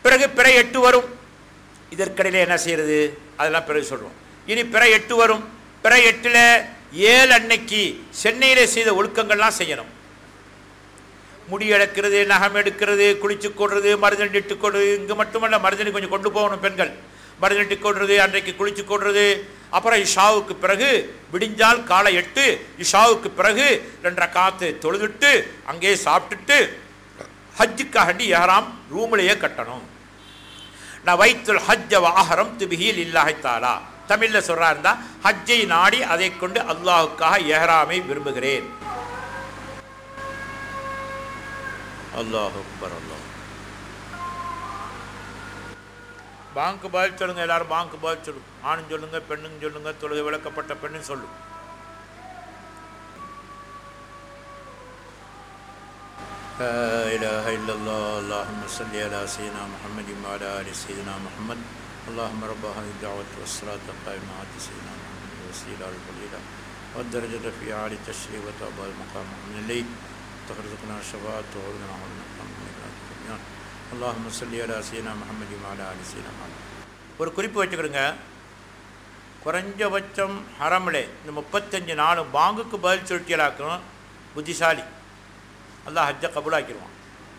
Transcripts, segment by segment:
பிறகு பிற எட்டு வரும் இதற்கிடையில் என்ன செய்யறது அதெல்லாம் பிறகு சொல்கிறோம் இனி பிற எட்டு வரும் பிற எட்டில் ஏழு அன்னைக்கு சென்னையில் செய்த ஒழுக்கங்கள்லாம் செய்யணும் முடி எடுக்கிறது நகம் எடுக்கிறது குளிச்சு கொள்றது மருதண்டி இட்டு கொள்றது இங்கே மட்டுமல்ல மருதணி கொஞ்சம் கொண்டு போகணும் பெண்கள் மருதண்டி கொள்றது அன்றைக்கு குளிச்சு கொள்றது அப்புறம் இஷாவுக்கு பிறகு விடிஞ்சால் காலை எட்டு இஷாவுக்கு பிறகு ரெண்டரை காத்து தொழுதுட்டு அங்கேயே சாப்பிட்டுட்டு ஹஜ்ஜுக்காண்டி ஏறாம் ரூம்லேயே கட்டணும் நான் வைத்துல் ஹஜ்ஜ வாஹரம் துபிஹில் இல்லாஹி தாலா தமிழில் சொல்கிறா இருந்தால் ஹஜ்ஜை நாடி அதை கொண்டு அல்லாஹுக்காக ஏஹராமை விரும்புகிறேன் அல்லாஹ் அக்பர் அல்லாஹ் பாங்கு பதில் சொல்லுங்க எல்லாரும் பாங்கு பதில் சொல்லுங்க ஆணும் சொல்லுங்க பெண்ணுங்க சொல்லுங்க தொழுகை விளக்கப்பட்ட பெண்ணும் சொல்லு لا إله إلا الله اللهم صل على سيدنا محمد وعلى آل سيدنا محمد اللهم رب هذه الدعوة والصلاة القائمة آت سيدنا محمد الوسيلة والفضيلة والدرجة في عالي التشريف وتقبل المقام من الليل تخرجنا الشفاعة وعوذنا من المقام من الدنيا اللهم صل على سيدنا محمد وعلى آل سيدنا محمد ஒரு குறிப்பு வச்சுக்கிடுங்க குறைஞ்சபட்சம் ஹரமில் இந்த முப்பத்தஞ்சு நாலு பாங்குக்கு பதில் சொல்லிட்டீங்களாக்கும் புத்திசாலி அல்லாஹ் ஹஜ்ஜை கபூலாக்கிடுவான்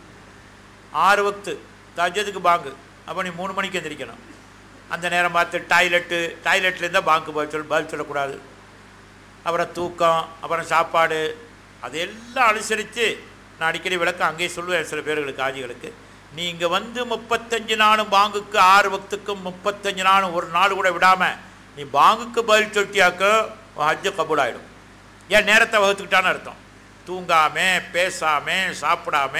ஆறு வக்து தஜத்துக்கு பாங்கு அப்போ நீ மூணு மணிக்கு எந்திரிக்கணும் அந்த நேரம் பார்த்து டாய்லெட்டு டாய்லெட்டில் இருந்தால் பாங்கு பதில் சொல் பதில் சொல்லக்கூடாது அப்புறம் தூக்கம் அப்புறம் சாப்பாடு அதையெல்லாம் அனுசரித்து நான் அடிக்கடி விளக்கம் அங்கேயே சொல்லுவேன் சில பேர்களுக்கு ஆஜிகளுக்கு நீ இங்கே வந்து முப்பத்தஞ்சு நாளும் பாங்குக்கு ஆறு வக்துக்கும் முப்பத்தஞ்சு நாளும் ஒரு நாள் கூட விடாமல் நீ பாங்குக்கு பதில் சொல்லிட்டியாக்க உன் ஹஜ்ஜு கபூலாயிடும் ஏன் நேரத்தை வகுத்துக்கிட்டான்னு அர்த்தம் தூங்காம பேசாம சாப்பிடாம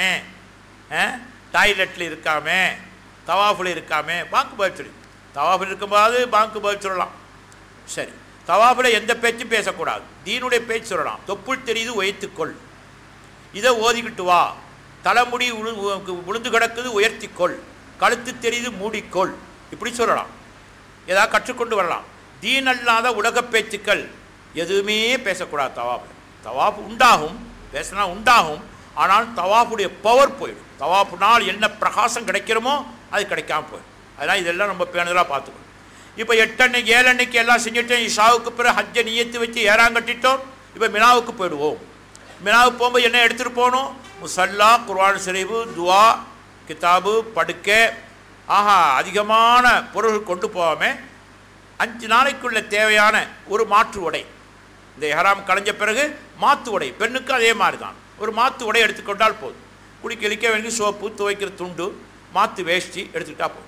டாய்லெட்டில் இருக்காம தவாஃபில் இருக்காம பாங்கு பதில் சொல்லி தவாஃபில் இருக்கும்போது பாங்கு பதில் சொல்லலாம் சரி தவாஃபில் எந்த பேச்சும் பேசக்கூடாது தீனுடைய பேச்சு சொல்லலாம் தொப்புள் தெரியுது உயர்த்திக்கொள் இதை ஓதிக்கிட்டு வா தலைமுடி உழு விழுந்து கிடக்குது உயர்த்திக்கொள் கழுத்து தெரியுது மூடிக்கொள் இப்படி சொல்லலாம் ஏதாவது கற்றுக்கொண்டு வரலாம் தீன் அல்லாத உலக பேச்சுக்கள் எதுவுமே பேசக்கூடாது தவாஃபில் தவாஃப் உண்டாகும் பேசினா உண்டாகும் ஆனால் தவாஃபுடைய பவர் போயிடும் தவாஃபுனால் என்ன பிரகாசம் கிடைக்கிறோமோ அது கிடைக்காம போயிடும் அதனால் இதெல்லாம் ரொம்ப பேணுதலாக பார்த்துக்கணும் இப்போ எட்டன்னைக்கு ஏழன்னைக்கு எல்லாம் செஞ்சுட்டோம் இஷாவுக்கு பிறகு ஹஜ்ஜை நியத்து வச்சு ஏறாங்கட்டிட்டோம் இப்போ மினாவுக்கு போயிடுவோம் மினாவுக்கு போகும்போது என்ன எடுத்துகிட்டு போகணும் முசல்லா குர்ஆன் ஷரீஃபு துவா கிதாபு படுக்கை ஆஹா அதிகமான பொருள் கொண்டு போகாமல் அஞ்சு நாளைக்குள்ள தேவையான ஒரு மாற்று உடை இந்த எஹராம் களைஞ்ச பிறகு மாற்று உடை பெண்ணுக்கு அதே மாதிரி தான் ஒரு மாற்று உடை எடுத்துக்கொண்டால் போதும் குடி கிழிக்க வேண்டிய சோப்பு துவைக்கிற துண்டு மாற்று வேஷ்டி எடுத்துக்கிட்டா போதும்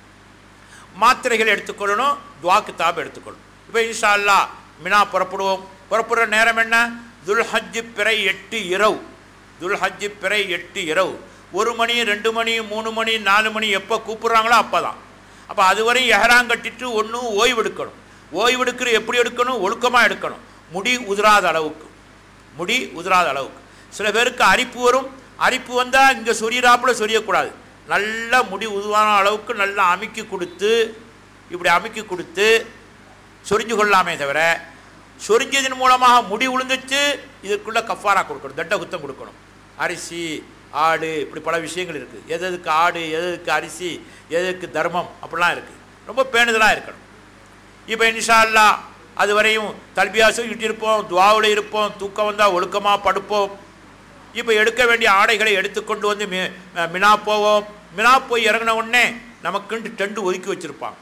மாத்திரைகள் எடுத்துக்கொள்ளணும் துவா கிதாப் எடுத்துக்கொள்ளணும் இப்போ இன்ஷா அல்லா மினா புறப்படுவோம் புறப்படுற நேரம் என்ன துல்ஹஜ்ஜு பிறை எட்டு இரவு துல்ஹஜ்ஜு பிறை எட்டு இரவு ஒரு மணி ரெண்டு மணி மூணு மணி நாலு மணி எப்போ கூப்பிட்றாங்களோ அப்போ தான் அப்போ அதுவரை எஹராம் கட்டிட்டு ஒன்றும் ஓய்வு எடுக்கணும் ஓய்வு எடுக்கிற எப்படி எடுக்கணும் ஒழுக்கமாக எடுக்கணும் முடி உதிராத அளவுக்கு முடி உதிராத அளவுக்கு சில பேருக்கு அரிப்பு வரும் அரிப்பு வந்தால் இங்கே சொரியறாப்புல சொரியக்கூடாது நல்லா முடி உதுவான அளவுக்கு நல்லா அமுக்கி கொடுத்து இப்படி அமுக்கி கொடுத்து சொரிஞ்சு கொள்ளாமே தவிர சொரிஞ்சதன் மூலமாக முடி உளுந்துச்சு இதுக்குள்ளே கஃபாரா கொடுக்கணும் தட்ட குத்தம் கொடுக்கணும் அரிசி ஆடு இப்படி பல விஷயங்கள் இருக்குது எது எதுக்கு ஆடு எது எதுக்கு அரிசி எதுக்கு தர்மம் அப்படிலாம் இருக்குது ரொம்ப பேணுதலாக இருக்கணும் இப்போ இன்ஷா அல்லா அது வரையும் தல்பியா சொல்லிட்டு இருப்போம் துவாவில் இருப்போம் தூக்கம் வந்தால் ஒழுக்கமாக படுப்போம் இப்போ எடுக்க வேண்டிய ஆடைகளை எடுத்துக்கொண்டு வந்து மி மினா போவோம் மினா போய் இறங்கின உடனே நமக்குன்ட்டு டெண்டு ஒதுக்கி வச்சுருப்பாங்க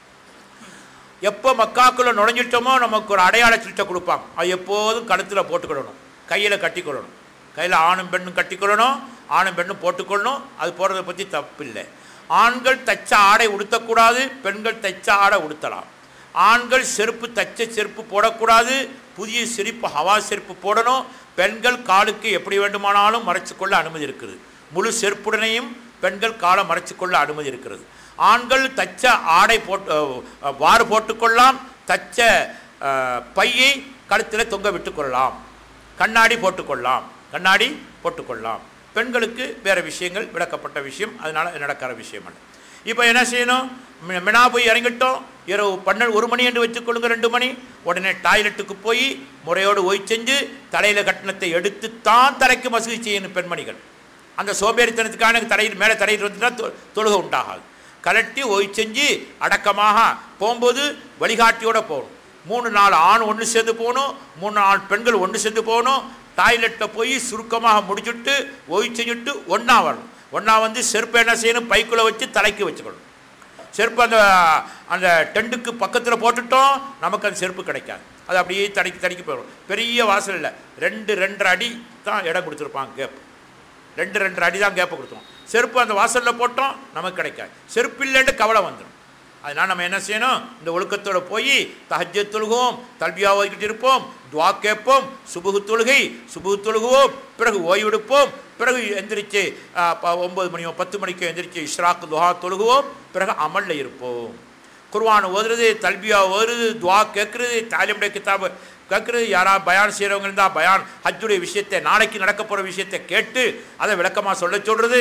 எப்போ மக்காக்குள்ளே நுழைஞ்சிட்டோமோ நமக்கு ஒரு அடையாள சீட்டை கொடுப்பாங்க அது எப்போதும் கழுத்தில் போட்டுக்கிடணும் கையில் கட்டிக்கொள்ளணும் கையில் ஆணும் பெண்ணும் கட்டிக்கொள்ளணும் ஆணும் பெண்ணும் போட்டுக்கொள்ளணும் அது போகிறத பற்றி தப்பு இல்லை ஆண்கள் தச்ச ஆடை உடுத்தக்கூடாது பெண்கள் தச்ச ஆடை உடுத்தலாம் ஆண்கள் செருப்பு தச்ச செருப்பு போடக்கூடாது புதிய செருப்பு ஹவா செருப்பு போடணும் பெண்கள் காலுக்கு எப்படி வேண்டுமானாலும் மறைச்சிக்கொள்ள அனுமதி இருக்குது முழு செருப்புடனையும் பெண்கள் காலை மறைச்சிக்கொள்ள அனுமதி இருக்கிறது ஆண்கள் தச்ச ஆடை போட்டு வாறு போட்டுக்கொள்ளலாம் தச்ச பையை கழுத்தில் தொங்க விட்டுக்கொள்ளலாம் கண்ணாடி போட்டுக்கொள்ளலாம் கண்ணாடி போட்டுக்கொள்ளலாம் பெண்களுக்கு வேறு விஷயங்கள் விளக்கப்பட்ட விஷயம் அதனால் நடக்கிற விஷயம் அல்ல இப்போ என்ன செய்யணும் மினா போய் இறங்கிட்டோம் இரவு பன்னெண்டு ஒரு மணி என்று வச்சுக்கொள்ளுங்க ரெண்டு மணி உடனே டாய்லெட்டுக்கு போய் முறையோடு ஓய் செஞ்சு தலையில் கட்டணத்தை எடுத்து தான் தலைக்கு மசூதி செய்யணும் பெண்மணிகள் அந்த சோம்பேறித்தனத்துக்கான தடையில் மேலே தடையில் வந்துட்டா தொ- தொழுகை உண்டாகாது கலட்டி ஓய் செஞ்சு அடக்கமாக போகும்போது வழிகாட்டியோட போகணும் மூணு நாலு ஆண் ஒன்று சேர்ந்து போகணும் மூணு நாலு பெண்கள் ஒன்று சேர்ந்து போகணும் டாய்லெட்டில் போய் சுருக்கமாக முடிச்சுட்டு ஓய் செஞ்சுட்டு ஒன்றா வரணும் ஒன்றா வந்து செருப்பை என்ன செய்யணும் பைக்குள்ளே வச்சு தலைக்கு வச்சுக்கணும் செருப்பு அந்த அந்த டெண்டுக்கு பக்கத்தில் போட்டுட்டோம் நமக்கு அந்த செருப்பு கிடைக்காது அது அப்படியே தடைக்கு தடைக்கு போயிடும் பெரிய வாசல் இல்லை ரெண்டு ரெண்டரை அடி தான் இடம் கொடுத்துருப்பாங்க கேப் ரெண்டு ரெண்டரை அடி தான் கேப்பை கொடுத்தோம் செருப்பு அந்த வாசலில் போட்டோம் நமக்கு கிடைக்காது செருப்பு இல்லைன்னு கவலை வந்துடும் அதனால் நம்ம என்ன செய்யணும் இந்த ஒழுக்கத்தோட போய் தஹஜ்ஜ தொழுகுவோம் தல்பியா ஓதிக்கிட்டு இருப்போம் துவா கேட்போம் சுபுகு தொழுகை சுபுகு தொழுகுவோம் பிறகு ஓய்வெடுப்போம் பிறகு எந்திரிச்சு ஆ, ப- ஒன்பது மணியோ பத்து மணிக்கோ எந்திரிச்சு இஷ்ராக்கு துஹா தொழுகுவோம் பிறகு அமலில் இருப்போம் குர்ஆன் ஓதுறது தல்பியா ஓதுறது துவா கேட்குறது தாலிமுடைய கிதாபு கேட்குறது யாரா பயான் செய்கிறவங்க இருந்தால் பயான் ஹஜ்ஜுடைய விஷயத்தை நாளைக்கு நடக்க போகிற விஷயத்தை கேட்டு அதை விளக்கமாக சொல்ல சொல்கிறது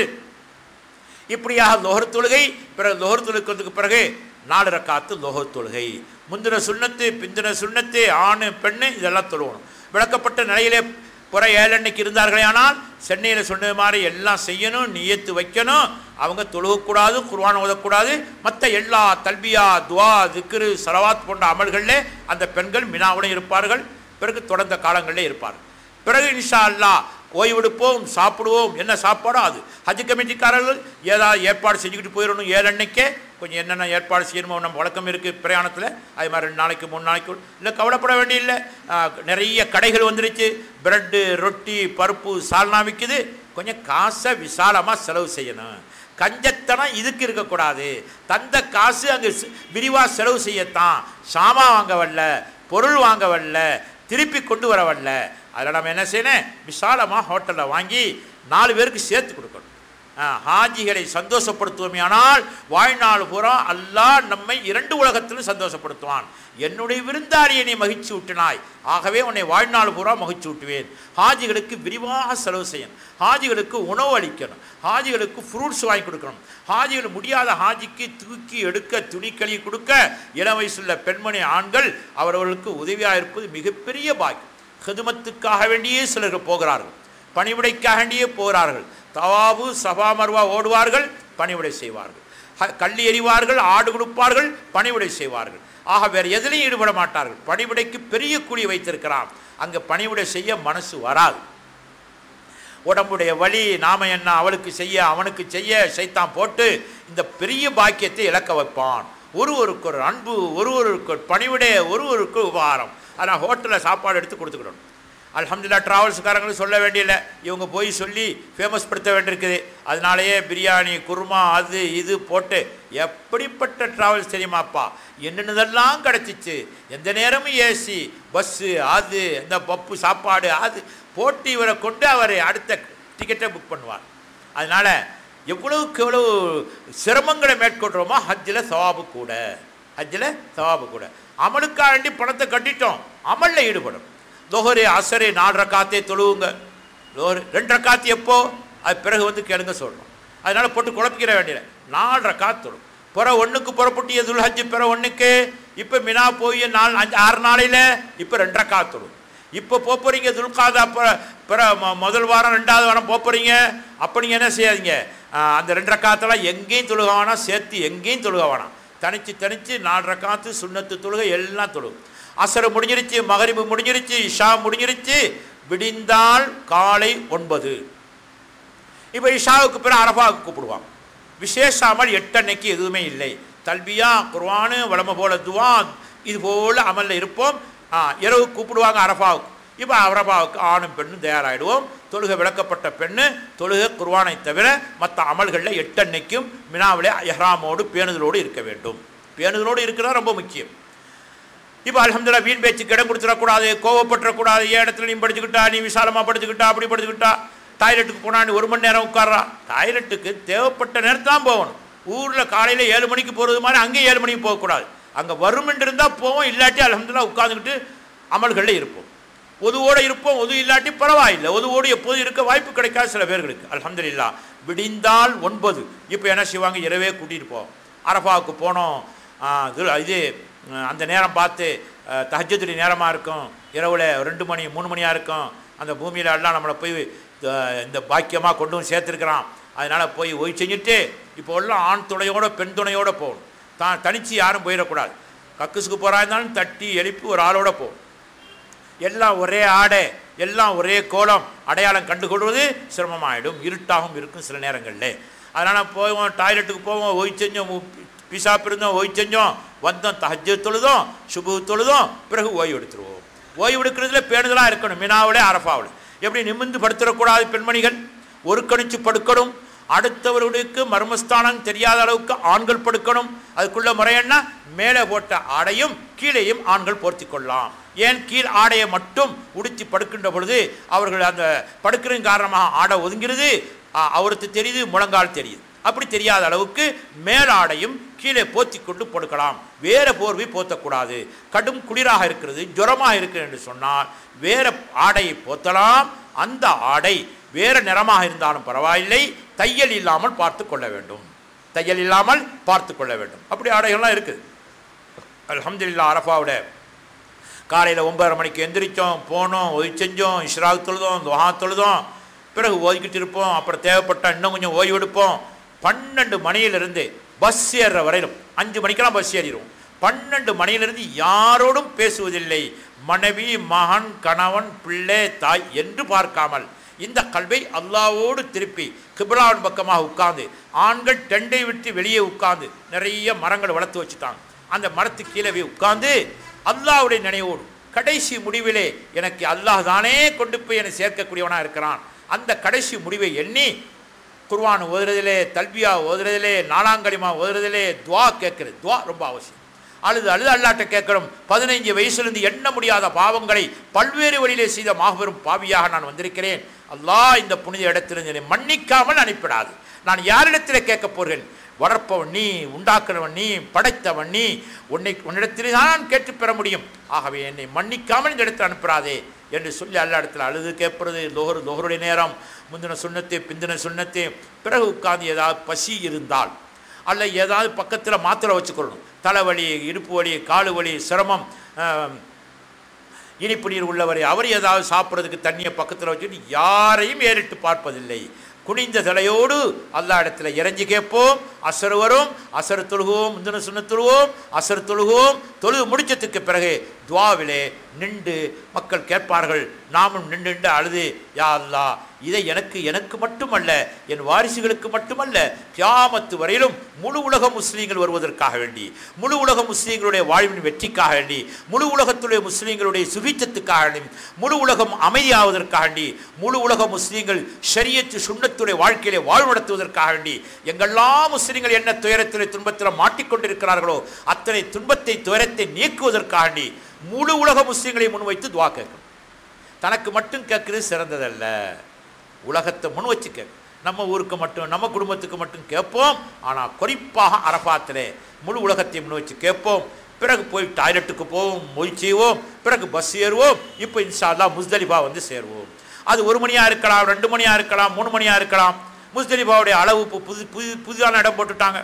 இப்படியாக லோகர் தொழுகை பிறகு லோகர் தொழுக்கிறதுக்கு பிறகு நாலு ரக்காத்து லோகர் தொழுகை முந்தின சுண்ணத்து பிந்தின சுண்ணத்து ஆணு பெண்ணு இதெல்லாம் தொழுவணும் விளக்கப்பட்ட நிலையிலே புற ஏழன்னைக்கு இருந்தார்களே ஆனால் சென்னையில் சொன்னது மாதிரி எல்லாம் செய்யணும் நியத்து வைக்கணும் அவங்க தொழுகக்கூடாது குர்ஆன் ஓதக்கூடாது மற்ற எல்லா தல்பியா துவா திக்ரு சலவாத் போன்ற அமல்களிலே அந்த பெண்கள் மினாவுடன் இருப்பார்கள் பிறகு தொடர்ந்த காலங்களிலே இருப்பார்கள் பிறகு இன்ஷா அல்லாஹ் ஓய்வெடுப்போம் சாப்பிடுவோம் என்ன சாப்பாடோ அது ஹஜ் கமிட்டிக்காரர்கள் ஏதாவது ஏற்பாடு செஞ்சுக்கிட்டு போயிடணும் ஏழு அன்னைக்கே கொஞ்சம் என்னென்ன ஏற்பாடு செய்யணுமோ நம்ம வழக்கம் இருக்குது பிரயாணத்தில் அது மாதிரி ரெண்டு நாளைக்கு மூணு நாளைக்கு இல்லை கவலைப்பட வேண்டியதில்லை ஆஹ், நிறைய கடைகள் வந்துருச்சு பிரெட்டு ரொட்டி பருப்பு சால்னா விற்குது கொஞ்சம் காசை விசாலமாக செலவு செய்யணும் கஞ்சத்தனம் இதுக்கு இருக்கக்கூடாது தந்த காசு அங்கே விரிவாக செலவு செய்யத்தான் சாமான் வாங்க வரல பொருள் வாங்க வரல திருப்பி கொண்டு வர வரல அதில் நம்ம என்ன செய்யணும் விசாலமாக ஹோட்டலில் வாங்கி நாலு பேருக்கு சேர்த்து கொடுக்கணும் ஆ, ஹாஜிகளை சந்தோஷப்படுத்துவோமையானால் வாழ்நாள் பூரா அல்லாஹ் நம்மை இரண்டு உலகத்திலும் சந்தோஷப்படுத்துவான் என்னுடைய விருந்தாளியை நீ மகிழ்ச்சி ஊட்டினாய் ஆகவே உன்னை வாழ்நாள் பூரா மகிழ்ச்சி ஊட்டுவேன் ஹாஜிகளுக்கு விரிவாக செலவு செய்யணும் ஹாஜிகளுக்கு உணவு அளிக்கணும் ஹாஜிகளுக்கு ஃப்ரூட்ஸ் வாங்கி கொடுக்கணும் ஹாஜிகள் முடியாத ஹாஜிக்கு தூக்கி எடுக்க துணிக்களி கொடுக்க இளம் வயசுள்ள பெண்மணி ஆண்கள் அவரவர்களுக்கு உதவியாக இருப்பது மிகப்பெரிய பாக்கியம் ஹிதுமத்துக்காக வேண்டியே சிலர்கள் போகிறார்கள் பணிவிடைக்காக வேண்டியே போகிறார்கள் தவாபு சபா மர்வா ஓடுவார்கள் பணிவிடை செய்வார்கள் ஹ- கள்ளி எறிவார்கள் ஆடு கொடுப்பார்கள் பணிவிடை செய்வார்கள் ஆக வேறு எதிலையும் ஈடுபட மாட்டார்கள் பணிவிடைக்கு பெரிய கூலி வைத்திருக்கிறான் அங்கே பணிவிடை செய்ய மனசு வராது உடம்புடைய வலி நாம என்ன அவளுக்கு செய்ய அவனுக்கு செய்ய சைத்தான் போட்டு இந்த பெரிய பாக்கியத்தை இழக்க வைப்பான் ஒருவருக்கு ஒரு அன்பு ஒருவருக்கு ஒரு பணிவிடை ஒருவருக்கு உபகாரம் ஆனால் ஹோட்டலில் சாப்பாடு எடுத்து கொடுத்துக்கிடணும் அல்ஹம்துலில்லாஹ் டிராவல்ஸ்காரங்களுக்கு சொல்ல வேண்டியதில்லை இவங்க போய் சொல்லி ஃபேமஸ் படுத்த வேண்டியிருக்குது அதனாலேயே பிரியாணி குருமா அது இது போட்டு எப்படிப்பட்ட டிராவல்ஸ் தெரியுமாப்பா என்னென்னதெல்லாம் கிடச்சிச்சு எந்த நேரமும் ஏசி பஸ்ஸு அது இந்த பப்பு சாப்பாடு அது போட்டு இவரை கொண்டு அவர் அடுத்த டிக்கெட்டை புக் பண்ணுவார் அதனால் எவ்வளவுக்கு எவ்வளவு சிரமங்களை மேற்கொள்கிறோமோ ஹஜ்ஜில் சவாபு கூட ஹஜ்ஜில் சவாபு கூட அமலுக்காக வேண்டி பணத்தை கட்டிட்டோம் அமலில் ஈடுபடும் லோஹரு அசரு நாலு ரக்காத்தே தொழுவுங்க லோஹரு ரெண்டு ரக்காத்து எப்போ அது பிறகு வந்து கேளுங்க சொல்கிறோம் அதனால் போட்டு குழப்பிக்கிற வேண்டியது நாலு ரக்காத் தொழும் பிற ஒன்றுக்கு புறப்பட்டு துல்ஹஜ் பிற ஒன்றுக்கு இப்போ மினா போய் நாலு அஞ்சு ஆறு நாளையில் இப்போ ரெண்டு ரக்காத் தொழும் இப்போ போக போகிறீங்க துல்காதா பிற பிற மொ- முதல் வாரம் ரெண்டாவது வாரம் போக போகிறீங்க அப்போ நீங்கள் என்ன செய்யாதீங்க ஆ, அந்த ரெண்டு ரக்காத்தெல்லாம் எங்கேயும் தொழுக வேணாம் சேர்த்து எங்கேயும் தொழுக வேணாம் தனிச்சு தனிச்சு நாலு ரக்காத்து சுண்ணத்து தொழுகை எல்லாம் தொழுகும் அசரு முடிஞ்சிருச்சு மகரிபு முடிஞ்சிருச்சு இஷா முடிஞ்சிருச்சு விடிந்தால் காலை ஒன்பது இப்போ இஷாவுக்கு பிறகு அரபாவுக்கு கூப்பிடுவாங்க விசேஷ அமல் எட்டு அன்னைக்கு எதுவுமே இல்லை தல்பியா குர்ஆனு வளம போல துவா இது போல அமலில் இருப்போம் ஆ, இரவு கூப்பிடுவாங்க அரபாவுக்கு இப்போ அரபாவுக்கு ஆணும் பெண்ணும் தயாராகிடுவோம் தொழுகை விளக்கப்பட்ட பெண்ணு தொழுகை குர்ஆனை தவிர மற்ற அமல்களில் எட்டு அன்னைக்கும் மினாவிலே எஹ்ராமோடு பேணுதலோடு இருக்க வேண்டும் பேணுதலோடு இருக்கிறது ரொம்ப முக்கியம் இப்போ அல்ஹம்துலில்லாஹ் வீண் பேச்சுக்கு இடம் கொடுத்துடக்கூடாது கோவப்பட்டுறக்கூடாது ஏன் இடத்துல நீ படிச்சுக்கிட்டா நீ விசாலமாக படுத்துக்கிட்டா அப்படி படுத்துக்கிட்டா டாய்லெட்டுக்கு போனா நீ ஒரு மணி நேரம் உட்கார்றா டாய்லெட்டுக்கு தேவைப்பட்ட நேரத்து தான் போகணும் ஊரில் காலையில் ஏழு மணிக்கு போகிறது மாதிரி அங்கேயும் ஏழு மணிக்கு போகக்கூடாது அங்கே வருமென்று இருந்தால் போவோம் இல்லாட்டி அல்ஹம்துலில்லாஹ் உட்காந்துக்கிட்டு அமல்களில் இருப்போம் ஒதுவோடு இருப்போம் ஒது இல்லாட்டி பரவாயில்லை ஒதுவோடு எப்போதும் இருக்க வாய்ப்பு கிடைக்காது சில பேர்களுக்கு அல்ஹம்துலில்லாஹ் விடிந்தால் ஒன்பது இப்போ என்ன செய்வாங்க இரவே கூட்டிகிட்டு போவோம் அரஃபாவுக்கு போனோம் ஆ, இது இது அஹ், அந்த நேரம் பார்த்து தஹஜத்துடைய நேரமாக இருக்கும் இரவில் ரெண்டு மணி மூணு மணியாக இருக்கும் அந்த பூமியில் எல்லாம் நம்மளை போய் அஹ், இந்த பாக்கியமாக கொண்டு வந்து சேர்த்துருக்கிறான் அதனால் போய் ஒய் செஞ்சுட்டு இப்போ எல்லாம் ஆண் துணையோட பெண் துணையோட போகணும் தான் தனிச்சு யாரும் போயிடக்கூடாது கக்குசுக்கு போகிறா இருந்தாலும் தட்டி எழுப்பி ஒரு ஆளோட போகணும் எல்லாம் ஒரே ஆடை எல்லாம் ஒரே கோலம் அடையாளம் கண்டுகொள்வது சிரமமாயிடும் இருட்டாகவும் இருக்கும் சில நேரங்களில் அதனால் போவோம் டாய்லெட்டுக்கு போவோம் ஒய் செஞ்சோம் பிசாப் இருந்தோம் ஒய் செஞ்சோம் வந்தோம் தஹஜ்ஜு தொழுதோம் சுபு தொழுதோம் பிறகு ஓய்வு எடுத்துருவோம் ஓய்வு எடுக்கிறதுல பேணுதலாக இருக்கணும் மினாவிலே அரஃபாவில் எப்படி நிமிர்ந்து படுத்துடக்கூடாது பெண்மணிகள் ஒரு கணிச்சு படுக்கணும் அடுத்தவர்களுக்கு மர்மஸ்தானம் தெரியாத அளவுக்கு ஆண்கள் படுக்கணும் அதுக்குள்ள முறை என்ன மேலே போட்ட ஆடையும் கீழேயும் ஆண்கள் போர்த்தி கொள்ளலாம் ஏன் கீழ் ஆடையை மட்டும் உடுத்தி படுக்கின்ற பொழுது அவர்கள் அந்த படுக்கிறதன் காரணமாக ஆடை ஒதுங்கிறது அ- அவருக்கு தெரியுது முழங்கால் தெரியுது அப்படி தெரியாத அளவுக்கு மேலாடையும் கீழே போத்தி கொண்டு படுக்கலாம் வேற போர்வை போத்தக்கூடாது கடும் குளிராக இருக்கிறது ஜுரமாக இருக்கிறது என்று சொன்னால் வேற ஆடையை போத்தலாம் அந்த ஆடை வேற நிறமாக இருந்தாலும் பரவாயில்லை தையல் இல்லாமல் பார்த்து கொள்ள வேண்டும் தையல் இல்லாமல் பார்த்து கொள்ள வேண்டும் அப்படி ஆடைகள்லாம் இருக்குது அல்ஹம்துலில்லாஹ் அரஃபாவோட காலையில் ஒன்பதரை மணிக்கு எந்திரிச்சோம் போனோம் ஒய் செஞ்சோம் இஷ்ராக் தொழுதோம் துஹா தொழுதோம் பிறகு ஓதிக்கிட்டு இருப்போம் அப்புறம் தேவைப்பட்டா இன்னும் கொஞ்சம் ஓய்வு எடுப்போம் பன்னெண்டு மணியிலிருந்து பஸ் ஏறுற வரையிலும் அஞ்சு மணிக்கெல்லாம் பஸ் ஏறிடுவோம் பன்னெண்டு மணியிலிருந்து யாரோடும் பேசுவதில்லை மனைவி மகன் கணவன் பிள்ளை தாய் என்று பார்க்காமல் இந்த கல்வை அல்லாவோடு திருப்பி கிபிலாவின் பக்கமாக உட்கார்ந்து ஆண்கள் டெண்டை விட்டு வெளியே உட்கார்ந்து நிறைய மரங்கள் வளர்த்து வச்சுட்டாங்க அந்த மரத்துக்கு கீழே போய் உட்கார்ந்து அல்லாஹ்வுடைய நினைவோடு கடைசி முடிவிலே எனக்கு அல்லாஹ் தானே கொண்டு போய் என்னை சேர்க்கக்கூடியவனா இருக்கிறான் அந்த கடைசி முடிவை எண்ணி குர்ஆன் ஓதுறதிலே தல்பியா ஓதுறதிலே நாலாங்கலிமா ஓதுறதிலே துவா கேட்குறது துவா ரொம்ப அவசியம் அழுது அழுது அல்லாட்ட கேட்கணும் பதினைஞ்சு வயசுலேருந்து எண்ண முடியாத பாவங்களை பல்வேறு வழியிலே செய்த மாபெரும் பாவியாக நான் வந்திருக்கிறேன் அல்லாஹ் இந்த புனித இடத்திலிருந்து என்னை மன்னிக்காமல் அனுப்பிடாது நான் யாரிடத்தில் கேட்கப் போகிறேன் வளர்ப்பவன் நீ உண்டாக்குறவன் நீ படைத்தவன் நீ உன்னை உன்னிடத்திலே தான் கேட்டு பெற முடியும் ஆகவே என்னை மன்னிக்காமல் இந்த இடத்தில் அனுப்புறாதே என்று சொல்லி எல்லா இடத்துல அழுது கேட்பது லோகரு லோகருடைய நேரம் முந்தின சுண்ணத்தை பிந்தின சுண்ணத்தை பிறகு உட்கார்ந்து ஏதாவது பசி இருந்தால் அல்ல ஏதாவது பக்கத்தில் மாத்திரை வச்சுக்கொள்ளணும் தலைவலி இடுப்பு வலி காலு வலி சிரமம் ஆம், இனிப்பு நீர் உள்ளவரை அவர் ஏதாவது சாப்பிட்றதுக்கு தண்ணியை பக்கத்தில் வச்சுட்டு யாரையும் ஏறிட்டு பார்ப்பதில்லை குனிந்த தலையோடு அல்லா இடத்துல இறங்கி கேட்போம் அசர் வரும் அசர் தொழுகுவோம் முந்தின சுண்ண தொழுவோம் அசர் தொழுகுவோம் தொழுது முடிச்சதுக்கு பிறகு துவாவிலே நின்று மக்கள் கேட்பார்கள் நாமும் நின்று நின்று அழுது யா அல்லா இதை எனக்கு எனக்கு மட்டுமல்ல என் வாரிசுகளுக்கு மட்டுமல்ல கியாமத்து வரையிலும் முழு உலக முஸ்லீம்கள் வருவதற்காக வேண்டி முழு உலக முஸ்லீம்களுடைய வாழ்வின் வெற்றிக்காக வேண்டி முழு உலகத்துடைய முஸ்லீம்களுடைய சுகிச்சத்துக்காக வேண்டி முழு உலகம் அமைதியாவதற்காக வேண்டி முழு உலக முஸ்லீம்கள் ஷரியத்து சுண்ணத்துடைய வாழ்க்கையிலே வாழ்வு நடத்துவதற்காக வேண்டி எங்கெல்லாம் முஸ்லீம்கள் என்ன துயரத்திலே துன்பத்தில் மாட்டிக்கொண்டிருக்கிறார்களோ அத்தனை துன்பத்தை துயரத்தை நீக்குவதற்காக வேண்டி முழு உலக முஸ்லீம்களை முன்வைத்து துவா கேட்கணும் தனக்கு மட்டும் கேட்கறது சிறந்ததல்ல உலகத்தை முன் வச்சு கேட்கும் நம்ம ஊருக்கு மட்டும் நம்ம குடும்பத்துக்கு மட்டும் கேட்போம் ஆனால் குறிப்பாக அரபாத்திலே முழு உலகத்தை முன் வச்சு கேட்போம் பிறகு போய் டாய்லெட்டுக்கு போவோம் மொய் செய்வோம் பிறகு பஸ் ஏறுவோம் இப்போ இன்ஷா அல்லாஹ் முஸ்தலிஃபா வந்து சேருவோம் அது ஒரு மணியாக இருக்கலாம் ரெண்டு மணியாக இருக்கலாம் மூணு மணியாக இருக்கலாம் முஸ்தலிஃபாவுடைய அளவு இப்போ புது புது புதிதான இடம் போட்டுட்டாங்க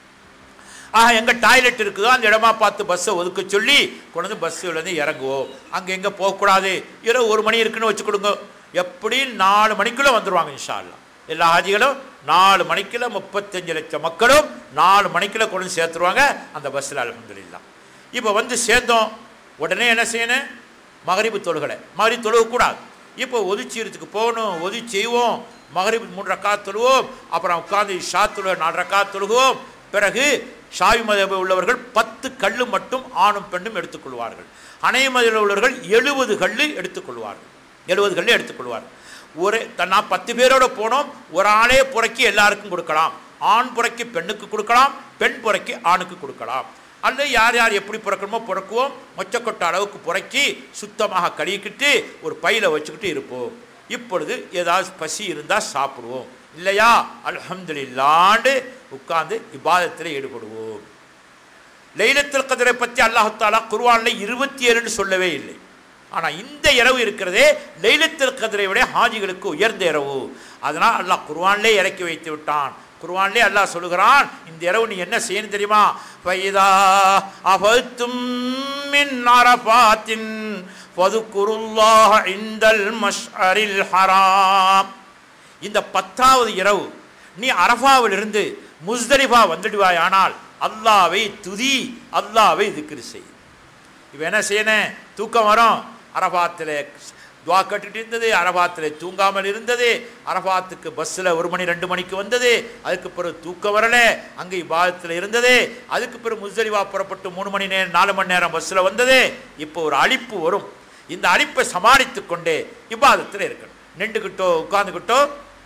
ஆக எங்கே டாய்லெட் இருக்குதோ அந்த இடமா பார்த்து பஸ்ஸை ஒதுக்க சொல்லி கொண்டு வந்து பஸ்ஸுலேருந்து இறங்குவோம் அங்கே எங்கே போகக்கூடாது இரவு ஒரு மணி இருக்குன்னு வச்சு கொடுங்க எப்படி நாலு மணிக்குள்ளே வந்துடுவாங்க இன்ஷா அல்லாஹ் எல்லா ஹாஜிகளும் நாலு மணிக்குள்ள முப்பத்தஞ்சு லட்சம் மக்களும் நாலு மணிக்குள்ள கொண்டு வந்து சேர்த்துருவாங்க அந்த பஸ்ஸில் அல்ஹம்துலில்லாஹ் இப்போ வந்து சேர்ந்தோம் உடனே என்ன செய்யணும் மகரிபு தொழுகலை மகரிப் தொழுகக்கூடாது இப்போ ஒதுச்சீரத்துக்கு போகணும் ஒதி செய்வோம் மகரிப் மூணு ரக்கா தொழுவோம் அப்புறம் உட்காந்து ஷா தொழுக நாலு ரக்கா தொழுவோம் பிறகு ஷாவி மதபு உள்ளவர்கள் பத்து கல்லு மட்டும் ஆணும் பெண்ணும் எடுத்துக்கொள்வார்கள் அணைய மதில் உள்ளவர்கள் எழுபது கல்லு எடுத்துக்கொள்வார்கள் எழுபது கல்லு எடுத்துக்கொள்வார்கள் ஒரு த- நான் பத்து பேரோட போனோம் ஒரு ஆளே புறக்கி எல்லாருக்கும் கொடுக்கலாம் ஆண் புறக்கி பெண்ணுக்கு கொடுக்கலாம் பெண் புறக்கி ஆணுக்கு கொடுக்கலாம் அல்லது யார் யார் எப்படி பிறக்கணுமோ பிறக்குவோம் மொச்சக்கொட்டை அளவுக்கு புறக்கி சுத்தமாக கழுவிக்கிட்டு ஒரு பையில வச்சுக்கிட்டு இருப்போம் இப்பொழுது ஏதாவது பசி இருந்தால் சாப்பிடுவோம் இல்லையா அல்ஹம்துலில்லாண்டு உட்கார்ந்து இபாதத்தில் ஈடுபடுவோம் லைலத்துல் கதிரை பற்றி அல்லாஹு தாலா குர்ஆனில் இருபத்தி ஏழுன்னு சொல்லவே இல்லை ஆனால் இந்த இரவு இருக்கிறதே லைலத்துல் கதிரை விட ஹாஜிகளுக்கு உயர்ந்த இரவு அதனால் அல்லாஹ் குர்ஆனிலே இறக்கி வைத்து விட்டான் குர்ஆனிலே அல்லாஹ் சொல்லுகிறான் இந்த இரவு நீ என்ன செய்யணும் தெரியுமா ஃபைதா அஃபத்தும் மின் அரஃபாத்தின் ஃபதுக்குருல்லாஹ இந்தல் மஷ்அரில் ஹராம் இந்த பத்தாவது இரவு நீ அரஃபாவிலிருந்து முஸ்தலிஃபா வந்துடுவாயானால் அல்லாவை துதி அல்லாவை திக்ரு செய் இப்போ என்ன செய்யணும் தூக்கம் வரும் அரபாத்தில் துவா கட்டுட்டு இருந்தது அரபாத்தில் தூங்காமல் இருந்தது அரபாத்துக்கு பஸ்ஸில் ஒரு மணி ரெண்டு மணிக்கு வந்தது அதுக்கு பிறகு தூக்கம் வரல அங்கே இபாதத்தில் இருந்தது அதுக்கு பிறகு முஸ்தலிவா புறப்பட்டு மூணு மணி நேரம் நாலு மணி நேரம் பஸ்ஸில் வந்தது இப்போ ஒரு அழிப்பு வரும் இந்த அழிப்பை சமாளித்து கொண்டே இபாதத்தில் இருக்கணும் நின்றுக்கிட்டோ உட்கார்ந்துக்கிட்டோ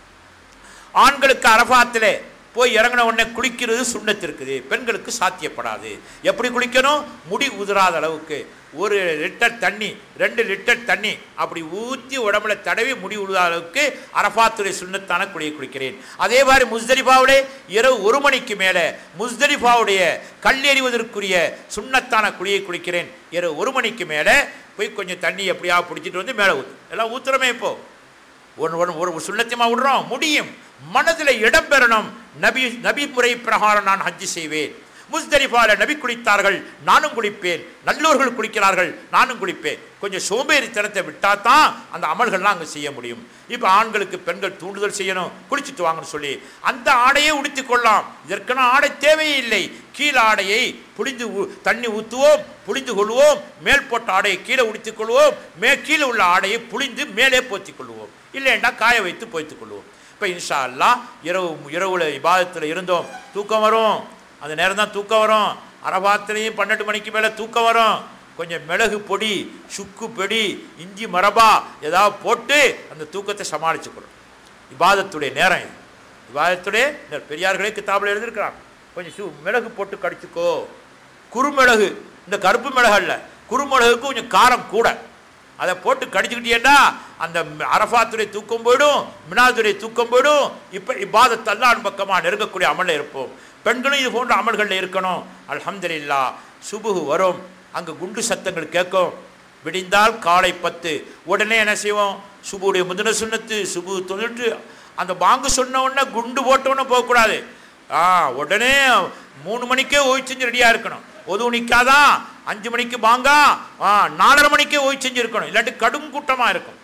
ஆண்களுக்கு அரபாத்திலே போய் இறங்கின உடனே குளிக்கிறது சுண்ணத்து இருக்குது பெண்களுக்கு சாத்தியப்படாது எப்படி குளிக்கணும் முடி உதிராத அளவுக்கு ஒரு லிட்டர் தண்ணி ரெண்டு லிட்டர் தண்ணி அப்படி ஊற்றி உடம்புல தடவி முடி உழுதாத அளவுக்கு அரபாத்துடைய சுண்ணத்தான குளியை குளிக்கிறேன் அதே மாதிரி முஸ்தலிஃபாவுடைய இரவு ஒரு மணிக்கு மேலே முஸ்தலிஃபாவுடைய கல் எறிவதற்குரிய சுண்ணத்தான குளியை குளிக்கிறேன் இரவு ஒரு மணிக்கு மேலே போய் கொஞ்சம் தண்ணி எப்படியா பிடிச்சிட்டு வந்து மேலே ஊற்று எல்லாம் ஊத்துறமே இப்போ ஒன்று ஒன்று ஒரு சுண்ணத்தியமாக விடுறோம் முடியும் மனதில் இடம் பெறணும் நபி நபி முறை பிரகாரம் நான் ஹஜ்ஜி செய்வேன் முஸ்தலிஃபால நபி குளித்தார்கள் நானும் குளிப்பேன் நல்லோர்கள் குளிக்கிறார்கள் நானும் குளிப்பேன் கொஞ்சம் சோம்பேறித்தனத்தை விட்டால் தான் அந்த அமல்கள்லாம் அங்கே செய்ய முடியும் இப்போ ஆண்களுக்கு பெண்கள் தூண்டுதல் செய்யணும் குளிச்சுட்டு வாங்கன்னு சொல்லி அந்த ஆடையை உடுத்திக் கொள்ளலாம் இதற்கான ஆடை தேவையே இல்லை கீழ் ஆடையை புளிந்து ஊ- தண்ணி ஊற்றுவோம் புளிந்து கொள்வோம் மேல் போட்ட ஆடையை கீழே உடுத்திக் கொள்வோம் மே கீழே உள்ள ஆடையை புளிந்து மேலே போத்திக் கொள்வோம் இல்லைன்னா காய வைத்து போய்த்துக் கொள்வோம் இப்போ இன்ஷா அல்லாஹ் இரவு இரவுல இபாதத்தில் இருந்தோம் தூக்கம் வரும் அந்த நேரம் தான் தூக்கம் வரும் அரபாத்திலையும் பன்னெண்டு மணிக்கு மேலே தூக்கம் வரும் கொஞ்சம் மிளகு பொடி சுக்கு பொடி இஞ்சி மரபா ஏதாவது போட்டு அந்த தூக்கத்தை சமாளிச்சுக்கணும் இபாதத்துடைய நேரம் இது இபாதத்துடைய நேரம். பெரியார்களே கிதாபில் எழுதியிருக்கிறாங்க கொஞ்சம் சு மிளகு போட்டு கடிச்சுக்கோ குறுமிளகு இந்த கருப்பு மிளகு அல்ல குறுமிளகுக்கு கொஞ்சம் காரம் கூட அதை போட்டு கடிச்சுக்கிட்டீங்கன்னா அந்த ம- அரஃபாத்துடைய தூக்கம் போயிடும் மினாதுடைய தூக்கம் போயிடும் இப்போ இபாதத் அல்லாஹ் பக்கமாக நெருங்கக்கூடிய அமலில் இருப்போம் பெண்களும் இது போன்ற அமல்களில் இருக்கணும் அல்ஹம்துலில்லா சுபுகு வரும் அங்கே குண்டு சத்தங்கள் கேட்கும் விடிந்தால் காலை பத்து உடனே என்ன செய்வோம் சுபுடைய முதின சுண்ணத்து சுபு தொழிட்டு அந்த பாங்கு சொன்ன உடனே குண்டு போட்ட உடனே போகக்கூடாது ஆ உடனே மூணு மணிக்கே ஓய்வு செஞ்சு ரெடியாக இருக்கணும் ஒதுவு நிற்காதான் அஞ்சு மணிக்கு பாங்கா ஆ நாலரை மணிக்கே ஓய்வு செஞ்சு இருக்கணும் இல்லாட்டி கடும் கூட்டமாக இருக்கும்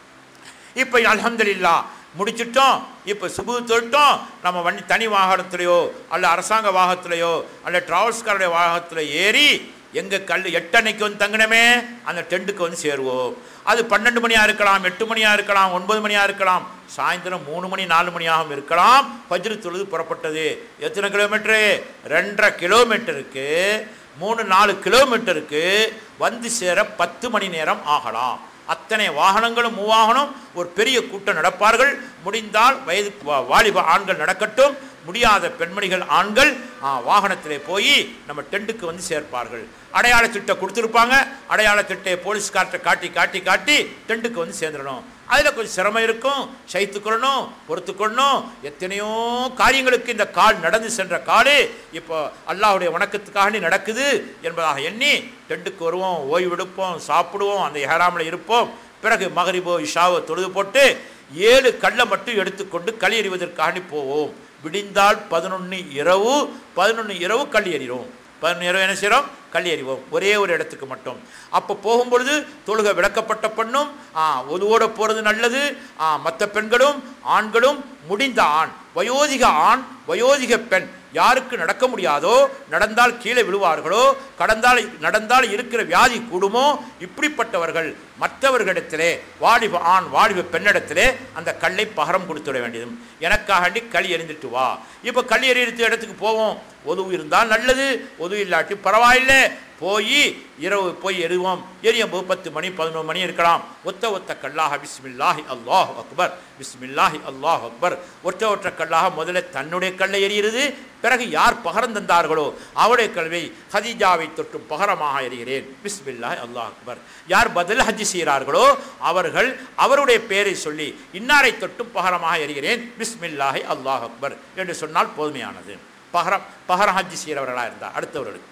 இப்போ அல்ஹம்துலில்லா முடிச்சிட்டோம் இப்போ சுபு தொட்டோம் நம்ம வண்டி தனி வாகனத்திலையோ அல்ல அரசாங்க வாகனத்திலையோ அல்ல டிராவல்ஸ்காருடைய வாகனத்தில் ஏறி எங்கே கல் எட்டன்னைக்கு வந்து தங்கினமே அந்த டென்ட்டுக்கு வந்து சேருவோம் அது பன்னெண்டு மணியாக இருக்கலாம் எட்டு மணியாக இருக்கலாம் ஒன்பது மணியாக இருக்கலாம் சாயந்தரம் மூணு மணி நாலு மணியாகவும் இருக்கலாம் பஜ்ரு தொழுது புறப்பட்டது எத்தனை கிலோமீட்டரு ரெண்டரை கிலோமீட்டருக்கு மூணு நாலு கிலோமீட்டருக்கு வந்து சேர பத்து மணி நேரம் ஆகலாம் அத்தனை வாகனங்களும் மூவாகனம் ஒரு பெரிய கூட்டம் நடப்பார்கள் முடிந்தால் வயது வா- வாலிப ஆண்கள் நடக்கட்டும் முடியாத பெண்மணிகள் ஆண்கள் ஆ, வாகனத்திலே போய் நம்ம டென்ட்டுக்கு வந்து சேர்ப்பார்கள் அடையாள திட்டை கொடுத்துருப்பாங்க அடையாள திட்டை போலீஸ்கார்ட்ட காட்டி காட்டி காட்டி டென்ட்டுக்கு வந்து சேர்ந்துடணும் அதில் கொஞ்சம் சிரமம் இருக்கும் சைத்துக்கொள்ளணும் பொறுத்துக்கொள்ளணும் எத்தனையோ காரியங்களுக்கு இந்த கால் நடந்து சென்ற காலு இப்போ அல்லாஹ்வுடைய வணக்கத்துக்காக நடக்குது என்பதாக எண்ணி டென்ட்டுக்கு வருவோம் ஓய்வு எடுப்போம் சாப்பிடுவோம் அந்த ஏறாமல் இருப்போம் பிறகு மகரிபோ இஷாவோ தொழுது போட்டு ஏழு கல்லை மட்டும் எடுத்துக்கொண்டு களி எறிவதற்காக போவோம் விடிந்தால் பதினொன்று இரவு பதினொன்று இரவு களி எறிவோம் பதினொன்று இரவு என்ன செய்கிறோம் களி எறிவோம் ஒரே ஒரு இடத்துக்கு மட்டும் அப்போ போகும்பொழுது தொழுகை விளக்கப்பட்ட பெண்ணும் ஆ, ஒதுவோட போகிறது நல்லது மற்ற பெண்களும் ஆண்களும் முடிந்த ஆண் வயோதிக ஆண் வயோதிக பெண் யாருக்கு நடக்க முடியாதோ நடந்தால் கீழே விழுவார்களோ கடந்தால் நடந்தால் இருக்கிற வியாதி கூடுமோ இப்படிப்பட்டவர்கள் மற்றவர்களிடத்திலே வாலிப ஆண் வாலிப பெண்ணிடத்திலே அந்த கல்லை பகரம் கொடுத்துட வேண்டியதும் எனக்காகண்டி களி எறிந்துட்டு வா இப்போ களி எறிந்த இடத்துக்கு போவோம் உதவு இருந்தால் நல்லது உதவு இல்லாட்டி பரவாயில்லை போய் இரவு போய் எறிவோம் எரியும் போது பத்து மணி பதினொரு மணி இருக்கலாம் ஒத்த ஒத்த கல்லாக பிஸ்மில்லாஹி அல்லாஹ் அக்பர் பிஸ்மில்லாஹி அல்லாஹ் அக்பர் ஒற்ற ஒற்ற கல்லாக முதல்ல தன்னுடைய கல்லை எறிகிறது பிறகு யார் பகரம் தந்தார்களோ அவருடைய கல்வை ஹதீஜாவை தொட்டும் பகரமாக எறிகிறேன் பிஸ்மில்லாஹி அல்லாஹ் அக்பர் யார் பதில் ஹஜ்ஜி செய்கிறார்களோ அவர்கள் அவருடைய பெயரை சொல்லி இன்னாரை தொட்டும் பகரமாக எறிகிறேன் பிஸ்மில்லாஹி அல்லாஹ் அக்பர் என்று சொன்னால் போதுமையானது பகரம் பகரம் ஹஜ்ஜி செய்கிறவர்களாக இருந்தால் அடுத்தவர்களுக்கு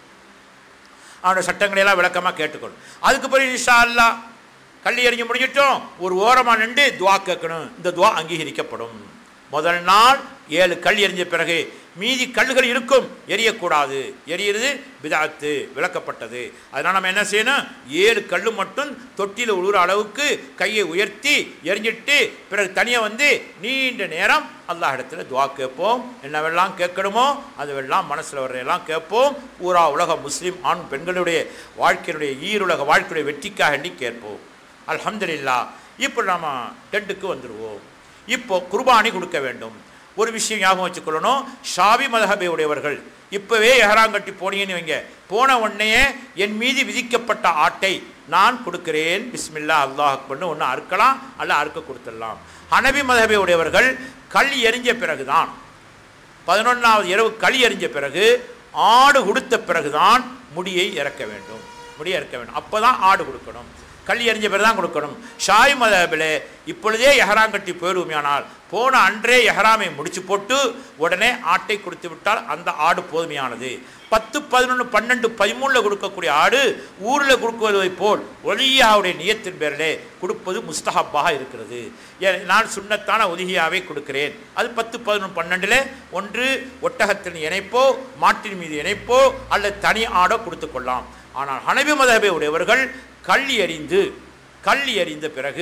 அவனோட சட்டங்களை எல்லாம் விளக்கமாக கேட்டுக்கணும் அதுக்கு பிறகு இன்ஷா அல்லாஹ் கள்ளி எறிஞ்சு முடிஞ்சிட்டோம் ஒரு ஓரமாக நின்று துவா கேட்கணும் இந்த துவா அங்கீகரிக்கப்படும் முதல் நாள் ஏழு கல் எறிஞ்ச பிறகு மீதி கல்லுகள் இருக்கும் எரியக்கூடாது எரியிறது பிதாத்து விளக்கப்பட்டது அதனால் நம்ம என்ன செய்யணும் ஏழு கல் மட்டும் தொட்டியில் உழுற அளவுக்கு கையை உயர்த்தி எரிஞ்சிட்டு பிறகு தனியாக வந்து நீண்ட நேரம் அல்லாஹ் இடத்துல துவா கேட்போம் என்னவெல்லாம் கேட்கணுமோ அதுவெல்லாம் மனசில் வர்றதெல்லாம் கேட்போம் பூரா உலக முஸ்லீம் ஆண் பெண்களுடைய வாழ்க்கையினுடைய ஈருலக வாழ்க்கையுடைய வெற்றிக்காக வேண்டி கேட்போம் அல்ஹம்துலில்லாஹ் இப்போ நாம டென்ட்டுக்கு வந்துடுவோம் இப்போ குர்பானி கொடுக்க வேண்டும் ஒரு விஷயம் ஞாபகம் வச்சுக்கொள்ளணும் ஷாபி மதஹபை உடையவர்கள் இப்போவே எஹராங்கட்டி போனீங்கன்னு வைங்க போன உடனேயே என் மீது விதிக்கப்பட்ட ஆட்டை நான் கொடுக்கிறேன் பிஸ்மில்லா அல்லாஹ் அக்பர்னு ஒன்று அறுக்கலாம் அல்ல அறுக்க கொடுத்துடலாம் ஹனபி மதஹபை உடையவர்கள் கல் எரிஞ்ச பிறகுதான் பதினொன்றாவது இரவு களி எறிஞ்ச பிறகு ஆடு கொடுத்த பிறகுதான் முடியை இறக்க வேண்டும் முடியை இறக்க வேண்டும் அப்போ தான் ஆடு கொடுக்கணும் களி எறிஞ்ச பிறகு தான் கொடுக்கணும் ஷாய் மதபில் இப்பொழுதே எஹராம் கட்டி போயிடுவோமையானால் போன அன்றே எஹராமை முடிச்சு போட்டு உடனே ஆட்டை கொடுத்து விட்டால் அந்த ஆடு போதுமையானது பத்து பதினொன்று பன்னெண்டு பதிமூணில் கொடுக்கக்கூடிய ஆடு ஊரில் கொடுக்குவதை போல் ஒலியாவுடைய நியத்தின் பேரிலே கொடுப்பது முஸ்தஹப்பாக இருக்கிறது ஏன் நான் சுண்ணத்தான ஒலிகியாவை கொடுக்கிறேன் அது பத்து பதினொன்று பன்னெண்டில் ஒன்று ஒட்டகத்தின் இணைப்போ மாட்டின் மீது இணைப்போ அல்லது தனி ஆடோ கொடுத்து கொள்ளலாம் ஆனால் ஹனபி மதபை உடையவர்கள் கல் எறிந்து கல் எறிந்த பிறகு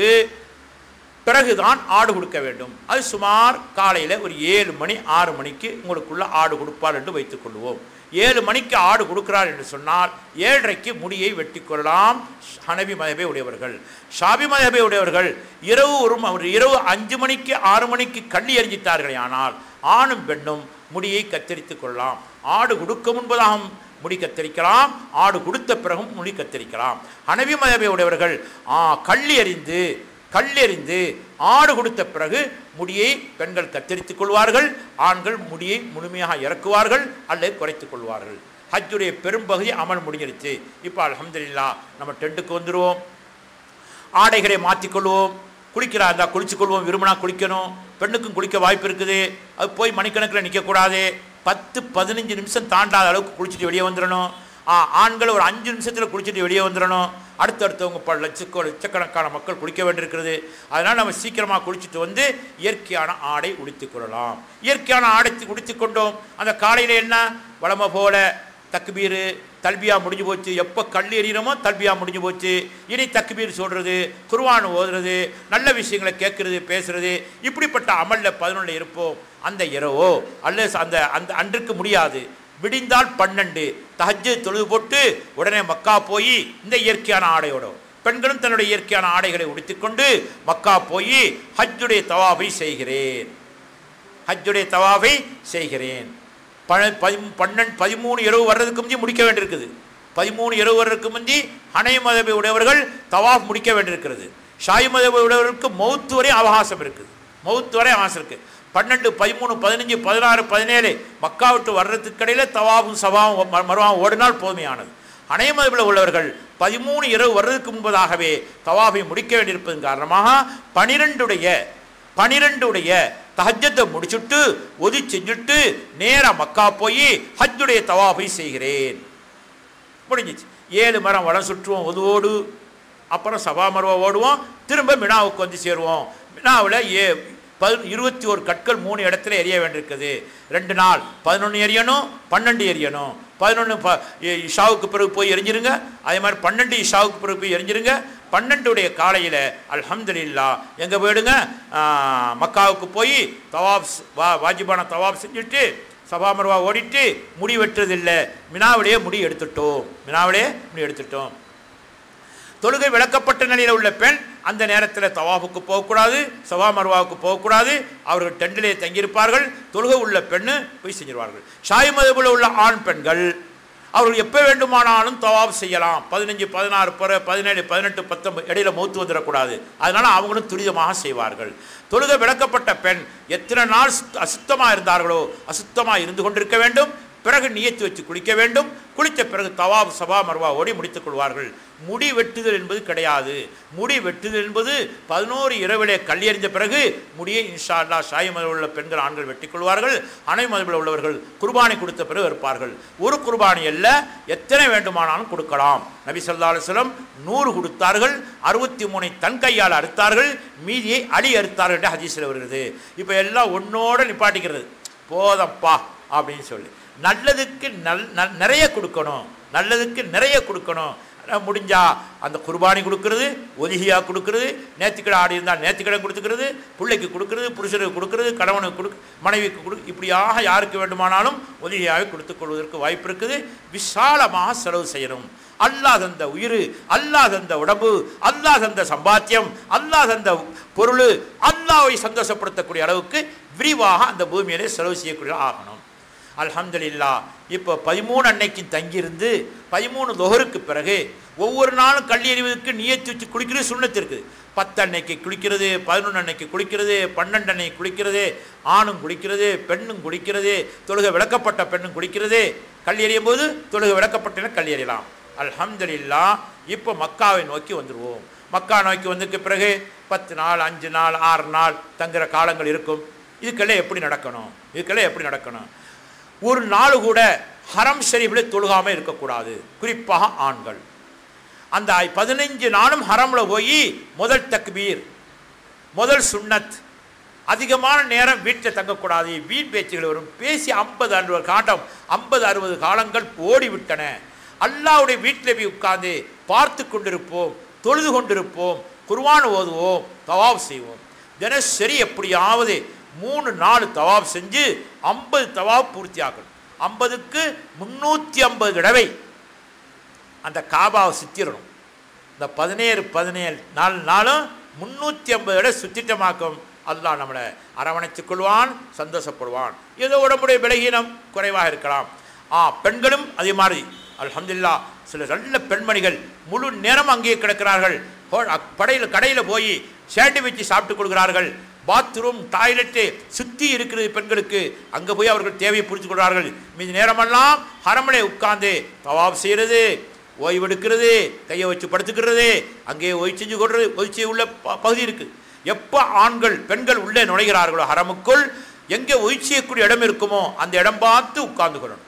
பிறகுதான் ஆடு கொடுக்க வேண்டும் அது சுமார் காலையில் ஒரு ஏழு மணி ஆறு மணிக்கு உங்களுக்குள்ள ஆடு கொடுப்பார் என்று வைத்துக் கொள்வோம் ஏழு மணிக்கு ஆடு கொடுக்கிறார் என்று சொன்னால் ஏழரைக்கு முடியை வெட்டி கொள்ளலாம் ஹனபி மதபை உடையவர்கள் ஷாபி மதபை உடையவர்கள் இரவு ஒரு ம- ஒரு இரவு அஞ்சு மணிக்கு ஆறு மணிக்கு கள்ளி எறிஞ்சித்தார்களே ஆனால் ஆணும் பெண்ணும் முடியை கத்தரித்துக் கொள்ளலாம் ஆடு கொடுக்க முன்பதாகவும் முடி கத்தரிக்கலாம் ஆடு கொடுத்த பிறகும் முடி கத்தரிக்கலாம் ஹனபி மதபை உடையவர்கள் ஆ, கள்ளி எறிந்து கல்லெறிந்து ஆடு கொடுத்த பிறகு முடியை பெண்கள் கத்தரித்துக் கொள்வார்கள் ஆண்கள் முடியை முழுமையாக இறக்குவார்கள் அல்லது குறைத்துக் கொள்வார்கள் ஹஜ்ஜுடைய பெரும்பகுதி அமல் முடிஞ்சிருச்சு இப்போ அல்ஹம்துலில்லாஹ் நம்ம டென்ட்டுக்கு வந்துடுவோம் ஆடைகளை மாற்றிக்கொள்வோம் குளிக்கிறா இருந்தால் குளிச்சுக்கொள்வோம் விரும்பினா குளிக்கணும் பெண்ணுக்கும் குளிக்க வாய்ப்பு இருக்குது அது போய் மணிக்கணக்கில் நிற்கக்கூடாது பத்து பதினஞ்சு நிமிஷம் தாண்டாத அளவுக்கு குளிச்சுட்டு வெளியே வந்துடணும் ஆ, ஆண்கள் ஒரு அஞ்சு நிமிஷத்தில் குளிச்சுட்டு வெளியே வந்துடணும் அடுத்தடுத்தவங்க பல லட்சக்கோ லட்சக்கணக்கான மக்கள் குளிக்க வேண்டியிருக்கிறது அதனால் நம்ம சீக்கிரமாக குளிச்சுட்டு வந்து இயற்கையான ஆடை உடுத்திக் கொள்ளலாம் இயற்கையான ஆடை உடுத்திக் கொண்டோம் அந்த காலையில் என்ன வளமை போல தக்பீரு தல்பியா முடிஞ்சு போச்சு எப்போ கல் எறிகிறோமோ தல்பியா முடிஞ்சு போச்சு இனி தக்பீர் சொல்கிறது குர்ஆன் ஓதுறது நல்ல விஷயங்களை கேட்கறது பேசுறது இப்படிப்பட்ட அமலில் பதினொன்றில் இருப்போம் அந்த இரவோ அல்லது அந்த அந்த அன்றுக்கு முடியாது விடிந்தால் பன்னெண்டு தஹஜ்ஜு தொழுது போட்டு உடனே மக்கா போய் இந்த இயற்கையான ஆடையோட பெண்களும் தன்னுடைய இயற்கையான ஆடைகளை உடுத்திக்கொண்டு மக்கா போய் ஹஜ்ஜுடைய தவாபை செய்கிறேன் ஹஜ்ஜுடைய தவாஃபை செய்கிறேன் ப பதி பன்னெண்டு பதிமூணு இரவு வர்றதுக்கு முந்தி முடிக்க வேண்டியிருக்குது பதிமூணு இரவு வர்றதுக்கு முந்தி ஹனை மதபை உடையவர்கள் தவாஃப் முடிக்க வேண்டியிருக்கிறது ஷாய் மதபை உடையவர்களுக்கு மௌத்து வரை அவகாசம் இருக்குது மௌத்து வரை அவகாசம் இருக்குது பன்னெண்டு பதிமூணு பதினஞ்சு பதினாறு பதினேழு மக்கா விட்டு வர்றதுக்கு இடையில தவாவும் சவாவும் ம- மறுவாவும் ஓடினால் போதுமையானது அனைமதில் உள்ளவர்கள் பதிமூணு இரவு வர்றதுக்கு முன்பதாகவே தவாஃபை முடிக்க வேண்டியிருப்பதன் காரணமாக பனிரெண்டுடைய பனிரெண்டுடைய தஹஜத்தை முடிச்சுட்டு ஒதி செஞ்சுட்டு நேரா மக்கா போய் ஹஜ்ஜுடைய தவாஃபை செய்கிறேன் முடிஞ்சிச்சு ஏழு மரம் வளம் சுற்றுவோம் ஒதுவோடு அப்புறம் சபா மருவா ஓடுவோம் திரும்ப மினாவுக்கு வந்து சேருவோம் மினாவில் ஏ பதி இருபத்தி ஒரு கற்கள் மூணு இடத்துல எரிய வேண்டியிருக்குது ரெண்டு நாள் பதினொன்று எரியணும் பன்னெண்டு எரியணும் பதினொன்று ப இ- இஷாவுக்கு பிறகு போய் எரிஞ்சிருங்க அதே மாதிரி பன்னெண்டு இஷாவுக்கு பிறகு போய் எரிஞ்சிருங்க பன்னெண்டுடைய காலையில் அல்ஹம்துலில்லா எங்கே போயிடுங்க ஆ, மக்காவுக்கு போய் தவாப் ஸ்- வா வாஜிபான தவாப் செஞ்சுட்டு சபா மருவா ஓடிட்டு முடி வெட்டுறதில்லை மினாவிலேயே முடி எடுத்துட்டோம் மினாவிலேயே முடி எடுத்துட்டோம் தொழுகை விளக்கப்பட்ட நிலையில் உள்ள பெண் அந்த நேரத்தில் தவாஃபுக்கு போகக்கூடாது சவா மருவாவுக்கு போகக்கூடாது அவர்கள் டெண்டிலே தங்கியிருப்பார்கள் தொழுகை உள்ள பெண்ணு போய் செஞ்சிருவார்கள் ஷாய் மதபில் உள்ள ஆண் பெண்கள் அவர்கள் எப்போ வேண்டுமானாலும் தவாப் செய்யலாம் பதினஞ்சு பதினாறு பிற பதினேழு பதினெட்டு பத்தொன்பது இடையில மௌத்து வந்துடக்கூடாது அதனால் அவங்களும் துரிதமாக செய்வார்கள் தொழுகை விளக்கப்பட்ட பெண் எத்தனை நாள் சுத்த- அசுத்தமாக இருந்தார்களோ அசுத்தமாக இருந்து கொண்டிருக்க வேண்டும் பிறகு நியத்து வச்சு குளிக்க வேண்டும் குளித்த பிறகு தவாப் சபா மர்வா ஓடி முடித்துக் கொள்வார்கள் முடி வெட்டுதல் என்பது கிடையாது முடி வெட்டுதல் என்பது பதினோரு இரவிலே கல்லெறிந்த பிறகு முடியை இன்ஷா அல்லா ஷாய் மதவில் உள்ள பெண்கள் ஆண்கள் வெட்டிக் கொள்வார்கள் அனை மதவில் உள்ளவர்கள் குர்பானி கொடுத்த பிறகு இருப்பார்கள் ஒரு குர்பானி அல்ல எத்தனை வேண்டுமானாலும் கொடுக்கலாம் நபி ஸல்லல்லாஹு அலைஹி வஸல்லம் நூறு கொடுத்தார்கள் அறுபத்தி மூணை தன் கையால் அறுத்தார்கள் மீதியை அடி அறுத்தார்கள் என்று ஹதீஸில் வருகிறது இப்போ எல்லாம் ஒன்னோட நிப்பாட்டிக்கிறது போதப்பா அப்படின்னு சொல்லி நல்லதுக்கு நல் நல்- நிறைய கொடுக்கணும் நல்லதுக்கு நிறைய கொடுக்கணும் அஹ் முடிஞ்சா அந்த குர்பானி கொடுக்கறது ஒலிகியா கொடுக்கறது நேத்திக்கடை ஆடி இருந்தால் நேத்திக்கடை கொடுத்துக்கிறது பிள்ளைக்கு கொடுக்கறது புருஷனுக்கு கொடுக்கறது கணவனுக்கு கொடு மனைவிக்கு கொடு இப்படியாக யாருக்கு வேண்டுமானாலும் ஒலிகியாவை கொடுத்துக் கொள்வதற்கு வாய்ப்பு இருக்குது விசாலமாக செலவு செய்யணும் அல்லாஹ் தந்த உயிர் அல்லாஹ் தந்த உடம்பு அல்லாஹ் தந்த சம்பாத்தியம் அல்லாஹ் தந்த பொருள் அல்லாஹ்வை சந்தோஷப்படுத்தக்கூடிய அளவுக்கு விரிவாக அந்த பூமியிலே செலவு செய்யக்கூடிய ஆகணும் அல்ஹம்துலில்லா இப்போ பதிமூணு அன்னைக்கு தங்கியிருந்து பதிமூணு தொகருக்கு பிறகு ஒவ்வொரு நாளும் கல்வி எறிவதற்கு நியத்து வச்சு குளிக்கிறது சுண்ணத்து இருக்குது பத்து அன்னைக்கு குளிக்கிறது பதினொன்று அன்னைக்கு குளிக்கிறது பன்னெண்டு அன்னைக்கு குளிக்கிறது ஆணும் குளிக்கிறது பெண்ணும் குளிக்கிறது தொழுகை விளக்கப்பட்ட பெண்ணும் குளிக்கிறது கல் எறியும் போது தொழுகை விளக்கப்பட்ட கல் எறியலாம் அல்ஹம்துலில்லா இப்போ மக்காவை நோக்கி வந்துடுவோம் மக்கா நோக்கி வந்ததுக்கு பிறகு பத்து நாள் அஞ்சு நாள் ஆறு நாள் தங்குற காலங்கள் இருக்கும் இதுக்கெல்லாம் எப்படி நடக்கணும் இதுக்கெல்லாம் எப்படி நடக்கணும் ஒரு நாள் கூட ஹரம் ஷரீஃபில் தொழுகாமல் இருக்கக்கூடாது குறிப்பாக ஆண்கள் அந்த பதினஞ்சு நாளும் ஹரம்ல போய் முதல் தக்பீர் முதல் சுன்னத் அதிகமான நேரம் வீட்டில் தங்கக்கூடாது வீண் பேச்சுகள் வரும் பேசி ஐம்பது அறுபது காண்டம் ஐம்பது அறுபது காலங்கள் ஓடிவிட்டன அல்லாவுடைய வீட்டில் போய் உட்கார்ந்து பார்த்து கொண்டிருப்போம் தொழுது கொண்டிருப்போம் குர்ஆன் ஓதுவோம் தவாப் செய்வோம் தினசரி எப்படியாவது மூணு நாலு தவாப் செஞ்சு ஐம்பது தவாப் பூர்த்தி ஆக்கணும் ஐம்பதுக்கு முந்நூற்றி ஐம்பது தடவை அந்த காபாவை சுற்றிடணும் இந்த பதினேழு பதினேழு நாலு நாளும் முந்நூற்றி ஐம்பது இடம் சுத்திட்டமாக்கும் அல்லாஹ் நம்மளை அரவணைத்துக் கொள்வான் சந்தோஷப்படுவான் ஏதோ உடம்புடைய பலகீனம் குறைவாக இருக்கலாம் ஆ பெண்களும் அதே மாதிரி அல்ஹம்துலில்லா சில நல்ல பெண்மணிகள் முழு நேரம் அங்கேயே கிடக்கிறார்கள் படையில் கடையில் போய் சேண்டு வச்சு சாப்பிட்டு கொடுக்கிறார்கள் பாத்ரூம் டாய்லெட்டு சுற்றி இருக்கிறது பெண்களுக்கு அங்கே போய் அவர்கள் தேவையை புரிந்து கொள்கிறார்கள் மீதி நேரமெல்லாம் ஹரமனை உட்கார்ந்து தவாப் செய்கிறது ஓய்வெடுக்கிறது கையை வச்சு படுத்துக்கிறது அங்கேயே ஓய்வு செஞ்சு கொள்றது ஒய்ச்சி உள்ள ப- பகுதி இருக்குது எப்போ ஆண்கள் பெண்கள் உள்ளே நுழைகிறார்களோ ஹரமுக்குள் எங்கே ஒய்வு செய்யக்கூடிய இடம் இருக்குமோ அந்த இடம் பார்த்து உட்கார்ந்து கொள்ளணும்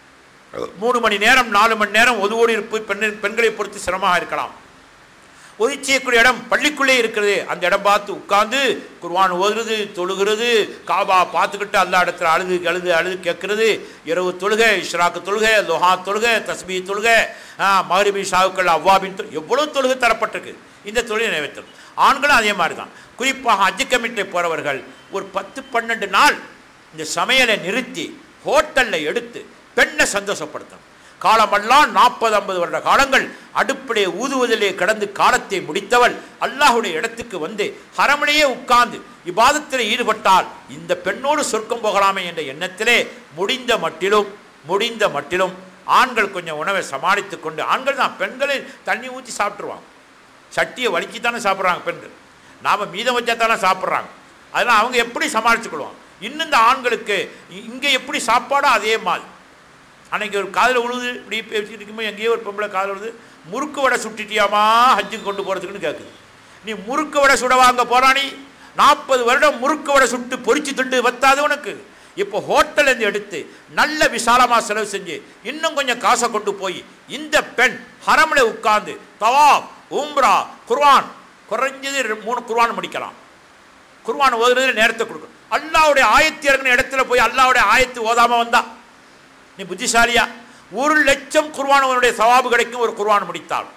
மூணு மணி நேரம் நாலு மணி நேரம் ஒதுவோடு இருப்பு பெண் பெண்களை பொறுத்து சிரமமாக இருக்கலாம் ஒதுக்கி செய்யக்கூடிய இடம் பள்ளிக்குள்ளே இருக்கிறது அந்த இடம் பார்த்து உட்கார்ந்து குர்ஆன் ஓதுறது தொழுகிறது காபா பார்த்துக்கிட்டு அல்லா இடத்துல அழுது அழுது அழுது கேட்கறது இரவு தொழுகை இஷ்ராக்கு தொழுகை லொஹா தொழுகை தஸ்பீ தொழுகை மகரிபி ஷாவுக்கள் அவ்வாபின் தொழு எவ்வளோ தொழுகை தரப்பட்டிருக்கு இந்த தொழிலை நிறைவேற்றணும் ஆண்களும் அதே மாதிரி தான் குறிப்பாக அஜி கமிட்டி போகிறவர்கள் ஒரு பத்து பன்னெண்டு நாள் இந்த சமையலை நிறுத்தி ஹோட்டலில் எடுத்து பெண்ணை சந்தோஷப்படுத்தணும் காலமெல்லாம் நாற்பது ஐம்பது வருட காலங்கள் அடுப்பிலே ஊதுவதிலே கடந்து காலத்தை முடித்தவள் அல்லாஹுடைய இடத்துக்கு வந்து ஹரமனையே உட்கார்ந்து இபாதத்தில் ஈடுபட்டால் இந்த பெண்ணோடு சொர்க்கம் போகலாமே என்ற எண்ணத்திலே முடிந்த மட்டிலும் முடிந்த மட்டிலும் ஆண்கள் கொஞ்சம் உணவை சமாளித்து கொண்டு ஆண்கள் தான் பெண்களை தண்ணி ஊற்றி சாப்பிட்ருவாங்க சட்டியை வலிச்சு தானே சாப்பிட்றாங்க பெண்கள் நாம் மீதம் வச்சா தானே சாப்பிட்றாங்க அதெல்லாம் அவங்க எப்படி சமாளிச்சுக்கொள்வாங்க இன்னும் இந்த ஆண்களுக்கு இங்கே எப்படி சாப்பாடோ அதே மாதிரி அன்னைக்கு ஒரு காதில் உழுது இப்படி பேசிட்டு இருக்கும்போது எங்கேயோ ஒரு பொம்பளை காதில் உழுது முறுக்கு வடை சுட்டிட்டியாமா ஹஜ்ஜுக்கு கொண்டு போகிறதுக்குன்னு கேட்குது நீ முறுக்கு வடை சுட வாங்க போறா நீ நாற்பது வருடம் முறுக்கு வடை சுட்டு பொரிச்சு திண்டு வத்தாது உனக்கு இப்போ ஹோட்டல் இருந்து எடுத்து நல்ல விசாலமாக செலவு செஞ்சு இன்னும் கொஞ்சம் காசை கொண்டு போய் இந்த பெண் ஹரம்ல உட்கார்ந்து தவாப் உம்ரா குர்ஆன் குறைஞ்சது ரெ- மூணு குர்ஆன் முடிக்கலாம் குர்ஆன் ஓதுறதுல நேரத்தை கொடுக்கும் அல்லாவுடைய ஆயத்து இறங்கின இடத்துல போய் அல்லாவுடைய ஆயத்து ஓதாம வந்தா நீ புத்திசாலியா ஒரு லட்சம் குர்ஆனுடைய சவாபு கிடைக்கும் ஒரு குர்ஆன் முடித்தால்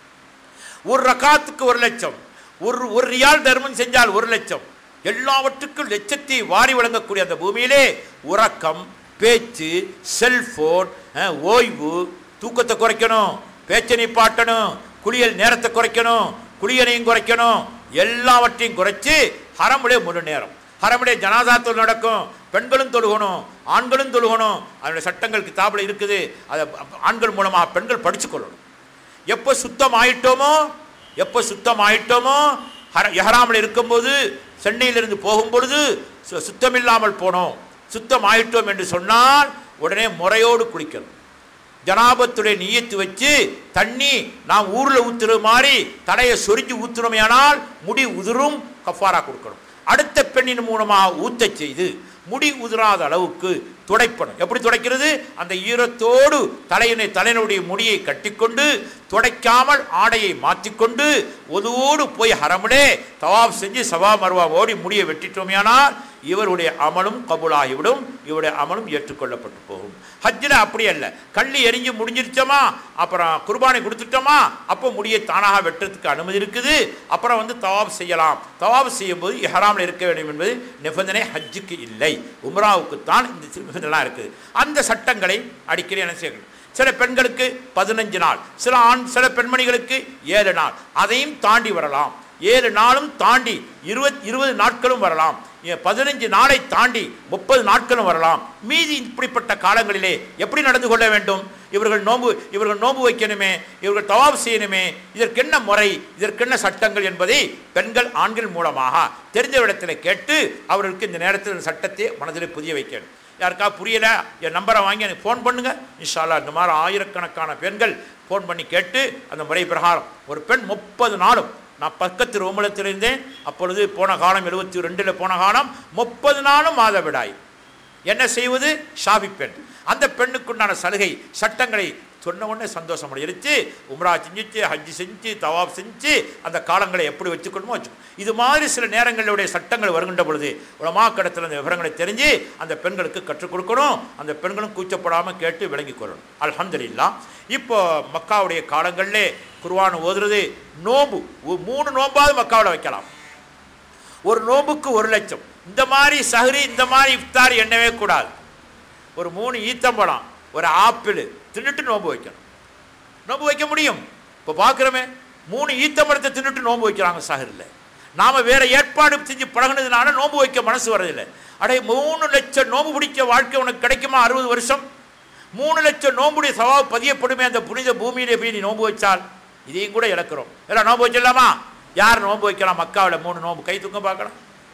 ஒரு ரகாத்துக்கு ஒரு லட்சம் ஒரு ஒரு ரியால் தர்மம் செஞ்சால் ஒரு லட்சம் எல்லாவற்றுக்கும் லட்சத்தை வாரி வழங்கக்கூடிய அந்த பூமியிலே உறக்கம் பேச்சு செல்போன் அஹ், ஓய்வு தூக்கத்தை குறைக்கணும் பேச்சை நிப்பாட்டணும் குளியல் நேரத்தை குறைக்கணும் குளியலையும் குறைக்கணும் எல்லாவற்றையும் குறைச்சு ஹரமுடைய முழு நேரம் ஹரமுடைய ஜனாதாத்தில் நடக்கும் பெண்களும் தொழுகணும் ஆண்களும் தொழுகணும் அதனுடைய சட்டங்கள் கிதாபில் இருக்குது அதை ஆண்கள் மூலமாக பெண்கள் படிச்சுக்கொள்ளணும் எப்போ சுத்தம் ஆயிட்டோமோ எப்போ சுத்தம் ஆயிட்டோமோ ஹர எஹராமில் இருக்கும்போது சென்னையிலிருந்து போகும்பொழுது சு- சுத்தமில்லாமல் போனோம் சுத்தம் ஆயிட்டோம் என்று சொன்னால் உடனே முறையோடு குளிக்கணும் ஜனாபத்துடைய நீயத்து வச்சு தண்ணி நாம் ஊரில் ஊத்துற மாதிரி தலையை சொரிஞ்சு ஊத்துறோமையானால் முடி உதிரும் கஃபாரா கொடுக்கணும் அடுத்த பெண்ணின் மூலமாக ஊத்தச் செய்து முடி உதிராத அளவுக்கு துடைப்பணும் எப்படி துடைக்கிறது அந்த ஈரத்தோடு தலையினை தலையினுடைய முடியை கட்டிக்கொண்டு துடைக்காமல் ஆடையை மாற்றிக்கொண்டு ஒதுவோடு போய் ஹரமுடே தவாப் செஞ்சு சவா மருவா ஓடி முடியை வெட்டிட்டோமையானால் இவருடைய அமலும் கபூலாகிவிடும் இவருடைய அமலும் ஏற்றுக்கொள்ளப்பட்டு போகும் ஹஜ்ஜில் அப்படி அல்ல கள்ளி எரிஞ்சு முடிஞ்சிருச்சோமா அப்புறம் குர்பானை கொடுத்துட்டோமா அப்போ முடியை தானாக வெட்டுறதுக்கு அனுமதி இருக்குது அப்புறம் வந்து தவாப் செய்யலாம் தவாப் செய்யும்போது இஹராமில் இருக்க வேண்டும் என்பது நிபந்தனை ஹஜ்ஜுக்கு இல்லை உம்ராவுக்கு தான் இந்த நிபந்தனைலாம் இருக்குது அந்த சட்டங்களை அடிக்கடி என்ன செய்யணும் சில பெண்களுக்கு பதினஞ்சு நாள் சில ஆண் சில பெண்மணிகளுக்கு ஏழு நாள் அதையும் தாண்டி வரலாம் ஏழு நாளும் தாண்டி இருபத் இருபது நாட்களும் வரலாம் ஏ- பதினஞ்சு நாளை தாண்டி முப்பது நாட்களும் வரலாம் மீதி இப்படிப்பட்ட காலங்களிலே எப்படி நடந்து கொள்ள வேண்டும் இவர்கள் நோன்பு இவர்கள் நோன்பு வைக்கணுமே இவர்கள் தவாப் செய்யணுமே இதற்கென்ன முறை இதற்கென்ன சட்டங்கள் என்பதை பெண்கள் ஆண்கள் மூலமாக தெரிஞ்சவிடத்தில் கேட்டு அவர்களுக்கு இந்த நேரத்தில் இந்த சட்டத்தை மனதில் புதிய வைக்கணும் யாருக்கா புரியல என் நம்பரை வாங்கி எனக்கு ஃபோன் பண்ணுங்க இன்ஷால்லா இந்த மாதிரி ஆயிரக்கணக்கான பெண்கள் ஃபோன் பண்ணி கேட்டு அந்த முறை பிரகாரம் ஒரு பெண் முப்பது நாளும் நான் பக்கத்து ரோமலத்தில் இருந்தேன் அப்பொழுது போன காலம் எழுபத்தி ரெண்டில் போன காலம் முப்பது நாளும் மாதவிடாய் என்ன செய்வது ஷாபி பெண் அந்த பெண்ணுக்குண்டான சலுகை சட்டங்களை சொன்ன உடனே சந்தோஷம் அடையிருச்சு உம்ரா செஞ்சுச்சு ஹஜ்ஜி செஞ்சு தவாப் செஞ்சு அந்த காலங்களை எப்படி வச்சுக்கணுமோ வச்சு இது மாதிரி சில நேரங்களுடைய சட்டங்கள் வருகின்ற பொழுது உலமாக்கடத்தில் அந்த விவரங்களை தெரிஞ்சு அந்த பெண்களுக்கு கற்றுக் கொடுக்கணும் அந்த பெண்களும் கூச்சப்படாமல் கேட்டு விளங்கிக் கொள்ளணும் அல்ஹம்துலில்லாஹ் இப்போ மக்காவுடைய காலங்களிலே குர்ஆன் ஓதுறது நோம்பு ஒரு மூணு நோம்பாவது மக்காவில் வைக்கலாம் ஒரு நோம்புக்கு ஒரு லட்சம் இந்த மாதிரி சஹரி இந்த மாதிரி இஃப்தார் எண்ணவே கூடாது ஒரு மூணு ஈத்தம்பழம் ஒரு ஆப்பிள் தின்னுட்டு நோன்பு வைக்கணும் நோன்பு வைக்க முடியும் இப்போ பார்க்குறோமே மூணு ஈத்தம்பழத்தை தின்னுட்டு நோன்பு வைக்கிறாங்க சஹரில் நாம் வேற ஏற்பாடு செஞ்சு பழகுனதுனால நோன்பு வைக்க மனசு வரதில்லை அடே மூணு லட்சம் நோன்பு பிடிக்க வாழ்க்கை உனக்கு கிடைக்குமா அறுபது வருஷம் மூணு லட்சம் நோம்புடைய சவாவு பதியப்படுமே அந்த புனித பூமியிலே போய் நீ நோன்பு வச்சால் இதையும் கூட இழக்கிறோம் எல்லாம் நோன்பு வச்சிடலாமா யார் நோன்பு வைக்கலாம் மக்காவில் மூணு நோன்பு கை தூக்க பார்க்கலாம்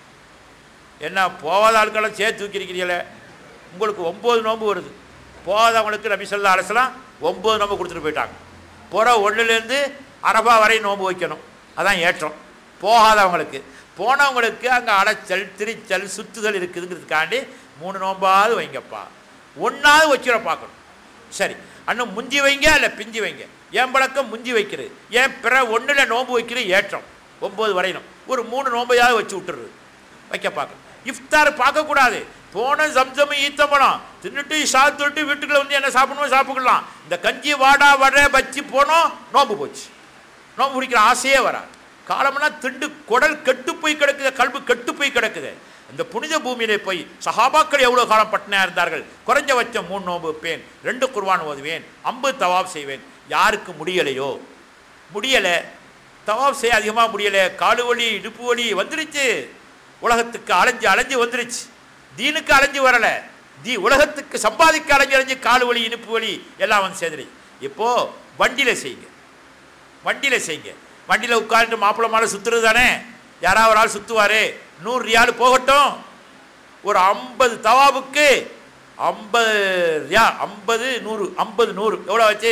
என்ன போகாத ஆட்களெல்லாம் சேர்த்து தூக்கிருக்கிறீங்களே உங்களுக்கு ஒம்பது நோன்பு வருது போகாதவங்களுக்கு நபி சொல்லா அரசலாம் ஒம்பது நோன்பு கொடுத்துட்டு போயிட்டாங்க புற ஒன்றுலேருந்து அரபா வரை நோன்பு வைக்கணும் அதான் ஏற்றம் போகாதவங்களுக்கு போனவங்களுக்கு அங்கே அலைச்சல் திரிச்சல் சுத்துதல் இருக்குதுங்கிறதுக்காண்டி மூணு நோம்பாவது வைங்கப்பா ஒன்றாவது வச்சுட பார்க்கணும் சரி அண்ணன் முந்தி வைங்க இல்லை பிஞ்சி வைங்க என் பழக்கம் முந்தி வைக்கிறது ஏன் பிற ஒன்றில் நோன்பு வைக்கிறது ஏற்றம் ஒம்பது வரையிலும் ஒரு மூணு நோம்பையாவது வச்சு விட்டுறது வைக்க பார்க்கணும் இஃப்தார் பார்க்கக்கூடாது போன ஜம்சம் ஈத்தம்பழம் தின்னுட்டு சாப்பிட்டு வீட்டுக்குள்ள வந்து என்ன சாப்பிடணுமோ சாப்பிடலாம் இந்த கஞ்சி வாடா வட பச்சி போனோம் நோம்பு போச்சு நோம்பு பிடிக்கிற ஆசையே வராது காலமெல்லாம் திண்டு குடல் கெட்டு போய் கிடக்குது கல்வி கெட்டு போய் கிடக்குது இந்த புனித பூமியிலே போய் சஹாபாக்கள் எவ்வளோ காலம் பட்டினா இருந்தார்கள் குறைஞ்சபட்சம் மூணு நோம்பு வைப்பேன் ரெண்டு குர்வான் ஓதுவேன் ஐம்பது தவாப் செய்வேன் யாருக்கு முடியலையோ முடியலை தவாப் செய்ய அதிகமாக முடியலை காலு வலி இடுப்பு வலி வந்துருச்சு உலகத்துக்கு அலைஞ்சு அலைஞ்சு வந்துருச்சு தீனுக்கு அலைஞ்சு வரலை தீ உலகத்துக்கு சம்பாதிக்க அலைஞ்சு அலைஞ்சு காலு வலி இனிப்பு வலி எல்லாம் வந்து சேர்ந்துருச்சு இப்போ வண்டியில் செய்யுங்க வண்டியில் செய்யுங்க வண்டியில் உட்கார்ந்து மாப்பிள்ளை மாலை சுற்றுறது தானே யாராவது ஒரு ஆள் சுற்றுவார் நூறு ரியால் போகட்டும் ஒரு ஐம்பது தவாபுக்கு ஐம்பது ரியா ஐம்பது நூறு ஐம்பது நூறு எவ்வளோ வச்சு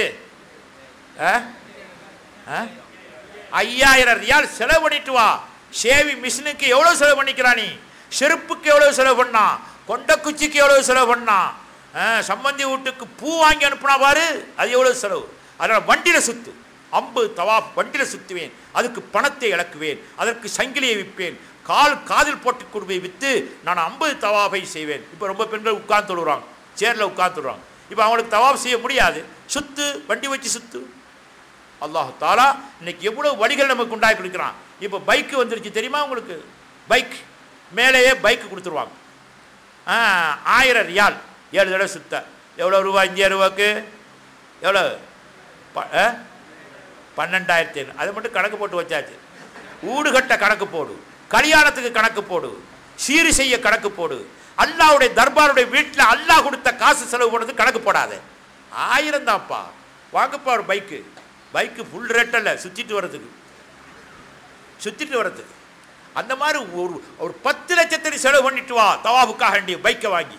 ஆ ஆ? ஐயாயிரம் ரியால் செலவு பண்ணிட்டு வா ஷேவி மிஷினுக்கு எவ்வளோ செலவு பண்ணிக்கிறா நீ செருப்புக்கு எவ்வளோ செலவு பண்ணா கொண்ட குச்சிக்கு எவ்வளோ செலவு பண்ணா ஆ, சம்பந்தி வீட்டுக்கு பூ வாங்கி அனுப்புனா பாரு அது எவ்வளோ செலவு அதனால் வண்டியில் சுத்து ஐம்பது தவா வண்டியில் சுற்றுவேன் அதுக்கு பணத்தை இழக்குவேன் அதற்கு சங்கிலியை விற்பேன் கால் காதில் போட்டு கொண்டு போய் விற்று நான் ஐம்பது தவாபை செய்வேன் இப்போ ரொம்ப பெண்கள் உட்கார்ந்து தொழுகிறாங்க சேரில் உட்கார்ந்து தொழுறாங்க இப்போ அவங்களுக்கு தவாப் செய்ய முடியாது சுத்து வண்டி வச்சு சுத்து அல்லாஹ் தாலா இன்னைக்கு எவ்வளவு வழிகள் நமக்கு உண்டாக்கி கொடுக்குறான் இப்போ பைக்கு வந்துருச்சு தெரியுமா உங்களுக்கு பைக் மேலேயே பைக்கு கொடுத்துருவாங்க ஆ ஆயிரம் ரியால் ஏழு தடவை சுத்த எவ்வளோ ரூபா இந்திய ரூபாக்கு எவ்வளோ ப ஆ? பன்னெண்டாயிரத்தி ஐநூறு அதை மட்டும் கணக்கு போட்டு வச்சாச்சு ஊடு கட்ட கணக்கு போடு கல்யாணத்துக்கு கணக்கு போடு சீரு செய்ய கணக்கு போடு அல்லாவுடைய தர்பாருடைய வீட்டில் அல்லாஹ் கொடுத்த காசு செலவு பண்ணது கணக்கு போடாத ஆயிரம் தான்ப்பா வாங்கப்பா ஒரு பைக்கு பைக்கு ஃபுல் ரேட் அல்ல சுற்றிட்டு வர்றதுக்கு சுற்றிட்டு வர்றதுக்கு அந்த மாதிரி ஒரு ஒரு பத்து லட்சத்தை நீ செலவு பண்ணிட்டு வா தவாபுக்காக வேண்டிய பைக்கை வாங்கி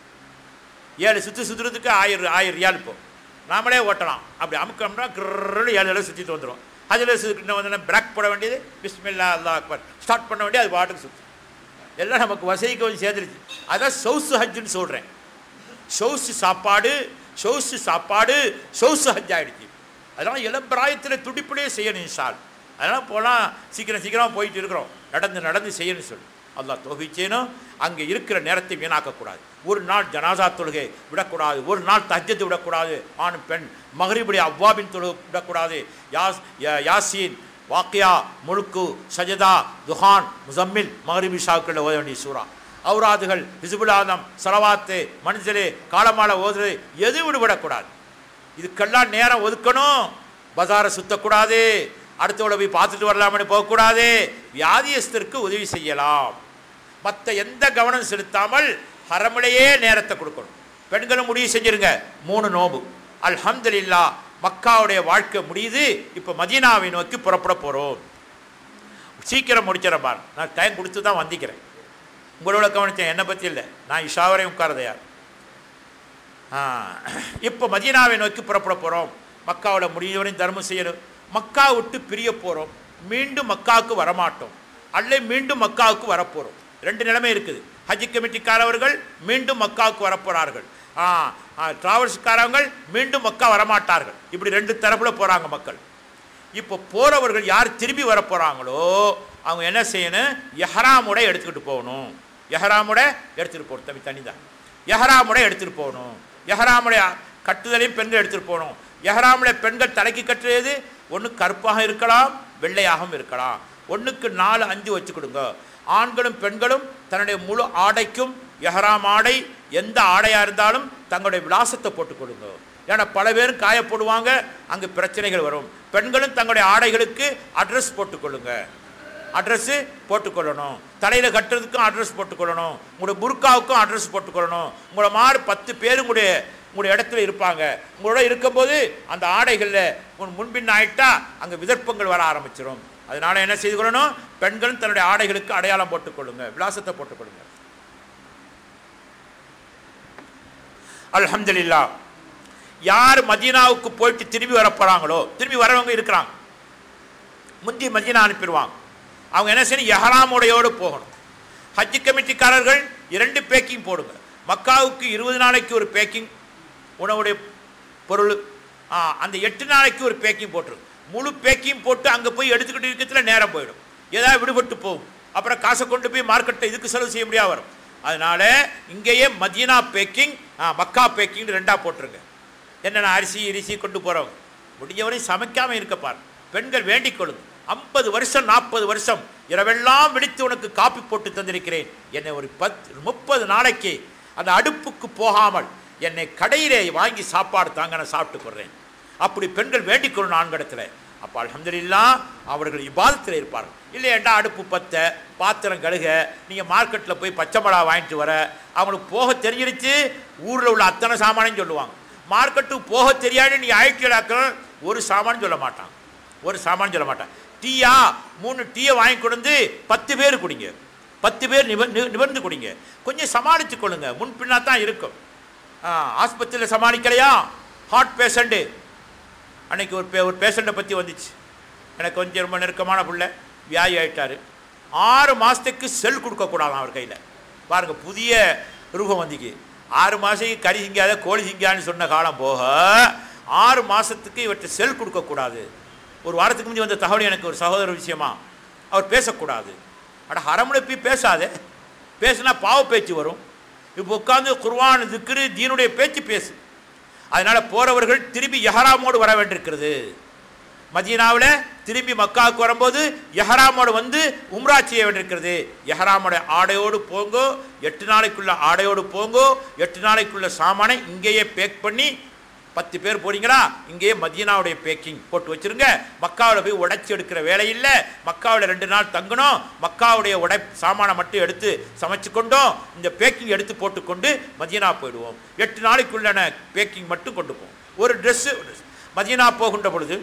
ஏழு சுற்று சுற்றுறதுக்கு ஆயிரம் ஆயிரம் ரியால் இப்போ நாமளே ஓட்டலாம் அப்படி அமுக்கம்னா கிருன்னு ஏழு ஏழு சுற்றிட்டு வந்துடும் அதில் இன்னும் வந்து பிரேக் போட வேண்டியது பிஸ்மில்லா அல்லா அக்பர் ஸ்டார்ட் பண்ண வேண்டியது அது பாட்டுக்கு சுற்றும் எல்லாம் நமக்கு வசதிக்கு வந்து சேர்ந்துருச்சு அதான் சவுசு ஹஜ்ஜுன்னு சொல்கிறேன் சவுசு சாப்பாடு சவுசு சாப்பாடு சவுசு ஹஜ் ஆயிடுச்சு அதனால் இளம் பிராயத்தில் துடிப்புலேயே செய்யணும் இன்ஷால் அதனால் போனால் சீக்கிரம் சீக்கிரமாக போயிட்டு இருக்கிறோம் நடந்து நடந்து செய்யணும்னு சொல்லி அல்லாஹ் தோஃபிச்சேனும் அங்கே இருக்கிற நேரத்தை வீணாக்கக்கூடாது ஒரு நாள் ஜனாசா தொழுகை விடக்கூடாது ஒரு நாள் தஜ்ஜத்து விடக்கூடாது ஆண் பெண் மகரிபுடைய அவ்வாபின் தொழு விடக்கூடாது யாஸ் யா- யாசீன் வாக்கியா முழுக்கு சஜதா துஹான் முசம்மில் மகரிபி ஷாக்களில் ஓத வேண்டிய சூறா அவுராதுகள் ஹிசுபுல் ஆதம் சலவாத்து மனிதரே காலமால ஓதுறது எது விடுபடக்கூடாது இதுக்கெல்லாம் நேரம் ஒதுக்கணும் பஜாரை சுத்தக்கூடாது அடுத்தவளை போய் பார்த்துட்டு வரலாம்னு போகக்கூடாது வியாதியஸ்தருக்கு உதவி செய்யலாம் மற்ற எந்த கவனம் செலுத்தாமல் ஹரமிலேயே நேரத்தை கொடுக்கணும் பெண்களும் முடிவு செஞ்சிருங்க மூணு நோம்பு அல்ஹம்துலில்லா மக்காவுடைய வாழ்க்கை முடியுது இப்போ மதீனாவை நோக்கி புறப்பட போகிறோம் சீக்கிரம் முடிச்சிடறேன் பாரு நான் டைம் கொடுத்து தான் வந்திக்கிறேன் உங்களோட கவனித்தேன் என்னை பற்றி இல்லை நான் இஷாவரையும் உட்காரதையார் இப்போ மதீனாவை நோக்கி புறப்பட போகிறோம் மக்காவில் முடிஞ்சவரையும் தர்மம் செய்யணும் மக்கா விட்டு பிரிய போகிறோம் மீண்டும் மக்காவுக்கு வரமாட்டோம் அல்ல மீண்டும் மக்காவுக்கு வரப்போகிறோம் ரெண்டு நிலைமை இருக்குது ஹஜ் கமிட்டிக்காரவர்கள் மீண்டும் மக்காவுக்கு வரப்போகிறார்கள் டிராவல்ஸ்காரவங்கள் மீண்டும் மக்கா வரமாட்டார்கள் இப்படி ரெண்டு தரப்புல போகிறாங்க மக்கள் இப்போ போகிறவர்கள் யார் திரும்பி வர போகிறாங்களோ அவங்க என்ன செய்யணும் எஹராமுட எடுத்துக்கிட்டு போகணும் எஹராமுட எடுத்துகிட்டு போகணும் தம்பி தண்ணி தான் எஹராமுட எடுத்துகிட்டு போகணும் எஹராமுடைய கட்டுதலையும் பெண்கள் எடுத்துகிட்டு போகணும் எஹராமுடைய பெண்கள் தலைக்கு கட்டுறது ஒன்று கருப்பாக இருக்கலாம் வெள்ளையாகவும் இருக்கலாம் ஒன்றுக்கு நாலு அஞ்சு வச்சு கொடுங்க ஆண்களும் பெண்களும் தன்னுடைய முழு ஆடைக்கும் எஹராம் ஆடை எந்த ஆடையாக இருந்தாலும் தங்களுடைய விலாசத்தை போட்டுக் கொடுங்க ஏன்னா பல பேரும் காய போடுவாங்க அங்கே பிரச்சனைகள் வரும் பெண்களும் தங்களுடைய ஆடைகளுக்கு அட்ரஸ் போட்டுக்கொள்ளுங்க அட்ரஸ்ஸு போட்டுக்கொள்ளணும் தலையில் கட்டுறதுக்கும் அட்ரஸ் போட்டுக்கொள்ளணும் உங்களுடைய புர்காவுக்கும் அட்ரஸ் போட்டுக்கொள்ளணும் உங்களை மாதிரி பத்து பேர் உங்களுடைய உங்களுடைய இடத்துல இருப்பாங்க உங்களோட இருக்கும்போது அந்த ஆடைகளில் உன் முன்பின் ஆயிட்டா அங்கே விதர்ப்பங்கள் வர ஆரம்பிச்சிடும் அதனால என்ன செய்து கொள்ளணும் பெண்களும் தன்னுடைய ஆடைகளுக்கு அடையாளம் போட்டுக்கொள்ளுங்க விலாசத்தை போட்டுக்கொள்ளுங்க அல்ஹம்துலில்லா யார் மதீனாவுக்கு போயிட்டு திரும்பி வர போகிறாங்களோ திரும்பி வரவங்க இருக்கிறாங்க முந்தி மதீனா அனுப்பிடுவாங்க அவங்க என்ன செய்யணும் எஹராமுடையோடு போகணும் ஹஜ் கமிட்டிக்காரர்கள் இரண்டு பேக்கிங் போடுங்க மக்காவுக்கு இருபது நாளைக்கு ஒரு பேக்கிங் உணவுடைய பொருள் ஆ, அந்த எட்டு நாளைக்கு ஒரு பேக்கிங் போட்டுருங்க முழு பேக்கிங் போட்டு அங்கே போய் எடுத்துக்கிட்டு இருக்கிறதுல நேரம் போயிடும் ஏதாவது விடுபட்டு போகும் அப்புறம் காசை கொண்டு போய் மார்க்கெட்டை இதுக்கு செலவு செய்ய முடியாது வரும் அதனால இங்கேயே மதீனா பேக்கிங் மக்கா பேக்கிங் ரெண்டாக போட்டுருங்க என்னென்ன அரிசி இரிசி கொண்டு போகிறவங்க முடிஞ்சவரை சமைக்காமல் இருக்க பாரு பெண்கள் வேண்டிக் கொள்ளுங்க ஐம்பது வருஷம் நாற்பது வருஷம் இரவெல்லாம் விழித்து உனக்கு காப்பி போட்டு தந்திருக்கிறேன் என்னை ஒரு பத்து முப்பது நாளைக்கு அந்த அடுப்புக்கு போகாமல் என்னை கடையிலே வாங்கி சாப்பாடு தாங்க நான் சாப்பிட்டு கொள்றேன் அப்படி பெண்கள் வேண்டிக் கொள்ளணும் ஆண்களிடத்தில் அப்போ அல்ஹம்துலில்லா அவர்கள் இபாதத்தில் இருப்பார்கள் இல்லையாண்டா அடுப்பு பத்த பாத்திரம் கழுக நீங்கள் மார்க்கெட்டில் போய் பச்சை மிளகா வாங்கிட்டு வர அவங்களுக்கு போக தெரிஞ்சிருச்சு ஊரில் உள்ள அத்தனை சாமானையும் சொல்லுவாங்க மார்க்கெட்டுக்கு போக தெரியாது நீ ஆயிட்டியலாக்க ஒரு சாமானும் சொல்ல மாட்டான் ஒரு சாமான் சொல்ல மாட்டான் டீயா மூணு டீயை வாங்கி கொண்டு வந்து பத்து பேர் குடிங்க பத்து பேர் நிப நி- நிபர்ந்து குடிங்க கொஞ்சம் சமாளித்து கொள்ளுங்க முன்பின்னா தான் இருக்கும் ஆ, ஆஸ்பத்திரியில் சமாளிக்கலையா ஹார்ட் பேஷண்ட்டு அன்னைக்கு ஒரு பே ஒரு பேஷண்ட்டை பற்றி வந்துச்சு எனக்கு கொஞ்சம் ரொம்ப நெருக்கமான பிள்ளை வியாதி ஆயிட்டாரு ஆறு மாதத்துக்கு செல் கொடுக்கக்கூடாதாம் அவர் கையில் பாருங்க புதிய ரூபம் வந்துக்கு ஆறு மாதத்துக்கு கறி சிங்காத கோழி சிங்கான்னு சொன்ன காலம் போக ஆறு மாதத்துக்கு இவற்றை செல் கொடுக்கக்கூடாது ஒரு வாரத்துக்கு முந்தி வந்த தகவல் எனக்கு ஒரு சகோதர விஷயமா அவர் பேசக்கூடாது அட ஹரமுனை போய் பேசாதே பேசுனா பாவ பேச்சு வரும் இப்போ உட்காந்து குர்வான் திக்ரு தீனுடைய பேச்சு பேசு அதனால போறவர்கள் திரும்பி எஹராமோடு வர வேண்டியிருக்கிறது மதீனாவில் திரும்பி மக்காவுக்கு வரும்போது எஹராமோடு வந்து உம்ரா செய்ய வேண்டியிருக்கிறது எஹராமோட ஆடையோடு போங்கோ எட்டு நாளைக்குள்ள ஆடையோடு போங்கோ எட்டு நாளைக்குள்ள சாமானை இங்கேயே பேக் பண்ணி பத்து பேர் போறீங்களா இங்கேயே மதீனாவுடைய பேக்கிங் போட்டு வச்சிருங்க மக்காவில் போய் உடைச்சி எடுக்கிற வேலை இல்லை மக்காவில் ரெண்டு நாள் தங்கணும் மக்காவுடைய உடை சாமானை மட்டும் எடுத்து சமைச்சு கொண்டோம் இந்த பேக்கிங் எடுத்து போட்டுக்கொண்டு மதீனா போயிடுவோம் எட்டு நாளைக்குள்ளான பேக்கிங் மட்டும் கொண்டு போவோம் ஒரு ட்ரெஸ்ஸு மதீனா போகின்ற பொழுது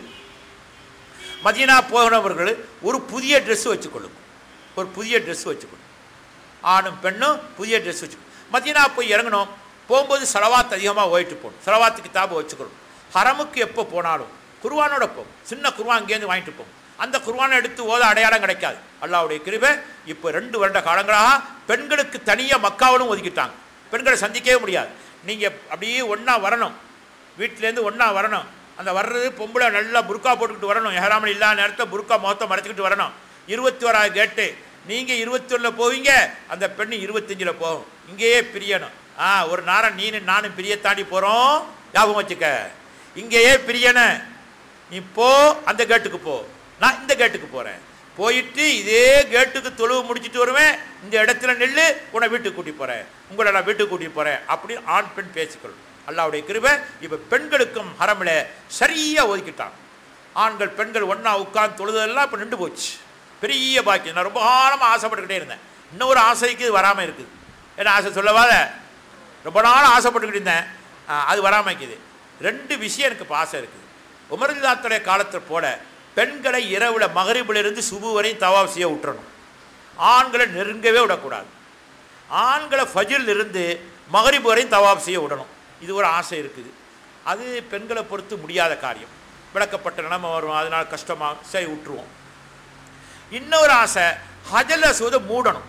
மதீனா போகிறவர்கள் ஒரு புதிய ட்ரெஸ் வச்சுக்கொள்ளுங்க ஒரு புதிய ட்ரெஸ் வச்சுக்கொள்ளுங்க ஆணும் பெண்ணும் புதிய ட்ரெஸ் வச்சுக்கணும் மதீனா போய் இறங்கணும் போகும்போது செலவாத் அதிகமாக ஓயிட்டு போகணும் செலவாத்து கிதாபை வச்சுக்கணும் ஹரமுக்கு எப்போ போனாலும் குர்வானோட போகும் சின்ன குர்வான் இங்கேருந்து வாங்கிட்டு போகும் அந்த குர்வானை எடுத்து ஓத அடையாளம் கிடைக்காது அல்லாவுடைய கிருபை இப்போ ரெண்டு வருட காலங்களாக பெண்களுக்கு தனியாக மக்காவிலும் ஒதுக்கிட்டாங்க பெண்களை சந்திக்கவே முடியாது நீங்கள் அப்படியே ஒன்றா வரணும் வீட்டிலேருந்து ஒன்றா வரணும் அந்த வர்றது பொம்பளை நல்லா புர்கா போட்டுக்கிட்டு வரணும் எஹராமல் இல்லாத நேரத்தை புர்கா முகத்தை மறைச்சிக்கிட்டு வரணும் இருபத்தி ஓராவது கேட்டு நீங்கள் இருபத்தொன்னில் போவீங்க அந்த பெண்ணு இருபத்தஞ்சில் போகும் இங்கேயே பிரியணும் ஆ ஒரு நேரம் நீனும் நானும் பிரிய தாண்டி போகிறோம் ஞாபகம் வச்சுக்க இங்கேயே பிரியணும் நீ போ அந்த கேட்டுக்கு போ நான் இந்த கேட்டுக்கு போகிறேன் போயிட்டு இதே கேட்டுக்கு தொழுவு முடிச்சிட்டு வருவேன் இந்த இடத்துல நெல்லு உன்னை வீட்டுக்கு கூட்டி போகிறேன் உங்களை நான் வீட்டுக்கு கூட்டி போகிறேன் அப்படின்னு ஆண் பெண் பேசிக்கொள்ளும் அல்லாவுடைய கிருபை இப்போ பெண்களுக்கும் ஹரமில் சரியாக ஒதுக்கிட்டான் ஆண்கள் பெண்கள் ஒன்றா உட்கார்ந்து தொழுதெல்லாம் இப்போ நின்று போச்சு பெரிய பாக்கியம் நான் ரொம்ப ஆழமாக ஆசைப்பட்டுக்கிட்டே இருந்தேன் இன்னொரு ஆசைக்கு இது வராமல் இருக்குது என்ன ஆசை சொல்லவாத ரொம்ப நாள் ஆசைப்பட்டுக்கிட்டு இருந்தேன் ஆ, அது வராமல் இருக்குது ரெண்டு விஷயம் எனக்கு இப்போ ஆசை இருக்குது உமர்தாத்துடைய காலத்தில் போல பெண்களை இரவுல மகரிபிலிருந்து சுபு வரையும் தவாப் செய்ய விட்டுறணும் ஆண்களை நெருங்கவே விடக்கூடாது ஆண்களை ஃபஜில் இருந்து மகரிப் வரையும் தவாப் செய்ய விடணும் இது ஒரு ஆசை இருக்குது அது பெண்களை பொறுத்து முடியாத காரியம் விளக்கப்பட்ட நிலைமை வரும் அதனால் கஷ்டமாக சரி விட்டுருவோம் இன்னொரு ஆசை ஹஜல் அசோதை மூடணும்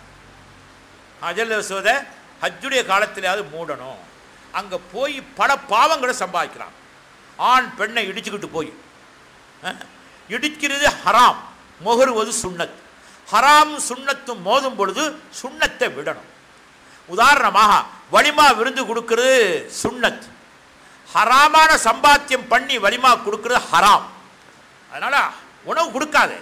ஹஜல் அசோதை ஹஜ்ஜுடைய காலத்திலேயாவது மூடணும் அங்கே போய் பல பாவங்களை சம்பாதிக்கிறான் ஆண் பெண்ணை இடிச்சுக்கிட்டு போய் அஹ், இடிக்கிறது ஹராம் மொகருவது சுன்னத் ஹராம் சுன்னத்தும் மோதும் பொழுது சுன்னத்தை விடணும் உதாரணமாக வலிமா விருந்து கொடுக்கிறது சுன்னத் ஹராமான சம்பாத்தியம் பண்ணி வலிமா கொடுக்கிறது ஹராம் அதனால உணவு கொடுக்காதே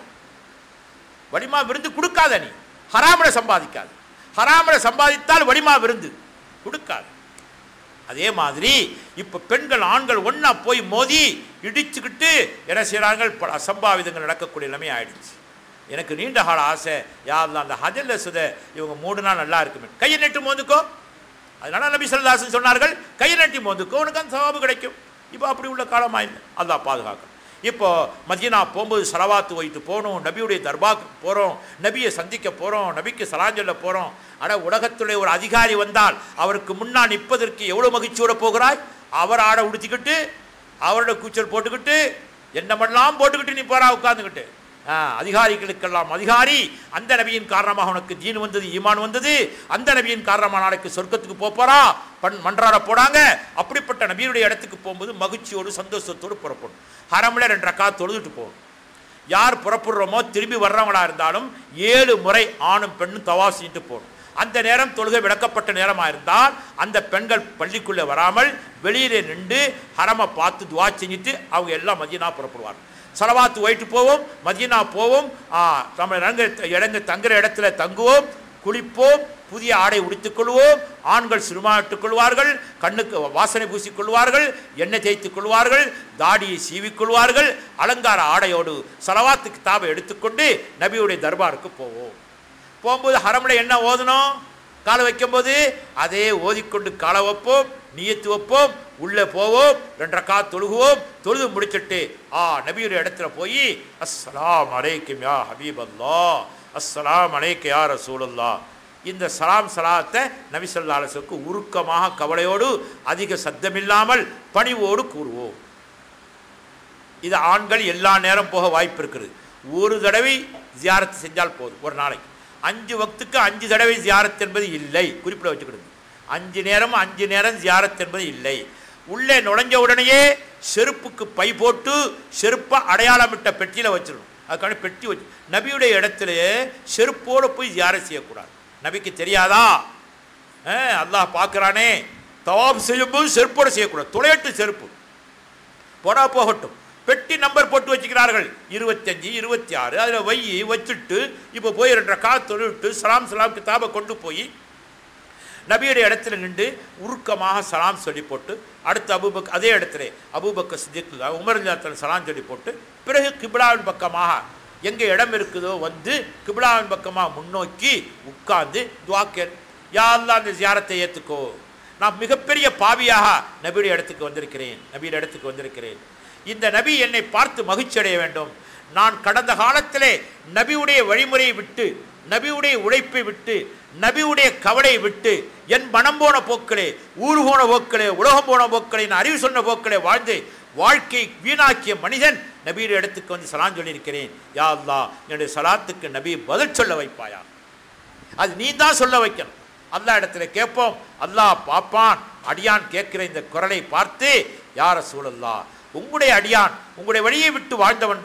வலிமா விருந்து கொடுக்காத நீ ஹராமில் சம்பாதிக்காது ஹராமில் சம்பாதித்தால் வலிமா விருந்து கொடுக்காது அதே மாதிரி இப்போ பெண்கள் ஆண்கள் ஒன்றா போய் மோதி இடிச்சுக்கிட்டு என்ன செய்கிறாங்க பல அசம்பாவிதங்கள் நடக்கக்கூடிய நிலைமை ஆயிடுச்சு எனக்கு நீண்ட கால ஆசை யாரெல்லாம் அந்த ஹஜல்ல சுத இவங்க மூணு நாள் நல்லா இருக்குமே கையை நெட்டு மோந்துக்கோ அதனால நபி சொல்லாசன் சொன்னார்கள் கையை நட்டி மோந்துக்கோ உனக்கு அந்த சவாபு கிடைக்கும் இப்போ அப்படி உள்ள காலமாக இல்லை அல்லாஹ் பாதுகாக்கணும் இப்போ மதீனா போகும்போது சலவாத்து வைத்து போகணும் நபியுடைய தர்பாக்கு போகிறோம் நபியை சந்திக்க போகிறோம் நபிக்கு சலாஞ்சொல்ல போகிறோம் அட உலகத்துடைய ஒரு அதிகாரி வந்தால் அவருக்கு முன்னால் நிற்பதற்கு எவ்வளோ மகிழ்ச்சியோட போகிறாய் அவர் ஆடை உடுத்திக்கிட்டு அவரோட கூச்சல் போட்டுக்கிட்டு என்னமெல்லாம் போட்டுக்கிட்டு நீ போறா உட்கார்ந்துக்கிட்டு ஆ, அதிகாரிகளுக்கெல்லாம் அதிகாரி அந்த நபியின் காரணமாக உனக்கு தீன் வந்தது ஈமான் வந்தது அந்த நபியின் காரணமாக நாளைக்கு சொர்க்கத்துக்கு போப் போறா பண் மன்றாட போடாங்க அப்படிப்பட்ட நபியுடைய இடத்துக்கு போகும்போது மகிழ்ச்சியோடு சந்தோஷத்தோடு புறப்படும் ஹரமில் ரெண்டு ரக்கா தொழுதுட்டு போகணும் யார் புறப்படுறோமோ திரும்பி வர்றவங்களா இருந்தாலும் ஏழு முறை ஆணும் பெண்ணும் தவா செஞ்சுட்டு போகணும் அந்த நேரம் தொழுகை விளக்கப்பட்ட நேரமாக இருந்தால் அந்த பெண்கள் பள்ளிக்குள்ளே வராமல் வெளியிலே நின்று ஹரமை பார்த்து துவா செஞ்சுட்டு அவங்க எல்லாம் மதியனா புறப்படுவார்கள் சலவாத்து போயிட்டு போவோம் மதியனா போவோம் ஆ, நம்ம இடங்க இடங்க தங்குற இடத்துல தங்குவோம் குளிப்போம் புதிய ஆடை உடுத்திக் கொள்வோம் ஆண்கள் சிறுமாட்டுக் கொள்வார்கள் கண்ணுக்கு வாசனை பூசிக் கொள்வார்கள் எண்ணெய் தேய்த்துக் கொள்வார்கள் தாடியை சீவிக் கொள்வார்கள் அலங்கார ஆடையோடு சலவாத்து கிதாபை எடுத்துக்கொண்டு நபியுடைய தர்பாருக்கு போவோம் போகும்போது ஹரமில் என்ன ஓதணும் காலை வைக்கும்போது அதே ஓதிக்கொண்டு காலை வைப்போம் நியத்து வைப்போம் உள்ளே போவோம் ரெண்டரைக்கா தொழுகுவோம் தொழுது முடிச்சிட்டு ஆ நபியுடைய இடத்துல போய் அஸ்ஸலாம் அலைக்கும் யா ஹபீப் அல்லா அஸ்ஸலாம் அலைக்கு யா ரசூலுல்லா இந்த சலாம் சலாத்தை நபி ஸல்லல்லாஹு அலைஹி வஸல்லம் உருக்கமாக கவலையோடு அதிக சத்தமில்லாமல் பணிவோடு கூறுவோம் இது ஆண்கள் எல்லா நேரம் போக வாய்ப்பு இருக்குது ஒரு தடவை ஜியாரத்து செஞ்சால் போதும் ஒரு நாளைக்கு அஞ்சு வக்துக்கு அஞ்சு தடவை ஜியாரத் என்பது இல்லை குறிப்பிட வச்சுக்கிடுங்க அஞ்சு நேரம் அஞ்சு நேரம் ஜியாரத் என்பது இல்லை உள்ளே நுழைஞ்ச உடனேயே செருப்புக்கு பை போட்டு செருப்பை அடையாளமிட்ட பெட்டியில் வச்சிடணும் அதுக்கான பெட்டி வச்சு நபியுடைய இடத்துல செருப்போடு போய் ஜியாரத் செய்யக்கூடாது நபிக்கு தெரியாதா ஆ, அல்லாஹ் பார்க்குறானே தவாப் செய்யும்போது செருப்போடு செய்யக்கூடாது துளையட்டு செருப்பு போனா போகட்டும் பெட்டி நம்பர் போட்டு வச்சுக்கிறார்கள் இருபத்தஞ்சு இருபத்தி ஆறு அதில் வை வச்சுட்டு இப்போ போய் ரெண்டரை கா தொழுவிட்டு சலாம் சலாம் கிதாபை கொண்டு போய் நபியுடைய இடத்துல நின்று உருக்கமாக சலாம் சொல்லி போட்டு அடுத்து அபூபக் அதே இடத்துல அபூபக்க சித்திக் உமர்ஜாத்தில் சலாம் சொல்லி போட்டு பிறகு கிபிலாவின் பக்கமாக எங்கே இடம் இருக்குதோ வந்து கிபிலாவின் பக்கமாக முன்னோக்கி உட்கார்ந்து துவாக்கேன் யாரெல்லாம் அந்த ஜியாரத்தை ஏற்றுக்கோ நான் மிகப்பெரிய பாவியாக நபியுடைய இடத்துக்கு வந்திருக்கிறேன் நபியுடைய இடத்துக்கு வந்திருக்கிறேன் இந்த நபி என்னை பார்த்து மகிழ்ச்சி அடைய வேண்டும் நான் கடந்த காலத்திலே நபியுடைய வழிமுறையை விட்டு நபியுடைய உழைப்பை விட்டு நபியுடைய கவலையை விட்டு என் மனம் போன போக்களே ஊர் போன போக்களே உலகம் போன போக்களே நான் அறிவு சொன்ன போக்களே வாழ்ந்து வாழ்க்கை வீணாக்கிய மனிதன் நபியுடைய இடத்துக்கு வந்து சலான் சொல்லியிருக்கிறேன் யா அல்லாஹ் என்னுடைய சலாத்துக்கு நபி பதில் சொல்ல வைப்பாயா அது நீ தான் சொல்ல வைக்கணும் அல்லாஹ் இடத்துல கேட்போம் அல்லாஹ் பார்ப்பான் அடியான் கேட்கிற இந்த குரலை பார்த்து யார சூழல்லா உங்களுடைய அடியான் உங்களுடைய வழியை விட்டு வாழ்ந்தவன் தான்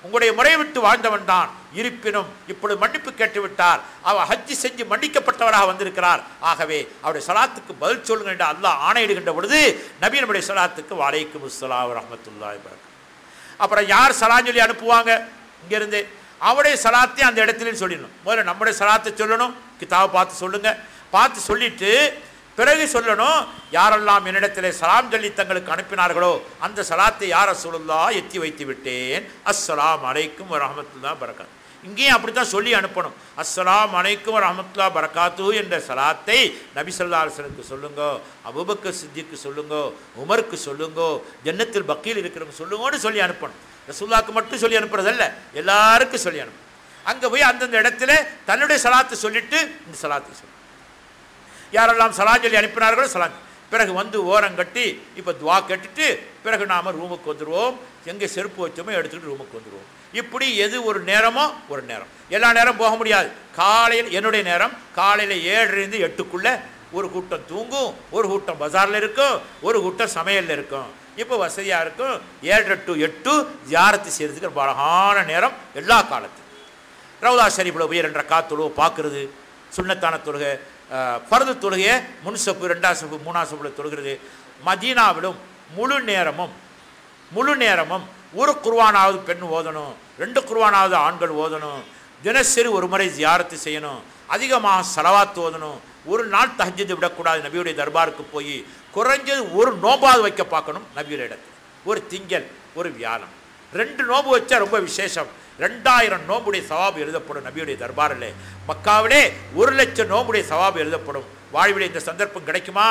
உங்களுடைய முறை விட்டு வாழ்ந்தவன் தான் இருப்பினும் இப்பொழுது மன்னிப்பு கேட்டு விட்டார் அவர் ஹஜ்ஜி செஞ்சு மன்னிக்கப்பட்டவராக வந்திருக்கிறார் ஆகவே அவருடைய சலாத்துக்கு பதில் சொல்லுங்கள் என்று அல்லாஹ் ஆணையிடுகின்ற பொழுது நபி நம்முடைய சலாத்துக்கு வாழைக்கும் அஸ்ஸலாம் ரஹமத்துல்லாஹி வரகாத்துஹு அப்புறம் யார் சலான் சொல்லி அனுப்புவாங்க இங்கேருந்து அவருடைய சலாத்தையும் அந்த இடத்துலையும் சொல்லிடணும் முதல்ல நம்முடைய சலாத்தை சொல்லணும் கிதாவை பார்த்து சொல்லுங்க பார்த்து சொல்லிட்டு பிறகு சொல்லணும் யாரெல்லாம் என்னிடத்திலே சலாம் சொல்லி தங்களுக்கு அனுப்பினார்களோ அந்த சலாத்தை யார சொல்லுல்லா எத்தி வைத்து விட்டேன் அஸ்ஸலாம் அலைக்கும் வரஹமத்துல்லா பரகாத் இங்கேயும் அப்படி தான் சொல்லி அனுப்பணும் அஸ்ஸலாம் அலைக்கும் வரஹமத்துல்லா பரகாத்து என்ற சலாத்தை நபி ஸல்லல்லாஹு அலைஹி வஸல்லுக்கு சொல்லுங்க அபூபக்கர் சித்திக்கு சொல்லுங்க உமருக்கு சொல்லுங்க ஜன்னத்தில் பக்கீல் இருக்கிறவங்க சொல்லுங்கன்னு சொல்லி அனுப்பணும் ரசூல்லாக்கு மட்டும் சொல்லி அனுப்புறதல்ல எல்லாருக்கும் சொல்லி அனுப்பணும் அங்கே போய் அந்தந்த இடத்துல தன்னுடைய சலாத்தை சொல்லிட்டு இந்த சலாத்தை சொல்லணும் யாரெல்லாம் சலாத் சொல்லி அனுப்பினார்களோ சலாத் பிறகு வந்து ஓரம் கட்டி இப்போ துவா கட்டிட்டு பிறகு நாம் ரூமுக்கு வந்துடுவோம் எங்கே செருப்பு வச்சோமோ எடுத்துக்கிட்டு ரூமுக்கு வந்துடுவோம் இப்படி எது ஒரு நேரமோ ஒரு நேரம் எல்லா நேரம் போக முடியாது காலையில் என்னுடைய நேரம் காலையில் ஏழுலேருந்து எட்டுக்குள்ளே ஒரு கூட்டம் தூங்கும் ஒரு கூட்டம் பஜாரில் இருக்கும் ஒரு கூட்டம் சமையலில் இருக்கும் இப்போ வசதியாக இருக்கும் ஏழரை டு எட்டு ஜியாரத்து செய்கிறதுக்கு ரொம்ப அழகான நேரம் எல்லா காலத்துக்கும் ரவுதா ஷரீஃபில் போய் ரெண்டரை காத்துழுவ பார்க்குறது சுண்ணத்தான தொழுகை அஹ், ஃபர்து தொழுகையை முன் சப்பு ரெண்டாம் சப்பு மூணாம் சப்பில் தொழுகிறது மதீனாவிலும் முழு நேரமும் முழு நேரமும் ஒரு குர்வானாவது பெண் ஓதணும் ரெண்டு குர்வானாவது ஆண்கள் ஓதணும் தினசரி ஒரு முறை ஜியாரத்து செய்யணும் அதிகமாக செலவாத்து ஓதணும் ஒரு நாள் தஹஜ்ஜுது விடக்கூடாது நபியுடைய தர்பாருக்கு போய் குறைஞ்சது ஒரு நோபாவது வைக்க பார்க்கணும் நபியுடைய இடத்துல ஒரு திங்கள் ஒரு வியாழம் ரெண்டு நோம்பு வச்சா ரொம்ப விசேஷம் ரெண்டாயிரம் நோம்புடைய சவாபு எழுதப்படும் நபியுடைய தர்பாரில் மக்காவிலே ஒரு லட்சம் நோம்புடைய சவாபு எழுதப்படும் வாழ்விலே இந்த சந்தர்ப்பம் கிடைக்குமா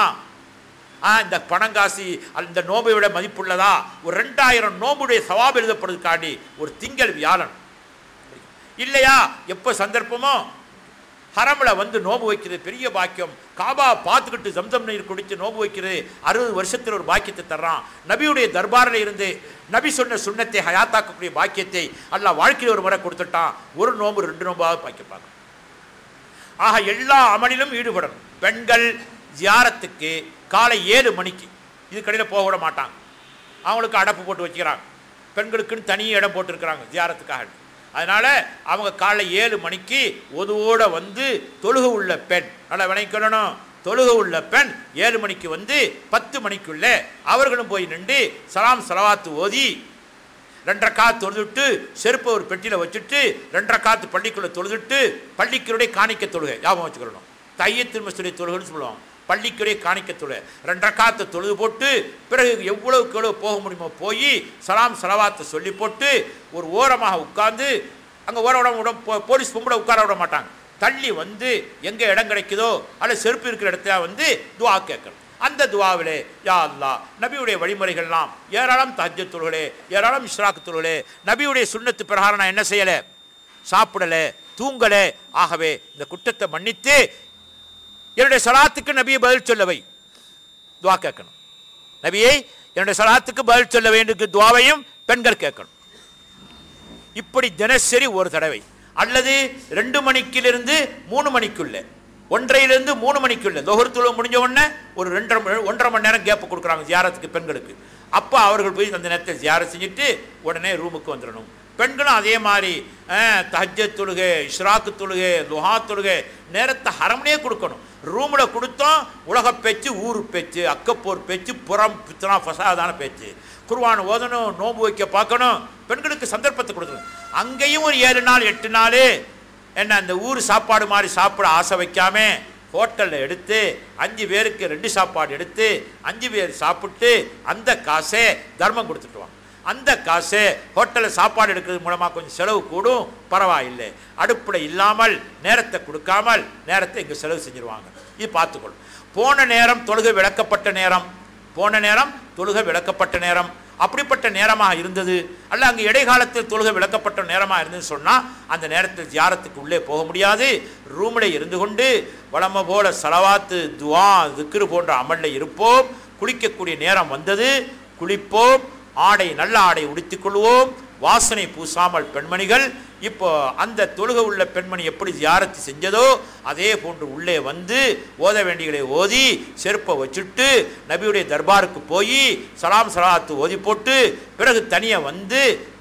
ஆ இந்த பணங்காசி அந்த நோம்பை விட மதிப்புள்ளதா ஒரு ரெண்டாயிரம் நோம்புடைய சவாபு எழுதப்படுறதுக்காண்டி ஒரு திங்கள் வியாழன் இல்லையா எப்போ சந்தர்ப்பமோ ஹரமில் வந்து நோம்பு வைக்கிறது பெரிய பாக்கியம் காபா பார்த்துக்கிட்டு ஜம்சம் நீர் குடித்து நோம்பு வைக்கிறது அறுபது வருஷத்தில் ஒரு பாக்கியத்தை தர்றான் நபியுடைய தர்பாரில் இருந்து நபி சொன்ன சுண்ணத்தை ஹயாத்தாக்கக்கூடிய பாக்கியத்தை அல்லாஹ் வாழ்க்கையில் ஒரு முறை கொடுத்துட்டான் ஒரு நோம்பு ரெண்டு நோம்பாவது பாக்கியம் பார்க்கணும் ஆக எல்லா அமலிலும் ஈடுபடணும் பெண்கள் ஜியாரத்துக்கு காலை ஏழு மணிக்கு இது கடையில் போக விட மாட்டாங்க அவங்களுக்கு அடப்பு போட்டு வச்சுக்கிறாங்க பெண்களுக்குன்னு தனி இடம் போட்டிருக்கிறாங்க ஜியாரத்துக்காக அதனால் அவங்க காலை ஏழு மணிக்கு ஒதுவோட வந்து தொழுக உள்ள பெண் நல்லா வினைக்கணும் தொழுக உள்ள பெண் ஏழு மணிக்கு வந்து பத்து மணிக்குள்ளே அவர்களும் போய் நின்று சலாம் சலவாத்து ஓதி ரெண்டரை காத்து தொழுதுட்டு செருப்பை ஒரு பெட்டியில் வச்சுட்டு ரெண்டரை காத்து பள்ளிக்குள்ளே தொழுதுட்டு பள்ளிக்குடைய காணிக்க தொழுகை ஞாபகம் வச்சுக்கணும் தையத்தின் மசூடைய தொழுகைன்னு சொல்லுவோம் பள்ளிக்குடைய காணிக்க தொழுகை ரெண்டரை காத்து தொழுது போட்டு பிறகு எவ்வளவுக்கு எவ்வளவு போக முடியுமோ போய் சலாம் சலவாத்தை சொல்லி போட்டு ஒரு ஓரமாக உட்கார்ந்து அங்கே ஓர விட விட போ- போலீஸ் பொம்பளை உட்கார விட மாட்டாங்க தள்ளி வந்து எங்கே இடம் கிடைக்குதோ அல்லது செருப்பு இருக்கிற இடத்துல வந்து துவா கேட்கணும் அந்த துவாவிலே யா அல்லாஹ் நபியுடைய வழிமுறைகள்லாம் ஏராளம் தஹஜ்ஜத் தொழுகளே ஏராளம் இஸ்ராக்கு தொழுகளே நபியுடைய சுண்ணத்து பிரகாரம் நான் என்ன செய்யலை சாப்பிடலை தூங்கலை ஆகவே இந்த குற்றத்தை மன்னித்து என்னுடைய சலாத்துக்கு நபியை பதில் சொல்லவை துவா கேட்கணும் நபியை என்னுடைய சலாத்துக்கு பதில் சொல்ல வேண்டும் துவாவையும் பெண்கள் கேட்கணும் இப்படி தினசரி ஒரு தடவை அல்லது ரெண்டு மணிக்கிலிருந்து மூணு மணிக்குள்ள ஒன்றையிலிருந்து மூணு மணிக்குள்ள தொகர் தொழுவு முடிஞ்ச உடனே ஒரு ரெண்டரை மணி- ஒன்றரை மணி நேரம் கேப் கொடுக்குறாங்க ஜியாரத்துக்கு பெண்களுக்கு அப்போ அவர்கள் போய் அந்த நேரத்தை ஜியாரத் செஞ்சுட்டு உடனே ரூமுக்கு வந்துடணும் பெண்களும் அதே மாதிரி தஹஜத் தொழுகை இஷ்ராக்கு தொழுகை லுஹா தொழுகை நேரத்தை ஹரம்னே கொடுக்கணும் ரூமில் கொடுத்தோம் உலக பேச்சு ஊர் பேச்சு அக்கப்போர் பேச்சு புறம் பித்தனா ஃபசாதான பேச்சு குர்வான் ஓதணும் நோன்பு வைக்க பார்க்கணும் பெண்களுக்கு சந்தர்ப்பத்தை கொடுக்கணும் அங்கேயும் ஒரு ஏழு நாள் எட்டு நாள் என்ன அந்த ஊர் சாப்பாடு மாதிரி சாப்பிட ஆசை வைக்காம ஹோட்டலில் எடுத்து அஞ்சு பேருக்கு ரெண்டு சாப்பாடு எடுத்து அஞ்சு பேர் சாப்பிட்டு அந்த காசை தர்மம் கொடுத்துட்டு வாங்க அந்த காசு ஹோட்டலில் சாப்பாடு எடுக்கிறது மூலமாக கொஞ்சம் செலவு கூடும் பரவாயில்லை அடுப்பில் இல்லாமல் நேரத்தை கொடுக்காமல் நேரத்தை இங்கே செலவு செஞ்சிருவாங்க இது பார்த்துக்கொள்ளும் போன நேரம் தொழுகை விளக்கப்பட்ட நேரம் போன நேரம் தொழுகை விளக்கப்பட்ட நேரம் அப்படிப்பட்ட நேரமாக இருந்தது அல்ல அங்கே இடைக்காலத்தில் தொழுகை விளக்கப்பட்ட நேரமாக இருந்ததுன்னு சொன்னால் அந்த நேரத்தில் ஜியாரத்துக்கு உள்ளே போக முடியாது ரூமில் இருந்து கொண்டு வளம போல சலவாத்து துவா திக்ரு போன்ற அமலில் இருப்போம் குளிக்கக்கூடிய நேரம் வந்தது குளிப்போம் ஆடை நல்ல ஆடை உடுத்திக் கொள்வோம் வாசனை பூசாமல் பெண்மணிகள் இப்போ அந்த தொழுகை உள்ள பெண்மணி எப்படி ஜியாரத்து செஞ்சதோ அதே போன்று உள்ளே வந்து ஓத வேண்டியகளை ஓதி செருப்பை வச்சுட்டு நபியுடைய தர்பாருக்கு போய் சலாம் சலாத்து ஓதி போட்டு பிறகு தனியாக வந்து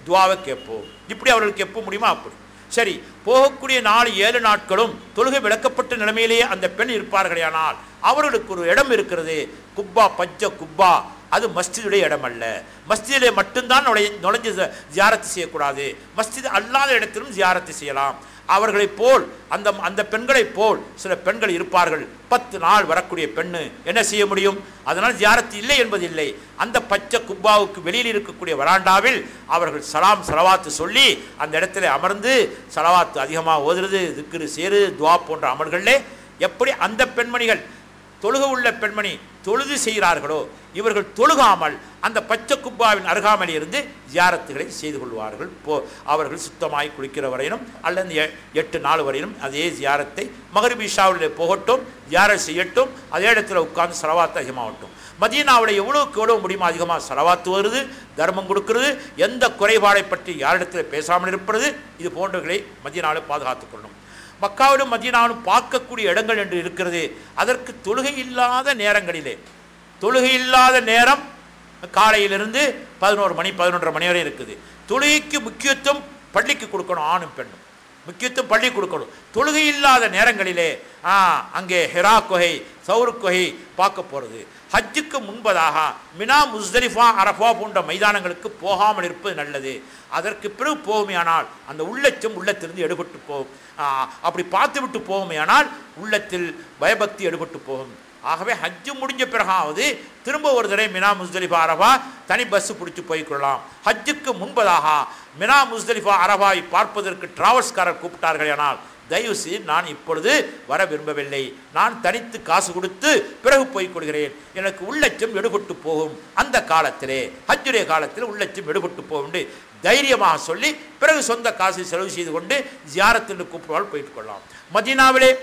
துவாவை கேட்போம் இப்படி அவர்களுக்கு எப்போ முடியுமோ அப்படி சரி போகக்கூடிய நாலு ஏழு நாட்களும் தொழுகை விளக்கப்பட்ட நிலைமையிலேயே அந்த பெண் இருப்பார்களேயானால் அவர்களுக்கு ஒரு இடம் இருக்கிறது குப்பா பஞ்ச குப்பா அது மஸ்ஜிதுடைய இடம் அல்ல மஸ்ஜிதிலே மட்டும்தான் நுழை நுழைஞ்சு ஜியாரத்து செய்யக்கூடாது மஸ்ஜித் அல்லாத இடத்திலும் ஜியாரத்து செய்யலாம் அவர்களைப் போல் அந்த அந்த பெண்களைப் போல் சில பெண்கள் இருப்பார்கள் பத்து நாள் வரக்கூடிய பெண்ணு என்ன செய்ய முடியும் அதனால் ஜியாரத்து இல்லை என்பதில்லை அந்த பச்சை குப்பாவுக்கு வெளியில் இருக்கக்கூடிய வராண்டாவில் அவர்கள் சலாம் சலவாத்து சொல்லி அந்த இடத்துல அமர்ந்து சலவாத்து அதிகமாக ஓதுறது திக்ரு சேரு துவா போன்ற அமல்களிலே எப்படி அந்த பெண்மணிகள் தொழுக உள்ள பெண்மணி தொழுது செய்கிறார்களோ இவர்கள் தொழுகாமல் அந்த பச்சை குப்பாவின் அருகாமையில் இருந்து ஜியாரத்துகளை செய்து கொள்வார்கள் போ அவர்கள் சுத்தமாய் குளிக்கிற வரையிலும் அல்லது எ- எட்டு நாள் வரையிலும் அதே ஜியாரத்தை மகரிப் இஷாவில் போகட்டும் ஜியாரத் செய்யட்டும் அதே இடத்துல உட்கார்ந்து செலவாத்து அதிகமாகட்டும் மதீனாவில் எவ்வளவுக்கு எவ்வளவு முடியுமோ அதிகமாக செலவாத்து வருது தர்மம் கொடுக்கிறது எந்த குறைபாடை பற்றி யாரிடத்தில் பேசாமல் இருப்பது இது போன்றவர்களை மதீனாவில் பாதுகாத்துக் கொள்ளணும் மக்காவிலும் மதீனாவிலும் பார்க்கக்கூடிய இடங்கள் என்று இருக்கிறது அதற்கு தொழுகை இல்லாத நேரங்களிலே தொழுகை இல்லாத நேரம் காலையிலிருந்து பதினோரு மணி பதினொன்றரை மணி வரை இருக்குது தொழுகைக்கு முக்கியத்துவம் பள்ளிக்கு கொடுக்கணும் ஆணும் பெண்ணும் முக்கியத்துவம் பள்ளி கொடுக்கணும் தொழுகை இல்லாத நேரங்களிலே ஆ, அங்கே ஹெரா குகை சௌரு குகை பார்க்க போகிறது ஹஜ்ஜுக்கு முன்பதாக மினா முஸ்தலிஃபா அரஃபா போன்ற மைதானங்களுக்கு போகாமல் இருப்பது நல்லது அதற்கு பிறகு போகுமேயானால் அந்த உள்ளச்சம் உள்ளத்திலிருந்து எடுபட்டு போகும் ஆ, அப்படி பார்த்து விட்டு போகுமேயானால் உள்ளத்தில் பயபக்தி எடுபட்டு போகும் ஆகவே ஹஜ்ஜு முடிஞ்ச பிறகாவது திரும்ப ஒரு தடவை மினா முஸ்தலிஃபா அரபா தனி பஸ் பிடிச்சு போய்க்கொள்ளலாம் ஹஜ்ஜுக்கு முன்பதாக மினா முஸ்தலிஃபா அரபாவை பார்ப்பதற்கு டிராவல்ஸ்காரர் கூப்பிட்டார்கள் ஆனால் தயவு செய்து நான் இப்பொழுது வர விரும்பவில்லை நான் தனித்து காசு கொடுத்து பிறகு போய்க் கொள்கிறேன் எனக்கு உள்ளச்சம் எடுபட்டு போகும் அந்த காலத்திலே ஹஜ்ஜுடைய காலத்தில் உள்ளச்சம் எடுபட்டு போகும் என்று தைரியமாக சொல்லி பிறகு சொந்த காசை செலவு செய்து கொண்டு ஜியாரத்தில் கூப்பிடுவாள் போயிட்டு கொள்ளலாம் மதீனாவிலே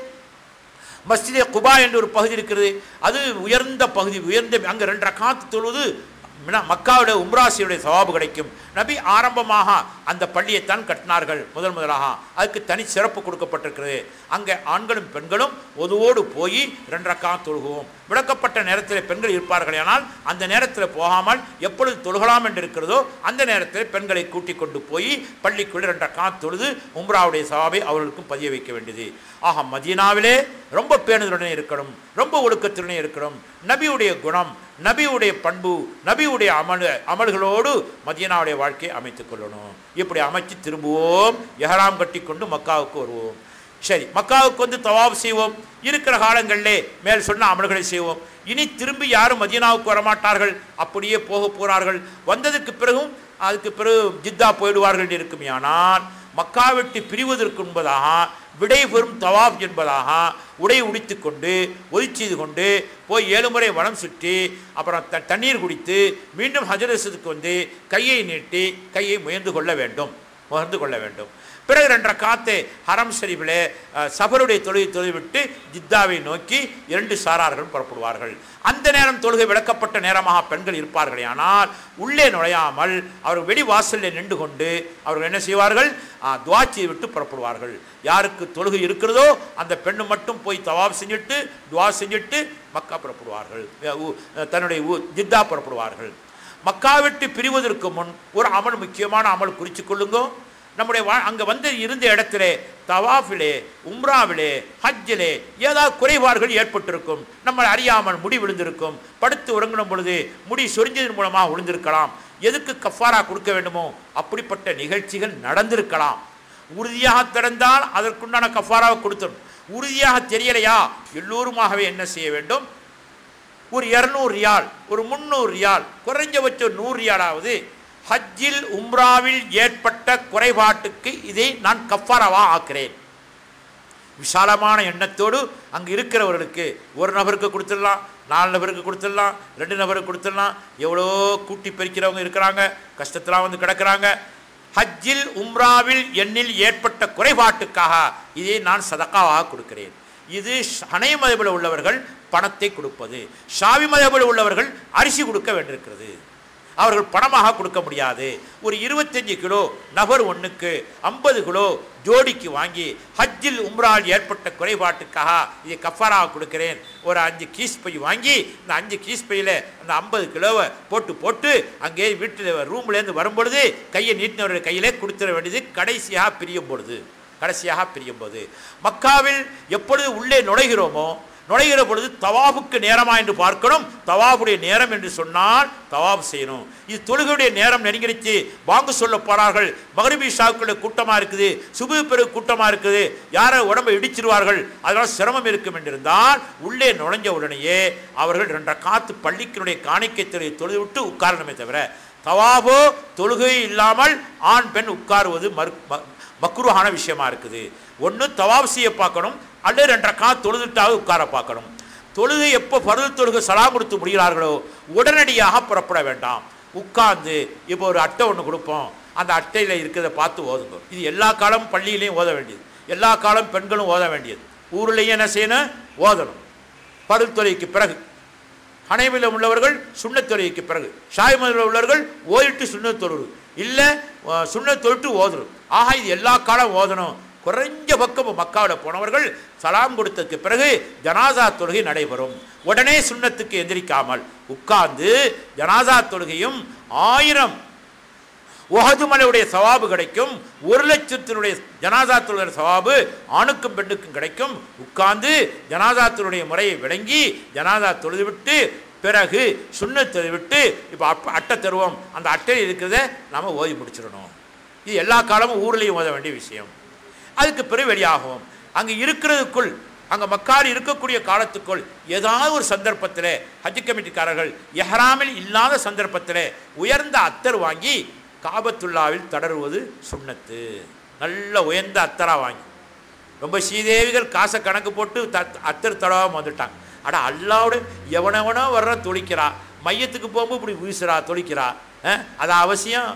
மஸ்ஜிதே குபா என்று ஒரு பகுதி இருக்கிறது அது உயர்ந்த பகுதி உயர்ந்த அங்கே ரெண்டு ரக்காத்து தொழுது மினா- மக்காவுடைய உம்ராசியுடைய சவாபு கிடைக்கும் நபி ஆரம்பமாக அந்த பள்ளியைத்தான் கட்டினார்கள் முதல் முதலாக அதுக்கு தனி சிறப்பு கொடுக்கப்பட்டிருக்கிறது அங்கே ஆண்களும் பெண்களும் ஒதுவோடு போய் ரெண்டு ரக்கா தொழுகுவோம் விளக்கப்பட்ட நேரத்தில் பெண்கள் இருப்பார்கள் ஆனால் அந்த நேரத்தில் போகாமல் எப்பொழுது தொழுகலாம் என்று இருக்கிறதோ அந்த நேரத்தில் பெண்களை கூட்டிக் கொண்டு போய் பள்ளிக்குள் ரெண்டு ரக்கா தொழுது உம்ராவுடைய சவாபை அவர்களுக்கும் பதிய வைக்க வேண்டியது ஆக மதீனாவிலே ரொம்ப பேணுதலுடன் இருக்கணும் ரொம்ப ஒழுக்கத்துடனே இருக்கணும் நபியுடைய குணம் நபியுடைய பண்பு நபியுடைய அமல் அமல்களோடு மதீனாவுடைய வாழ்க்கையை அமைத்துக் கொள்ளணும் இப்படி அமைச்சு திரும்புவோம் எஹராம் கட்டி கொண்டு மக்காவுக்கு வருவோம் சரி மக்காவுக்கு வந்து தவாப் செய்வோம் இருக்கிற காலங்களிலே மேல் சொன்ன அமல்களை செய்வோம் இனி திரும்பி யாரும் மதீனாவுக்கு வரமாட்டார்கள் அப்படியே போக போகிறார்கள் வந்ததுக்கு பிறகும் அதுக்கு பிறகு ஜித்தா போயிடுவார்கள் என்று இருக்குமேயானால் மக்கா விட்டு பிரிவதற்கு முன்பதாக விடை பெறும் தவாப் என்பதாக உடை உடித்து கொண்டு ஒதி செய்து கொண்டு போய் ஏழு முறை வனம் சுற்றி அப்புறம் த தண்ணீர் குடித்து மீண்டும் ஹஜரசத்துக்கு வந்து கையை நீட்டி கையை முயன்று கொள்ள வேண்டும் முகர்ந்து கொள்ள வேண்டும் பிறகு ரெண்டரை காத்து ஹரம் ஷரீஃபிலே அஹ், சபருடைய தொழுகை தொழுவிட்டு ஜித்தாவை நோக்கி இரண்டு சாரார்கள் புறப்படுவார்கள் அந்த நேரம் தொழுகை விளக்கப்பட்ட நேரமாக பெண்கள் இருப்பார்களே ஆனால் உள்ளே நுழையாமல் அவர்கள் வெளி வாசலில் நின்று கொண்டு அவர்கள் என்ன செய்வார்கள் ஆஹ், துவா செய்து விட்டு புறப்படுவார்கள் யாருக்கு தொழுகை இருக்கிறதோ அந்த பெண்ணு மட்டும் போய் தவாப் செஞ்சுட்டு துவா செஞ்சுட்டு மக்கா புறப்படுவார்கள் அஹ், ஊ- தன்னுடைய ஊ- ஜித்தா புறப்படுவார்கள் மக்கா விட்டு பிரிவதற்கு முன் ஒரு அமல் முக்கியமான அமல் குறித்து கொள்ளுங்கோ நம்முடைய வா அங்கே வந்து இருந்த இடத்திலே தவாஃபிலே உம்ராவிலே ஹஜ்ஜிலே ஏதாவது குறைபாடுகள் ஏற்பட்டிருக்கும் நம்ம அறியாமல் முடி விழுந்திருக்கும் படுத்து உறங்கின பொழுது முடி சொரிஞ்சதன் மூலமாக விழுந்திருக்கலாம் எதுக்கு கஃபாரா கொடுக்க வேண்டுமோ அப்படிப்பட்ட நிகழ்ச்சிகள் நடந்திருக்கலாம் உறுதியாக திறந்தால் அதற்குண்டான கஃபாராவை கொடுத்துடும் உறுதியாக தெரியலையா எல்லோருமாகவே என்ன செய்ய வேண்டும் ஒரு இரநூறு ரியால் ஒரு முந்நூறு ரியால் குறைஞ்சபட்சம் நூறு ரியாலாவது ஹஜ்ஜில் உம்ராவில் ஏற்பட்ட குறைபாட்டுக்கு இதை நான் கஃபாராவா ஆக்கிறேன் விசாலமான எண்ணத்தோடு அங்கே இருக்கிறவர்களுக்கு ஒரு நபருக்கு கொடுத்துடலாம் நாலு நபருக்கு கொடுத்துடலாம் ரெண்டு நபருக்கு கொடுத்துடலாம் எவ்வளோ கூட்டி பெருக்கிறவங்க இருக்கிறாங்க கஷ்டத்தெல்லாம் வந்து கிடக்கிறாங்க ஹஜ்ஜில் உம்ராவில் எண்ணில் ஏற்பட்ட குறைபாட்டுக்காக இதை நான் சதக்காவாக கொடுக்கிறேன் இது ஹனை மதபில் உள்ளவர்கள் பணத்தை கொடுப்பது ஷாவி மதபில் உள்ளவர்கள் அரிசி கொடுக்க வேண்டியிருக்கிறது அவர்கள் பணமாக கொடுக்க முடியாது ஒரு இருபத்தஞ்சு கிலோ நபர் ஒன்றுக்கு ஐம்பது கிலோ ஜோடிக்கு வாங்கி ஹஜ்ஜில் உம்ரால் ஏற்பட்ட குறைபாட்டுக்காக இதை கஃபாரா கொடுக்கிறேன் ஒரு அஞ்சு கீஸ் பை வாங்கி இந்த அஞ்சு கீஸ் பையில் அந்த ஐம்பது கிலோவை போட்டு போட்டு அங்கே வீட்டில் ரூம்லேருந்து வரும்பொழுது கையை நீட்டினவருடைய கையிலே கொடுத்துட வேண்டியது கடைசியாக பிரியும் பொழுது கடைசியாக பிரியும் போது மக்காவில் எப்பொழுது உள்ளே நுழைகிறோமோ நுழைகிற பொழுது தவாபுக்கு நேரமா என்று பார்க்கணும் தவாபுடைய நேரம் என்று சொன்னால் தவாப் செய்யணும் இது தொழுகையுடைய நேரம் நெருங்கிடுச்சு வாங்க சொல்ல போறார்கள் மகரிபி ஷாக்குள்ள கூட்டமா இருக்குது சுபு பெரு கூட்டமா இருக்குது யாரை உடம்பை இடிச்சிருவார்கள் அதனால் சிரமம் இருக்கும் என்றிருந்தால் உள்ளே நுழைஞ்ச உடனேயே அவர்கள் ரெண்டரை காத்து பள்ளிக்கினுடைய காணிக்கை தொழிலை தொழுது விட்டு உட்காரணுமே தவிர தவாபோ தொழுகை இல்லாமல் ஆண் பெண் உட்காருவது மறு ம- மக்ருஹான விஷயமா இருக்குது ஒன்று தவாப் செய்ய பார்க்கணும் அல்லது ரெண்டரை கா தொழுதுட்டாவது உட்கார பார்க்கணும் தொழுகை எப்போ பருது தொழுகை சலாம் கொடுத்து முடிகிறார்களோ உடனடியாக புறப்பட வேண்டாம் உட்கார்ந்து இப்போ ஒரு அட்டை ஒன்று கொடுப்போம் அந்த அட்டையில் இருக்கிறத பார்த்து ஓதுங்க இது எல்லா காலமும் பள்ளியிலையும் ஓத வேண்டியது எல்லா காலம் பெண்களும் ஓத வேண்டியது ஊர்லேயும் என்ன செய்யணும் ஓதணும் பருது தொழுகைக்கு பிறகு ஹனைவில் உள்ளவர்கள் சுண்ணத் தொழுகைக்கு பிறகு ஷாய்மதில் உள்ளவர்கள் ஓதிட்டு சுண்ணத் தொழுது இல்லை சுண்ணத் தொழுட்டு ஓதுரும் ஆக இது எல்லா காலம் ஓதணும் குறைஞ்ச பக்கம் மக்காவில் போனவர்கள் சலாம் கொடுத்ததுக்கு பிறகு ஜனாசா தொழுகை நடைபெறும் உடனே சுண்ணத்துக்கு எந்திரிக்காமல் உட்கார்ந்து ஜனாசா தொழுகையும் ஆயிரம் உஹது மலையுடைய சவாபு கிடைக்கும் ஒரு லட்சத்தினுடைய ஜனாதாத்துடைய சவாபு ஆணுக்கும் பெண்ணுக்கும் கிடைக்கும் உட்கார்ந்து ஜனாதாத்துடைய முறையை விளங்கி ஜனாதா தொழுதுவிட்டு பிறகு சுண்ண விட்டு இப்போ அப்ப அட்டை தருவோம் அந்த அட்டையில் இருக்கிறத நாம ஓதி முடிச்சிடணும் இது எல்லா காலமும் ஊர்லேயும் ஓத வேண்டிய விஷயம் அதுக்கு பிறகு வெளியாகும் அங்கே இருக்கிறதுக்குள் அங்கே மக்கால் இருக்கக்கூடிய காலத்துக்குள் ஏதாவது ஒரு சந்தர்ப்பத்தில் ஹஜ் கமிட்டிக்காரர்கள் எஹ்ராமில் இல்லாத சந்தர்ப்பத்தில் உயர்ந்த அத்தர் வாங்கி காபத்துல்லாவில் தடறுவது சுண்ணத்து நல்ல உயர்ந்த அத்தரா வாங்கி ரொம்ப ஸ்ரீதேவிகள் காசை கணக்கு போட்டு த அத்தர் தடவாமல் வந்துட்டாங்க அட அல்லாவோட எவனவனோ வர்ற தொழிக்கிறா மையத்துக்கு போகும்போது இப்படி வீசுறா தொழிக்கிறா அஹ், அது அவசியம்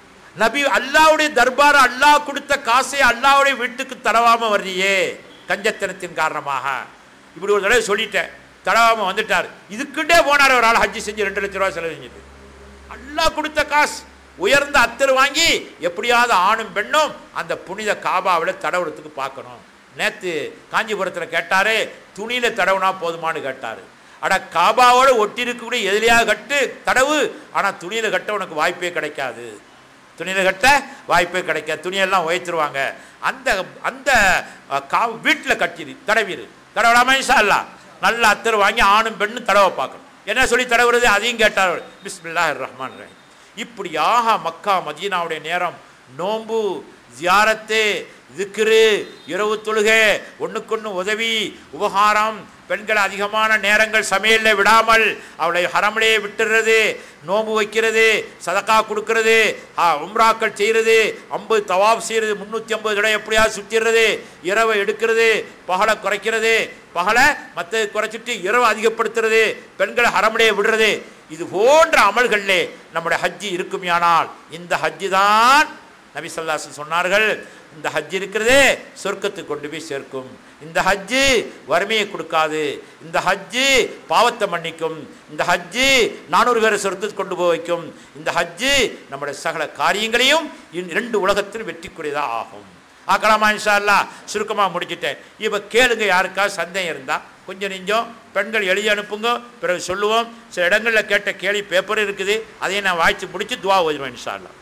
நபி அல்லாவுடைய தர்பார் அல்லாஹ் கொடுத்த காசை அல்லாவுடைய வீட்டுக்கு தடவாம வர்றியே கஞ்சத்தனத்தின் காரணமாக இப்படி ஒரு தடவை சொல்லிட்டேன் தடவாம வந்துட்டார் இதுக்குண்டே போனார் ஒரு ஆள் ஹஜ்ஜி செஞ்சு ரெண்டு லட்ச ரூபா செலவு செஞ்சது அல்லாஹ் கொடுத்த காசு உயர்ந்த அத்தர் வாங்கி எப்படியாவது ஆணும் பெண்ணும் அந்த புனித காபாவில் தடவுறதுக்கு பார்க்கணும் நேற்று காஞ்சிபுரத்தில் கேட்டாரு துணியில் தடவுனா போதுமான்னு கேட்டார் அட காபாவோட ஒட்டி இருக்கக்கூடிய எதிரியாக கட்டு தடவு ஆனால் துணியில் கட்ட உனக்கு வாய்ப்பே கிடைக்காது துணியில் கட்ட வாய்ப்பே கிடைக்காது துணியெல்லாம் உயர்த்துருவாங்க அந்த அந்த அஹ், கா வீட்டில் கட்டிடு தடவிடு தடவிடாம இன்ஷா அல்லாஹ் நல்ல அத்தர் வாங்கி ஆணும் பெண்ணும் தடவை பார்க்கணும் என்ன சொல்லி தடவுறது அதையும் கேட்டார் பிஸ்மில்லாஹிர் ரஹ்மான் ரஹீம் இப்படியாக மக்கா மதீனாவுடைய நேரம் நோன்பு ஜியாரத்து திக்ரு இரவு தொழுகை ஒண்ணுக்கொண்ணு உதவி உபகாரம் பெண்கள் அதிகமான நேரங்கள் சமையலில் விடாமல் அவளை ஹரமிலே விட்டுறது நோன்பு வைக்கிறது சதக்கா கொடுக்கறது ஆ, உம்ராக்கள் செய்கிறது ஐம்பது தவாப் செய்கிறது முந்நூற்றி ஐம்பது தடவை எப்படியாவது சுற்றிடுறது இரவை எடுக்கிறது பகலை குறைக்கிறது பகலை மற்ற குறைச்சிட்டு இரவு அதிகப்படுத்துறது பெண்களை ஹரமிலே விடுறது இது போன்ற அமல்களிலே நம்முடைய ஹஜ்ஜி இருக்குமையானால் இந்த ஹஜ்ஜி தான் நபி ஸல்லல்லாஹு சொன்னார்கள் இந்த ஹஜ் இருக்கிறதே சொர்க்கத்துக்கு கொண்டு போய் சேர்க்கும் இந்த ஹஜ்ஜு வறுமையை கொடுக்காது இந்த ஹஜ்ஜு பாவத்தை மன்னிக்கும் இந்த ஹஜ்ஜு நானூறு பேரை சொர்க்கத்துக்கு கொண்டு போய் வைக்கும் இந்த ஹஜ்ஜு நம்முடைய சகல காரியங்களையும் இந்த ரெண்டு உலகத்தில் வெற்றிக்குரியதாக ஆகும் ஆக்கலாமா இன்ஷா அல்லாஹ் சுருக்கமாக முடிச்சிட்டேன் இப்போ கேளுங்க யாருக்காவது சந்தேகம் இருந்தால் கொஞ்சம் நெஞ்சம் பெண்கள் எழுதி அனுப்புங்க பிறகு சொல்லுவோம் சில இடங்களில் கேட்ட கேள்வி பேப்பர் இருக்குது அதையும் நான் வாய்ச்சி முடிச்சு துவா ஓதுவேன் இன்ஷா அல்லாஹ்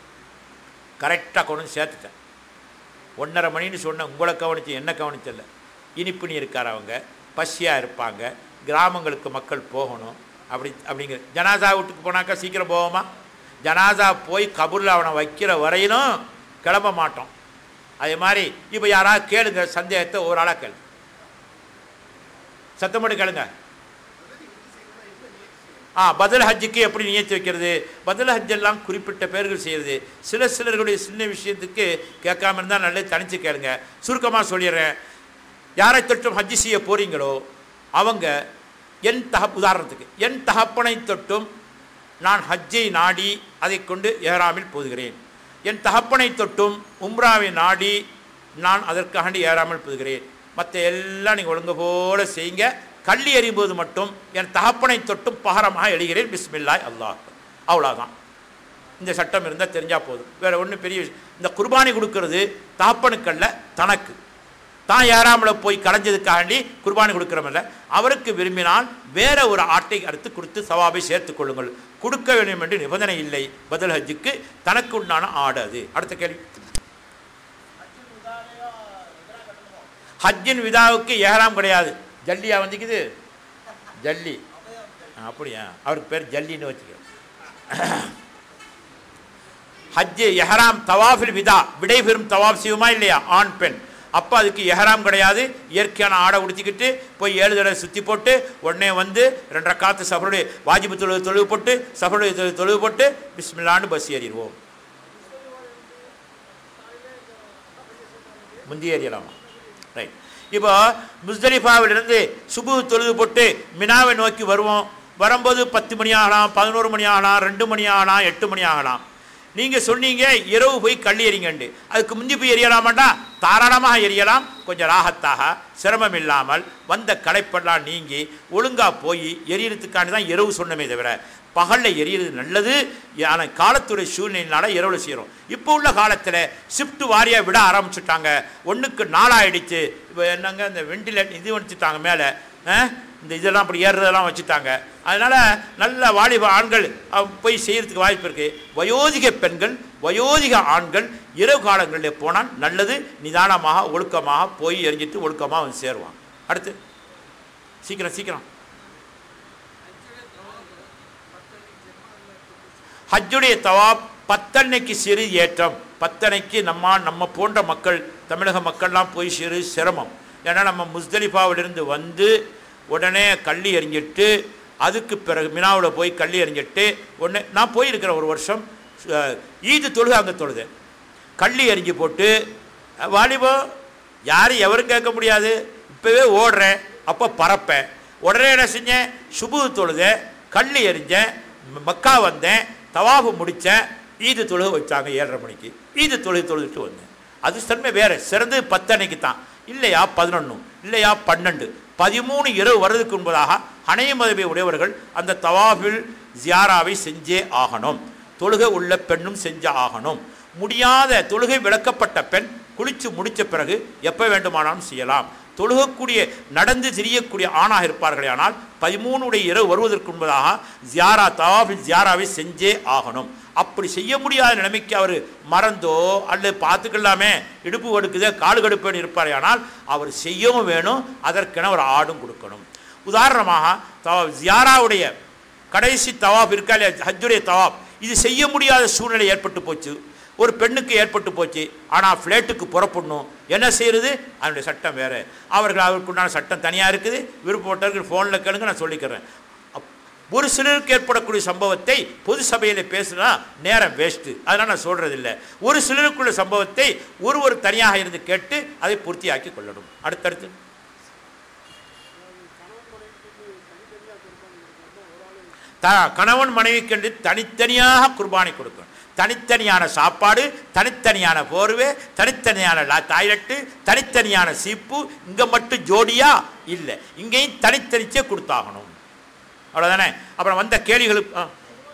கரெக்டாக கொண்டு வந்து சேர்த்துட்டேன் ஒன்றரை மணின்னு சொன்ன உங்களை கவனிச்சு என்ன கவனிச்சல இனிப்புனி இருக்கார் அவங்க பசியாக இருப்பாங்க கிராமங்களுக்கு மக்கள் போகணும் அப்படி அப்படிங்கிற ஜனாசா வீட்டுக்கு போனாக்கா சீக்கிரம் போவோமா ஜனாசா போய் கபூரில் அவனை வைக்கிற வரையிலும் கிளம்ப மாட்டோம் அதே மாதிரி இப்போ யாராவது கேளுங்க சந்தேகத்தை ஒரு ஆளாக கேளுங்க சத்தம் போட்டு கேளுங்க ஆ பதில் ஹஜ்ஜுக்கு எப்படி நியத்து வைக்கிறது பதில் ஹஜ் எல்லாம் குறிப்பிட்ட பேர்கள் செய்கிறது சில சிலர்களுடைய சின்ன விஷயத்துக்கு கேட்காம இருந்தால் நல்லது தனிச்சு கேளுங்க சுருக்கமாக சொல்லிடுறேன் யாரை தொட்டும் ஹஜ்ஜி செய்ய போறீங்களோ அவங்க என் தக உதாரணத்துக்கு என் தகப்பனை தொட்டும் நான் ஹஜ்ஜை நாடி அதை கொண்டு ஏறாமல் போதுகிறேன் என் தகப்பனை தொட்டும் உம்ராவை நாடி நான் அதற்காண்டி ஏறாமல் போதுகிறேன் மற்ற எல்லாம் நீங்கள் ஒழுங்கு போல செய்யுங்க கள்ளி எறியும்போது மட்டும் என் தகப்பனை தொட்டும் பகரமாக எழுகிறேன் பிஸ்மில்லாய் அல்லாஹ் அவ்வளோதான் இந்த சட்டம் இருந்தால் தெரிஞ்சால் போதும் வேறு ஒன்றும் பெரிய விஷயம் இந்த குர்பானி கொடுக்கறது தாப்பனுக்கல்ல தனக்கு தான் ஏறாமல போய் கலைஞ்சதுக்காண்டி குர்பானி கொடுக்குறமில்ல அவருக்கு விரும்பினால் வேற ஒரு ஆட்டை அறுத்து கொடுத்து சவாபை சேர்த்துக் கொள்ளுங்கள் கொடுக்க வேண்டும் என்று நிபந்தனை இல்லை பதில் ஹஜ்ஜுக்கு தனக்கு உண்டான ஆடு அது அடுத்த கேள்வி ஹஜ்ஜின் விதாவுக்கு ஏஹராம் கிடையாது ஜல்லியா வந்துக்குது ஜல்லி ஆ, அப்படியா அவருக்கு பேர் ஜல்லின்னு வச்சுக்கிறோம் ஹஜ்ஜு எஹராம் தவாஃபில் விதா விடைபெறும் தவாஃப் செய்வோமா இல்லையா ஆண் பெண் அப்போ அதுக்கு எஹராம் கிடையாது இயற்கையான ஆடை உடுத்திக்கிட்டு போய் ஏழு தடவை சுற்றி போட்டு உடனே வந்து ரெண்டரை காத்து சஃபருடைய வாஜிபு தொழுவு தொழுவு போட்டு சஃபருடைய தொழுவு தொழுவு போட்டு பிஸ்மில்லான்னு பஸ் ஏறிடுவோம் முந்தி ஏறியலாமா ரைட் இப்போ முஸ்தலிஃபாவிலிருந்து சுபு தொழுது போட்டு மினாவை நோக்கி வருவோம் வரும்போது பத்து மணி ஆகலாம் பதினோரு மணி ஆகலாம் ரெண்டு மணி ஆகலாம் எட்டு மணி ஆகலாம் நீங்கள் சொன்னீங்க இரவு போய் கள்ளி எறிங்கண்டு அதுக்கு முந்தி போய் எரியலாமாண்டா தாராளமாக எரியலாம் கொஞ்சம் ராகத்தாக சிரமம் இல்லாமல் வந்த களைப்பெல்லாம் நீங்கி ஒழுங்காக போய் எரியறதுக்காண்டி தான் இரவு சொன்னமே தவிர பகலில் எரியறது நல்லது ஆனால் காலத்துடைய சூழ்நிலையினால இரவில் செய்கிறோம் இப்போ உள்ள காலத்தில் ஷிஃப்ட் வாரியாக விட ஆரம்பிச்சுட்டாங்க ஒன்றுக்கு நாளாயிடுச்சு இப்போ என்னங்க இந்த வெண்டிலேட் இது வச்சுட்டாங்க மேலே இந்த இதெல்லாம் அப்படி ஏறுறதெல்லாம் வச்சுட்டாங்க அதனால் நல்ல வாலிப ஆண்கள் அஹ், போய் செய்கிறதுக்கு வாய்ப்பு இருக்குது வயோதிக பெண்கள் வயோதிக ஆண்கள் இரவு காலங்களில் போனால் நல்லது நிதானமாக ஒழுக்கமாக போய் எரிஞ்சிட்டு ஒழுக்கமாக வந்து சேருவான் அடுத்து சீக்கிரம் சீக்கிரம் ஹஜ்ஜுடைய தவாப் பத்தன்னைக்கு சிறு ஏற்றம் பத்தனைக்கு நம்ம நம்ம போன்ற மக்கள் தமிழக மக்கள்லாம் போய் சிறு சிரமம் ஏன்னா நம்ம முஸ்தலிஃபாவிலிருந்து வந்து உடனே கள்ளி எறிஞ்சிட்டு அதுக்கு பிறகு மினாவில் போய் கள்ளி எறிஞ்சிட்டு உடனே நான் போயிருக்கிறேன் ஒரு வருஷம் அஹ், ஈது தொழுக அங்கே தொழுதேன் கள்ளி எறிஞ்சு போட்டு அஹ், வாலிபம் யாரும் எவரும் கேட்க முடியாது இப்போவே ஓடுறேன் அப்போ பறப்பேன் உடனே என்ன செஞ்சேன் சுபு தொழுதேன் கள்ளி எறிஞ்சேன் ம- மக்கா வந்தேன் தவாபு முடித்தேன் ஈது தொழுகை வச்சாங்க ஏழரை மணிக்கு ஈது தொழுகை தொழுதுட்டு வந்தேன் அது தன்மை வேறு சிறந்தது பத்தன்னைக்கு தான் இல்லையா பதினொன்று இல்லையா பன்னெண்டு பதிமூணு இரவு வர்றதுக்கு முன்பதாக அணைய மதவை உடையவர்கள் அந்த தவாஃபில் ஜியாராவை செஞ்சே ஆகணும் தொழுகை உள்ள பெண்ணும் செஞ்சு ஆகணும் முடியாத தொழுகை விளக்கப்பட்ட பெண் குளிச்சு முடிச்ச பிறகு எப்போ வேண்டுமானாலும் செய்யலாம் தொழுகக்கூடிய நடந்து திரியக்கூடிய ஆணாக இருப்பார்களே ஆனால் பதிமூணுடைய இரவு வருவதற்கு முன்பதாக ஜியாரா தவாஃபில் ஜியாராவை செஞ்சே ஆகணும் அப்படி செய்ய முடியாத நிலைமைக்கு அவர் மறந்தோ அல்லது பார்த்துக்கலாமே இடுப்பு கடுக்குதே காடு கடுப்பேன்னு இருப்பாரே ஆனால் அவர் செய்யவும் வேணும் அதற்கென ஒரு ஆடும் கொடுக்கணும் உதாரணமாக தவா ஜியாராவுடைய கடைசி தவாப் இருக்கா இல்லையா ஹஜ்ஜுடைய தவாப் இது செய்ய முடியாத சூழ்நிலை ஏற்பட்டு போச்சு ஒரு பெண்ணுக்கு ஏற்பட்டு போச்சு ஆனால் ஃப்ளேட்டுக்கு புறப்படணும் என்ன செய்யறது அதனுடைய சட்டம் வேறு அவர்கள் அவருக்குண்டான சட்டம் தனியாக இருக்குது விருப்பப்பட்டவர்கள் ஃபோனில் கேளுங்க நான் சொல்லிக்கிறேன் அப்- ஒரு சிலருக்கு ஏற்படக்கூடிய சம்பவத்தை பொது சபையில் பேசுனா நேரம் வேஸ்ட்டு அதனால் நான் சொல்கிறது இல்லை ஒரு சிலருக்குள்ள சம்பவத்தை ஒருவர் தனியாக இருந்து கேட்டு அதை பூர்த்தியாக்கி கொள்ளணும் அடுத்தடுத்து த கணவன் மனைவிக்கென்று தனித்தனியாக குர்பானி கொடுக்கணும் தனித்தனியான சாப்பாடு தனித்தனியான போர்வை தனித்தனியான லா டாய்லெட்டு தனித்தனியான சீப்பு இங்கே மட்டும் ஜோடியா இல்லை இங்கேயும் தனித்தனிச்சே கொடுத்தாகணும் அவ்வளோதானே அப்புறம் வந்த கேள்விகளுக்கு ஆ.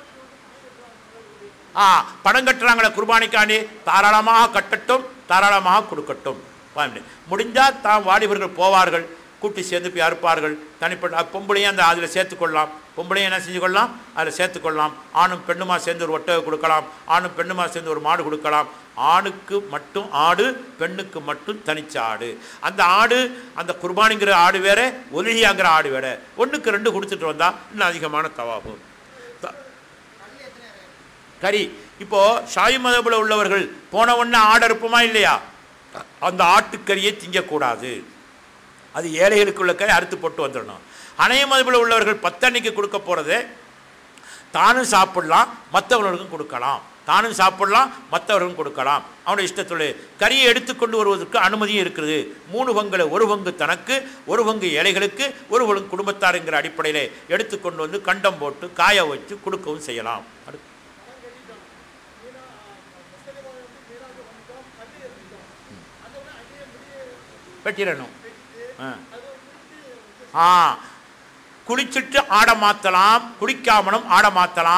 ஆ பணம் கட்டுறாங்களே குர்பானிக்காண்டி தாராளமாக கட்டட்டும் தாராளமாக கொடுக்கட்டும் முடிஞ்சால் தான் வாலிபர்கள் போவார்கள் கூட்டி சேர்ந்து போய் அறுப்பார்கள் தனிப்பட்ட அ, பொம்பளையும் அந்த அதில் சேர்த்துக்கொள்ளலாம் பொம்பளையும் என்ன செஞ்சு கொள்ளலாம் அதில் சேர்த்துக்கொள்ளலாம் ஆணும் பெண்ணுமா சேர்ந்து ஒரு ஒட்டகை கொடுக்கலாம் ஆணும் பெண்ணுமா சேர்ந்து ஒரு மாடு கொடுக்கலாம் ஆணுக்கு மட்டும் ஆடு பெண்ணுக்கு மட்டும் தனிச்ச ஆடு அந்த ஆடு அந்த குர்பானிங்கிற ஆடு வேற ஒலியாங்கிற ஆடு வேற ஒன்றுக்கு ரெண்டு கொடுத்துட்டு வந்தா இன்னும் அதிகமான தவாகும் த- கறி இப்போ ஷாயி மதபில் உள்ளவர்கள் போன உடனே ஆடு அறுப்போமா இல்லையா அந்த ஆட்டுக்கறியை திங்கக்கூடாது அது ஏழைகளுக்குள்ள கறி அறுத்து போட்டு வந்துடணும் அணைய மதபில் உள்ளவர்கள் பத்தன்னைக்கு கொடுக்க போகிறது தானும் சாப்பிடலாம் மற்றவர்களுக்கும் கொடுக்கலாம் தானும் சாப்பிடலாம் மற்றவர்களுக்கும் கொடுக்கலாம் அவனுடைய இஷ்டத்தொழில் கறியை எடுத்துக்கொண்டு வருவதற்கு அனுமதியும் இருக்கிறது மூணு பங்குல ஒரு பங்கு தனக்கு ஒரு பங்கு ஏழைகளுக்கு ஒரு பங்கு குடும்பத்தாருங்கிற அடிப்படையில் எடுத்துக்கொண்டு வந்து கண்டம் போட்டு காய வச்சு கொடுக்கவும் செய்யலாம் அடுத்து வெட்டிடணும் ஆ ஆ குளிச்சுட்டு ஆட மாற்றலாம் குளிக்காமலும் ஆட மாற்றலாம்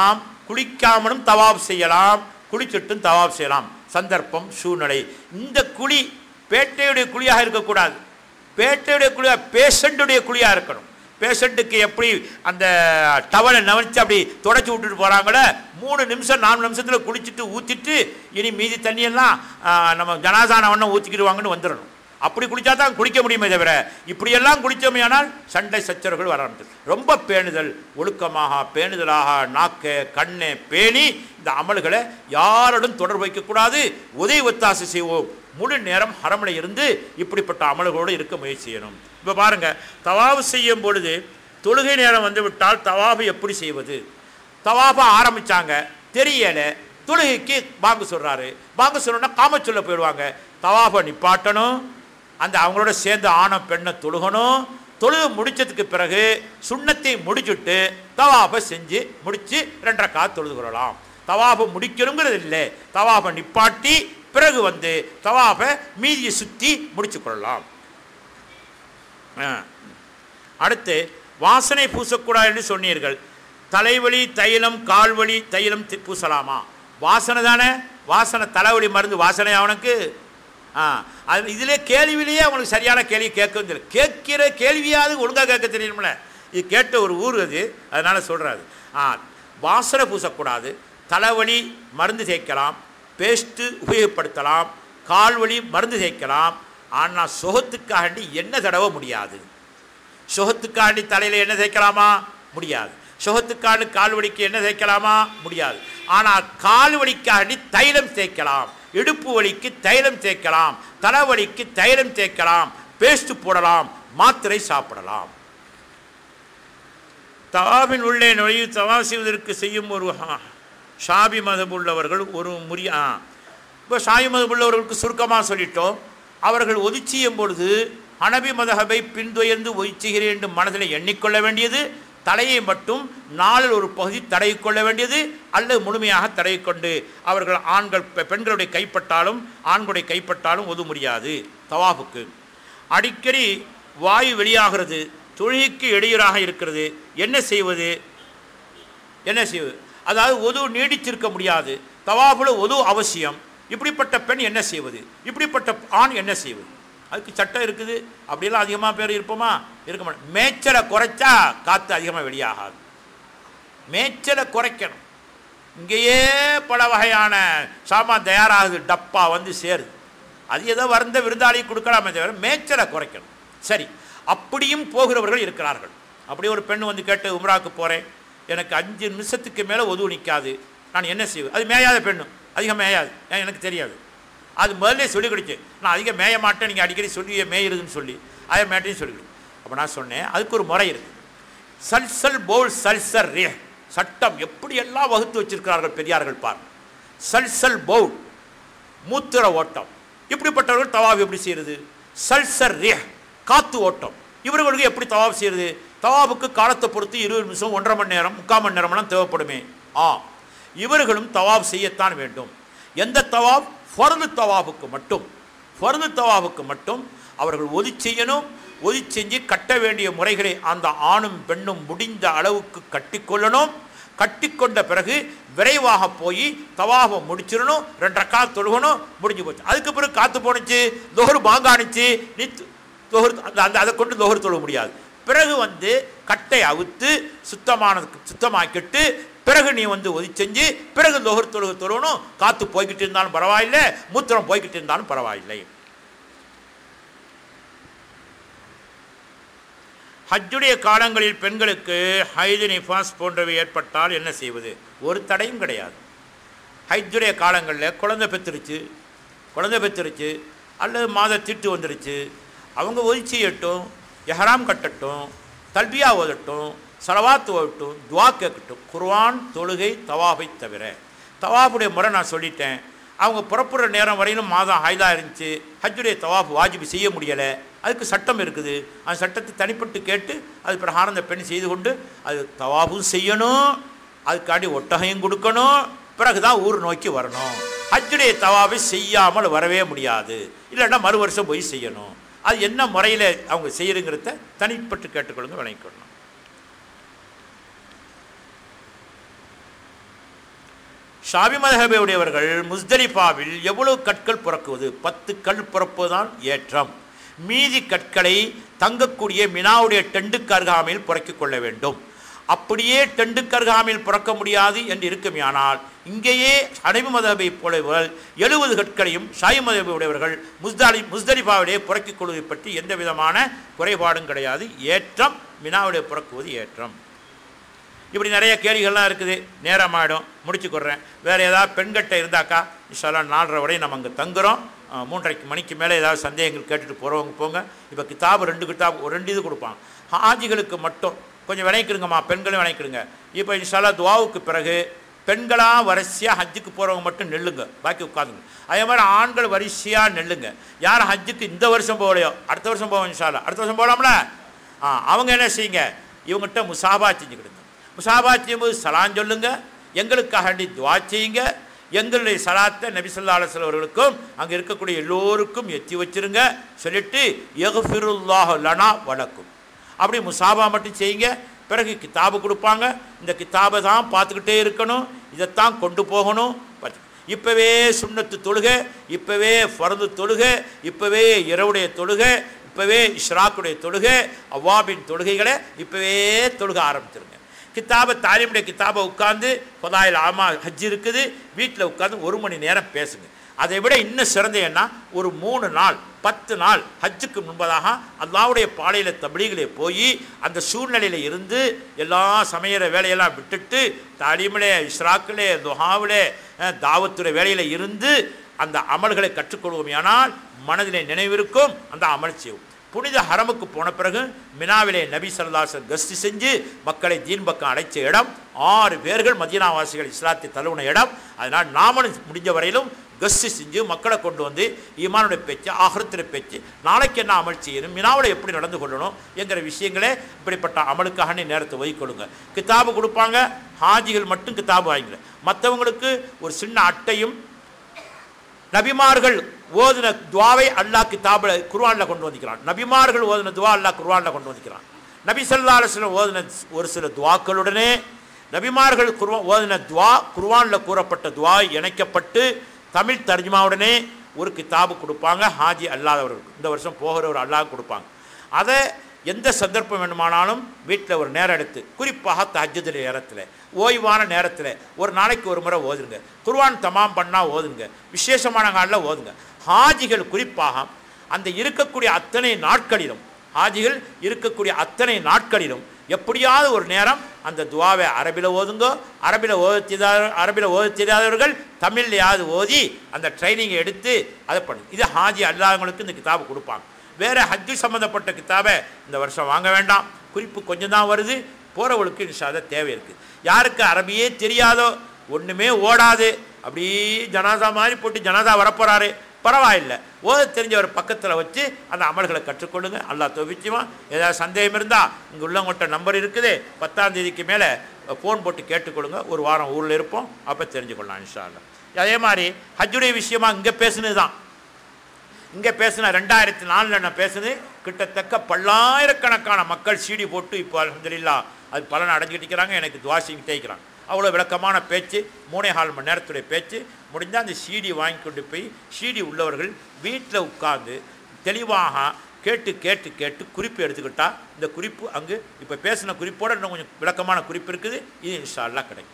குளிக்காமலும் தவாப் செய்யலாம் குளிச்சுட்டும் தவாப் செய்யலாம் சந்தர்ப்பம் சூழ்நிலை இந்த குழி பேட்டையுடைய குழியாக இருக்கக்கூடாது பேட்டையுடைய குழியாக பேஷண்ட்டுடைய குழியாக இருக்கணும் பேஷண்ட்டுக்கு எப்படி அந்த டவலை நவனிச்சு அப்படி தொடச்சி விட்டுட்டு போகிறாங்களே மூணு நிமிஷம் நாலு நிமிஷத்தில் குளிச்சுட்டு ஊற்றிட்டு இனி மீதி தண்ணியெல்லாம் ஆ, நம்ம ஜனாசான வண்ணம் ஊற்றிக்கிடுவாங்கன்னு வந்துடணும் அப்படி குளிச்சா தான் குளிக்க முடியுமே தவிர இப்படியெல்லாம் குளித்தோமையானால் சண்டை சச்சரவுகள் வர ஆரம்பிச்சது ரொம்ப பேணுதல் ஒழுக்கமாக பேணுதலாக நாக்க கண்ணை பேணி இந்த அமல்களை யாரோடும் தொடர்பு வைக்கக்கூடாது உதவி ஒத்தாசை செய்வோம் முழு நேரம் ஹரமனை இருந்து இப்படிப்பட்ட அமல்களோடு இருக்க முயற்சி செய்யணும் இப்போ பாருங்க தவாவு செய்யும் பொழுது தொழுகை நேரம் வந்து விட்டால் தவாபு எப்படி செய்வது தவாபை ஆரம்பிச்சாங்க தெரியல தொழுகைக்கு பாங்கு சொல்றாரு பாங்கு சொல்லணும்னா காம சொல்ல போயிடுவாங்க தவாபை நிப்பாட்டணும் அந்த அவங்களோட சேர்ந்து ஆணம் பெண்ணை தொழுகணும் தொழுகு முடிச்சதுக்கு பிறகு சுண்ணத்தை முடிச்சுட்டு தவாபை செஞ்சு முடிச்சு ரெண்டரை காத்து தொழுது கொள்ளலாம் தவாபை முடிக்கணுங்கிறது இல்லை தவாபை நிப்பாட்டி பிறகு வந்து தவாபை மீதியை சுற்றி முடிச்சு கொள்ளலாம் ஆ. அடுத்து வாசனை பூசக்கூடாது என்று சொன்னீர்கள் தலைவலி தைலம் கால்வலி தைலம் தி- பூசலாமா வாசனை தானே வாசனை தலைவலி மருந்து வாசனை அவனுக்கு ஆ அது இதிலே கேள்வியிலேயே அவனுக்கு சரியான கேள்வி கேட்கவும் தெரியல கேட்கிற கேள்வியாவது ஒழுங்காக கேட்க தெரியணும்ல இது கேட்ட ஒரு ஊர் அது அதனால் சொல்கிறாரு ஆ வாசனை பூசக்கூடாது தலைவலி மருந்து தேய்க்கலாம் பேஸ்ட்டு உபயோகப்படுத்தலாம் கால்வலி மருந்து தேய்க்கலாம் ஆனால் சுகத்துக்காண்டி என்ன தடவ முடியாது சுகத்துக்காண்டி தலையில் என்ன தேய்க்கலாமா முடியாது சுகத்துக்காண்டி கால் வலிக்கு என்ன தேய்க்கலாமா முடியாது ஆனால் கால் வலிக்காண்டி தைலம் தேய்க்கலாம் இடுப்பு வலிக்கு தைலம் தேய்க்கலாம் தலைவலிக்கு தைலம் தேய்க்கலாம் பேஸ்ட் போடலாம் மாத்திரை சாப்பிடலாம் தவாபின் உள்ளே நுழைவு தவா செய்வதற்கு செய்யும் ஒரு ஹா- ஷாபி மதம் உள்ளவர்கள் ஒரு முறிய ஆ. இப்போ ஷாபி மதம் உள்ளவர்களுக்கு சுருக்கமாக சொல்லிட்டோம் அவர்கள் ஒதி செய்யும் பொழுது ஹனபி மதஹபை பின்துயர்ந்து ஒதி செய்கிறேன் என்று மனதில் எண்ணிக்கொள்ள வேண்டியது தலையை மட்டும் நாளில் ஒரு பகுதி தடவிக்கொள்ள வேண்டியது அல்லது முழுமையாக தடவிக்கொண்டு அவர்கள் ஆண்கள் பெ- பெண்களுடைய கைப்பட்டாலும் ஆண்களுடைய கைப்பட்டாலும் ஒது முடியாது தவாஃபுக்கு அடிக்கடி வாயு வெளியாகிறது தொழுகைக்கு இடையூறாக இருக்கிறது என்ன செய்வது என்ன செய்வது அதாவது ஒது நீடிச்சிருக்க முடியாது தவாபுல ஒது அவசியம் இப்படிப்பட்ட பெண் என்ன செய்வது இப்படிப்பட்ட ஆண் என்ன செய்வது அதுக்கு சட்டம் இருக்குது அப்படியெல்லாம் அதிகமாக பேர் இருப்போமா இருக்க மாட்டோம் மேய்ச்சலை குறைச்சா காற்று அதிகமாக வெளியாகாது மேய்ச்சலை குறைக்கணும் இங்கேயே பல வகையான சாமான் தயாராகுது டப்பா வந்து சேருது அது ஏதோ வந்த விருந்தாளி கொடுக்கலாமே தவிர மேய்ச்சலை குறைக்கணும் சரி அப்படியும் போகிறவர்கள் இருக்கிறார்கள் அப்படி ஒரு பெண் வந்து கேட்டு உம்ராவுக்கு போகிறேன் எனக்கு அஞ்சு நிமிஷத்துக்கு மேலே ஒதுவு நிற்காது நான் என்ன செய்வேன் அது மேயாத பெண்ணு அதிகம் மேயாது ஏன் எனக்கு தெரியாது அது முதல்ல சொல்லி கொடுத்து நான் அதிகம் மேய மாட்டேன் நீங்கள் அடிக்கடி சொல்லி மேயிருதுன்னு சொல்லி அதை மேட்டையும் சொல்லி கொடு அப்போ நான் சொன்னேன் அதுக்கு ஒரு முறை இருக்குது சல்சல் போல் சல்சர் ரே சட்டம் எப்படியெல்லாம் வகுத்து வச்சிருக்கிறார்கள் பெரியார்கள் பார் சல்சல் பவுல் மூத்திர ஓட்டம் இப்படிப்பட்டவர்கள் தவாப் எப்படி செய்யறது சல்சர் ரே காத்து ஓட்டம் இவர்களுக்கு எப்படி தவாப் செய்யறது தவாபுக்கு காலத்தை பொறுத்து இருபது நிமிஷம் ஒன்றரை மணி நேரம் முக்கால் மணி நேரம்லாம் தேவைப்படுமே ஆ இவர்களும் தவாப் செய்யத்தான் வேண்டும் எந்த தவாப் ஃபர்து தவாபுக்கு மட்டும் ஃபர்து தவாபுக்கு மட்டும் அவர்கள் ஒதி செய்யணும் ஒதி செஞ்சு கட்ட வேண்டிய முறைகளை அந்த ஆணும் பெண்ணும் முடிந்த அளவுக்கு கட்டிக்கொள்ளணும் கட்டிக்கொண்ட பிறகு விரைவாக போய் தவாபை முடிச்சிடணும் ரெண்டு ரக்கா தொழுகணும் முடிஞ்சு போச்சு அதுக்கு பிறகு காத்து போணுச்சு தொகர் பாங்கானுச்சு நீ தொகர் அந்த அந்த அதை கொண்டு தொகர் தொழ முடியாது பிறகு வந்து கட்டை அவுத்து சுத்தமானதுக்கு சுத்தமாக்கிட்டு பிறகு நீ வந்து ஒதி செஞ்சு பிறகு தொகர் தொழுக தொழணும் காத்து போய்கிட்டு இருந்தாலும் பரவாயில்லை மூத்திரம் போய்கிட்டு இருந்தாலும் பரவாயில்லை ஹஜ்ஜுடைய காலங்களில் பெண்களுக்கு ஹைது நிஃபாஸ் போன்றவை ஏற்பட்டால் என்ன செய்வது ஒரு தடையும் கிடையாது ஹஜ்ஜுடைய காலங்களில் குழந்தை பெற்றுருச்சு குழந்தை பெற்றுருச்சு அல்லது மாத திட்டு வந்துருச்சு அவங்க ஒதி செய்யட்டும் எஹராம் கட்டட்டும் தல்பியா ஓதட்டும் சலவாத்து ஓதட்டும் துவா கேட்கட்டும் குர்ஆன் தொழுகை தவாபை தவிர தவாபுடைய முறை நான் சொல்லிட்டேன் அவங்க புறப்புற நேரம் வரையிலும் மாதம் ஹைதா இருந்துச்சு ஹஜ்ஜுடைய தவாஃப் வாஜிபு செய்ய முடியலை அதுக்கு சட்டம் இருக்குது அந்த சட்டத்தை தனிப்பட்டு கேட்டு அது பிரகாரம் அந்த பெண் செய்து கொண்டு அது தவாஃபும் செய்யணும் அதுக்காண்டி ஒட்டகையும் கொடுக்கணும் பிறகு தான் ஊர் நோக்கி வரணும் ஹஜ்ஜுடைய தவாவை செய்யாமல் வரவே முடியாது இல்லைன்னா மறு வருஷம் போய் செய்யணும் அது என்ன முறையில் அவங்க செய்யணுங்கிறத தனிப்பட்டு கேட்டுக்கொள்ளுங்க விளங்கிக்கொள்ளணும் ஷாபி மதஹபை உடையவர்கள் முஸ்தலிஃபாவில் எவ்வளவு கற்கள் புறக்குவது பத்து கல் புறப்புதான் ஏற்றம் மீதி கற்களை தங்கக்கூடிய மினாவுடைய டெண்டுக்கு அருகாமையில் புறக்கிக் கொள்ள வேண்டும் அப்படியே டெண்டுக்கு அருகாமையில் புறக்க முடியாது என்று இருக்குமேயானால் இங்கேயே ஹனபி மதபை போலவர்கள் எழுபது கற்களையும் ஷாயி மதபை உடையவர்கள் முஸ்தாலி முஸ்தலிஃபாவிலே புறக்கிக் கொள்வதை பற்றி எந்த விதமான குறைபாடும் கிடையாது ஏற்றம் மினாவிலே புறக்குவது ஏற்றம் இப்படி நிறைய கேள்விகள்லாம் இருக்குது நேரமாயிடும் முடிச்சுக்கொடுறேன் வேறு ஏதாவது பெண்கட்ட இருந்தாக்கா இன்ஷால்லா நாலரை வரை நம்ம அங்கே தங்குறோம் அஹ், மூன்றரைக்கு மணிக்கு மேலே ஏதாவது சந்தேகங்கள் கேட்டுட்டு போகிறவங்க போங்க இப்போ கிதாபு ரெண்டு கிதாபு ஒரு ரெண்டு இது கொடுப்பாங்க ஹாஜிகளுக்கு மட்டும் கொஞ்சம் விளைக்கிடுங்கம்மா பெண்களும் விளைக்கிடுங்க இப்போ இன்ஷால்லா துவாவுக்கு பிறகு பெண்களாக வரிசையாக ஹஜ்ஜுக்கு போகிறவங்க மட்டும் நெல்லுங்க பாக்கி உட்காந்துங்க அதே மாதிரி ஆண்கள் வரிசையாக நெல்லுங்க யார் ஹஜ்ஜுக்கு இந்த வருஷம் போகலையோ அடுத்த வருஷம் போவோம் இன்ஷால்லா அடுத்த வருஷம் போகலாம்ல ஆ அவங்க என்ன செய்யுங்க இவங்ககிட்ட முசாபா செஞ்சுக்கிடுங்க முசாபா செய்யும்போது சலான் சொல்லுங்க எங்களுக்காக வேண்டி துவா செய்யுங்க எங்களுடைய சலாத்தை நபி ஸல்லல்லாஹு அலைஹி வஸல்லம் அவர்களுக்கும் அங்கே இருக்கக்கூடிய எல்லோருக்கும் எத்தி வச்சிருங்க சொல்லிட்டு யக்ஃபிருல்லாஹு லனா வலக்கும் அப்படி முசாபா மட்டும் செய்யுங்க பிறகு கிதாபு கொடுப்பாங்க இந்த கிதாபை தான் பார்த்துக்கிட்டே இருக்கணும் இதைத்தான் கொண்டு போகணும் பார்த்து- இப்போவே சுண்ணத்து தொழுகை இப்போவே ஃபர்து தொழுகை இப்போவே இரவுடைய தொழுகை இப்போவே இஷ்ராக்குடைய தொழுகை அவ்வாபின் தொழுகைகளை இப்போவே தொழுக ஆரம்பிச்சிருங்க கித்தாபை தாலிமுடைய கித்தாபை உட்காந்து பதாயில் ஆமா ஹஜ் இருக்குது வீட்டில் உட்காந்து ஒரு மணி நேரம் பேசுங்க அதை விட இன்னும் சிறந்த என்ன ஒரு மூணு நாள் பத்து நாள் ஹஜ்ஜுக்கு முன்பதாக அல்லாவுடைய பாளையில் தபிலிகளே போய் அந்த சூழ்நிலையில் இருந்து எல்லா சமையற வேலையெல்லாம் விட்டுட்டு தாலிமிலே இஸ்ராக்கிலே துஹாவிலே அஹ், தாவத்துடைய வேலையில் இருந்து அந்த அமல்களை கற்றுக்கொள்வோமேயானால் மனதிலே நினைவிருக்கும் அந்த அமல் செய்வோம் புனித ஹரமுக்கு போன பிறகு மினாவிலே நபி சல்லாசன் கஸ்தி செஞ்சு மக்களை தீன் பக்கம் அழைச்ச இடம் ஆறு பேர்கள் மதீனாவாசிகள் இஸ்லாத்தை தழுவின இடம் அதனால் நாமளும் முடிஞ்ச வரையிலும் கஸ்தி செஞ்சு மக்களை கொண்டு வந்து ஈமானுடைய பேச்சு ஆஹரத்துடைய பேச்சு நாளைக்கு என்ன அமல் செய்யணும் மினாவில் எப்படி நடந்து கொள்ளணும் என்கிற விஷயங்களே இப்படிப்பட்ட அமலுக்காக நீ நேரத்தை ஒதுக்கொடுங்க கிதாபு கொடுப்பாங்க ஹாஜிகள் மட்டும் கிதாபு வாங்கிங்க மற்றவங்களுக்கு ஒரு சின்ன அட்டையும் நபிமார்கள் ஓதுன துவாவை அல்லாஹ் கிதாபில் குர்ஆனில் கொண்டு வந்திக்கிறான் நபிமார்கள் ஓதுன துவா அல்லாஹ் குர்ஆனில் கொண்டு வந்திக்கிறான் நபி ஸல்லல்லாஹு அலைஹி வஸல்லம் ஓதுன ஒரு சில துவாக்களுடனே நபிமார்கள் குர்வா ஓதுன துவா குர்ஆனில் கூறப்பட்ட துவா இணைக்கப்பட்டு தமிழ் தர்ஜுமாவுடனே ஒரு கிதாபு கொடுப்பாங்க ஹாஜி அல்லாதவர்களுக்கு இந்த வருஷம் போகிறவர் அல்லாஹ் கொடுப்பாங்க அதை எந்த சந்தர்ப்பம் வேணுமானாலும் வீட்டில் ஒரு நேரம் எடுத்து குறிப்பாக தஹஜ்ஜுடைய நேரத்தில் ஓய்வான நேரத்தில் ஒரு நாளைக்கு ஒரு முறை ஓதுங்க குர்ஆன் தமாம் பண்ணால் ஓதுங்க விசேஷமான நாளில் ஓதுங்க ஹாஜிகள் குறிப்பாக அந்த இருக்கக்கூடிய அத்தனை நாட்களிலும் ஹாஜிகள் இருக்கக்கூடிய அத்தனை நாட்களிலும் எப்படியாவது ஒரு நேரம் அந்த துவாவை அரபில ஓதுங்கோ அரபில ஓத தெரியாத அரபில ஓத தெரியாதவர்கள் தமிழ்லையாவது ஓதி அந்த ட்ரைனிங்கை எடுத்து அதை பண்ணுங்க இது ஹாஜி அல்லாதவங்களுக்கு இந்த கிதாபு கொடுப்பாங்க வேற ஹஜ்ஜு சம்மந்தப்பட்ட கிதாபை இந்த வருஷம் வாங்க வேண்டாம் குறிப்பு கொஞ்சம் தான் வருது போகிறவங்களுக்கு இன்ஷாத தேவை இருக்குது யாருக்கு அரபியே தெரியாதோ ஒன்றுமே ஓடாது அப்படியே ஜனாதா மாதிரி போட்டு ஜனாதா வரப்போறாரு பரவாயில்லை ஓத தெரிஞ்சவர் பக்கத்தில் வச்சு அந்த அமல்களை கற்றுக்கொள்ளுங்க அல்லாஹ் தொவிச்சுமா ஏதாவது சந்தேகம் இருந்தால் இங்கே உள்ளவங்கள்ட்ட நம்பர் இருக்குது பத்தாம் தேதிக்கு மேலே ஃபோன் போட்டு கேட்டுக்கொள்ளுங்க ஒரு வாரம் ஊரில் இருப்போம் அப்போ தெரிஞ்சுக்கொள்ளலாம் இன்ஷா அல்லாஹ் அதே மாதிரி ஹஜ்ஜுடைய விஷயமா இங்கே பேசுனது தான் இங்கே பேசின ரெண்டாயிரத்தி நாலில் நான் பேசுனது கிட்டத்தக்க பல்லாயிரக்கணக்கான மக்கள் சீடி போட்டு இப்போ அல்ஹம்துலில்லாஹ் அது பலன் அடைஞ்சிட்டு இருக்கிறாங்க எனக்கு துவாசிங்க தேய்க்கிறாங்க அவ்வளோ விளக்கமான பேச்சு மூணே கால் மணி நேரத்துடைய பேச்சு முடிஞ்சால் அந்த சீடி வாங்கி கொண்டு போய் சீடி உள்ளவர்கள் வீட்டில் உட்கார்ந்து தெளிவாக கேட்டு கேட்டு கேட்டு குறிப்பு எடுத்துக்கிட்டா இந்த குறிப்பு அங்கு இப்போ பேசின குறிப்போட இன்னும் கொஞ்சம் விளக்கமான குறிப்பு இருக்குது இது இன்ஷா அல்லாஹ் கிடைக்கும்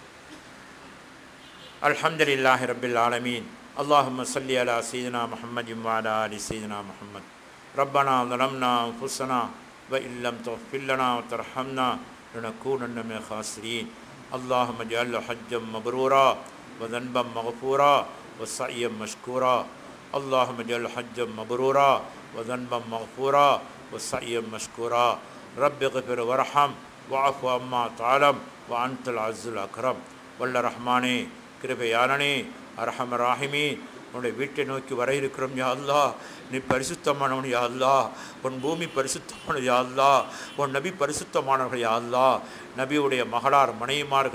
الحمد لله رب العالمين اللهم صل على سيدنا محمد وعلى ال سيدنا محمد ربنا ظلمنا انفسنا وان لم تغفر لنا وترحمنا لنكونن من الخاسرين اللهم اجعل حجا مبرورا وذنبا مغفورا وسعيا مشكورا اللهم اجعل حجا مبرورا وذنبا مغفورا وسعيا مشكورا رب اغفر وارحم واعف عما تعلم وانت العز الاكرم வல்ல ரஹ்மானே கிருபையானனே அரஹம ராஹிமீ உன்னுடைய வீட்டை நோக்கி வர இருக்கிறோம் யா அல்லா நீ பரிசுத்தமானவன் யா அல்லா உன் பூமி பரிசுத்தமானது யா அல்லா உன் நபி பரிசுத்தமானவர்கள் யா அல்லா நபியுடைய மகளார் மனைவிமார்கள்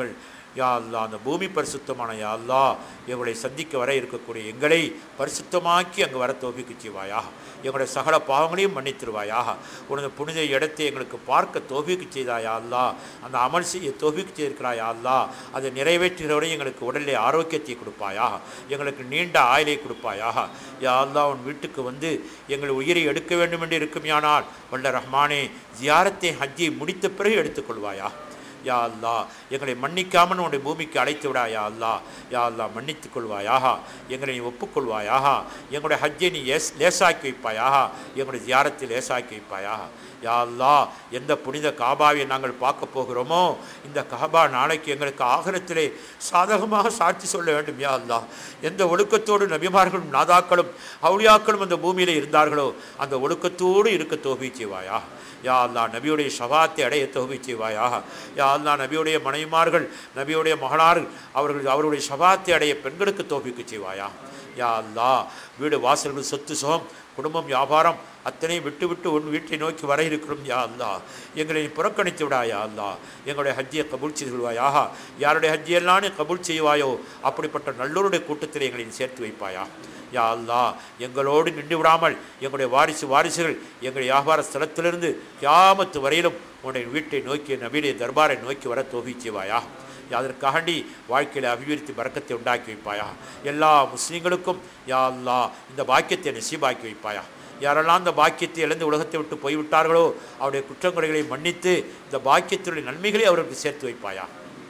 யா அல்லா அந்த பூமி பரிசுத்தமான யா அல்லா எங்களை சந்திக்க வர இருக்கக்கூடிய எங்களை பரிசுத்தமாக்கி அங்கு வர தோபிக்கு செய்வாயாக எங்களுடைய சகல பாவங்களையும் மன்னித்திருவாயாக உனது புனித இடத்தை எங்களுக்கு பார்க்க தோபிக்கு செய்தாயா அல்லா அந்த அமல் செய்ய தோபிக்கு செய்திருக்கிறாயா அல்லா அதை நிறைவேற்றுகிறவரை எங்களுக்கு உடலிலே ஆரோக்கியத்தை கொடுப்பாயாக எங்களுக்கு நீண்ட ஆயுளை கொடுப்பாயாக யா அல்லா உன் வீட்டுக்கு வந்து எங்கள் உயிரை எடுக்க வேண்டும் என்று இருக்குமையானால் வல்ல ரஹ்மானே ஜியாரத்தை ஹஜ்ஜை முடித்த பிறகு எடுத்துக்கொள்வாயா யா அல்லா எங்களை மன்னிக்காமல் உன்னுடைய பூமிக்கு அழைத்து விடா யா அல்லா யா அல்லா மன்னித்துக் கொள்வாயாக எங்களை நீ ஒப்புக்கொள்வாயாக எங்களுடைய ஹஜ்ஜை நீ ஏஸ் லேசாக்கி வைப்பாயாக எங்களுடைய ஜியாரத்தை லேசாக்கி வைப்பாயாக யா அல்லா எந்த புனித காபாவை நாங்கள் பார்க்க போகிறோமோ இந்த காபா நாளைக்கு எங்களுக்கு ஆகரத்திலே சாதகமாக சாட்சி சொல்ல வேண்டும் யா அல்லா எந்த ஒழுக்கத்தோடு நபிமார்களும் நாதாக்களும் அவுளியாக்களும் அந்த பூமியிலே இருந்தார்களோ அந்த ஒழுக்கத்தோடு இருக்க தோல்வி செய்வாயா யா அல்லா நபியுடைய ஷபாத்தை அடைய தோல்வி செய்வாயாக யா அல்லா நபியுடைய மனைவிமார்கள் நபியுடைய மகளார்கள் அவர்கள் அவருடைய ஷபாத்தை அடைய பெண்களுக்கு தோல்விக்கு செய்வாயா யா அல்லா வீடு வாசல்கள் சொத்து சுகம் குடும்பம் வியாபாரம் அத்தனை விட்டு விட்டு உன் வீட்டை நோக்கி வர இருக்கிறோம் யா அல்லா எங்களை நீ புறக்கணித்து விடா யா அல்லா எங்களுடைய ஹஜ்ஜியை கபூல் செய்து கொள்வாயாக யாருடைய ஹஜ்ஜியெல்லாம் நீ கபூல் செய்வாயோ அப்படிப்பட்ட நல்லோருடைய கூட்டத்தில் எங்களை நீ சேர்த்து வைப்பாயா யா அல்லா எங்களோடு நின்று விடாமல் எங்களுடைய வாரிசு வாரிசுகள் எங்கள் வியாபார ஸ்தலத்திலிருந்து கியாமத்து வரையிலும் உன்னுடைய வீட்டை நோக்கி நபியுடைய தர்பாரை நோக்கி வர தோகி செய்வாயா அதற்காண்டி வாழ்க்கையில் அபிவிருத்தி பறக்கத்தை உண்டாக்கி வைப்பாயா எல்லா முஸ்லீம்களுக்கும் யா அல்லா இந்த பாக்கியத்தை நசீபாக்கி வைப்பாயா யாரெல்லாம் அந்த பாக்கியத்தை இழந்து உலகத்தை விட்டு போய்விட்டார்களோ அவருடைய குற்றங்குறைகளை மன்னித்து இந்த பாக்கியத்தினுடைய நன்மைகளை அவர்களுக்கு சேர்த்து வைப்பாயா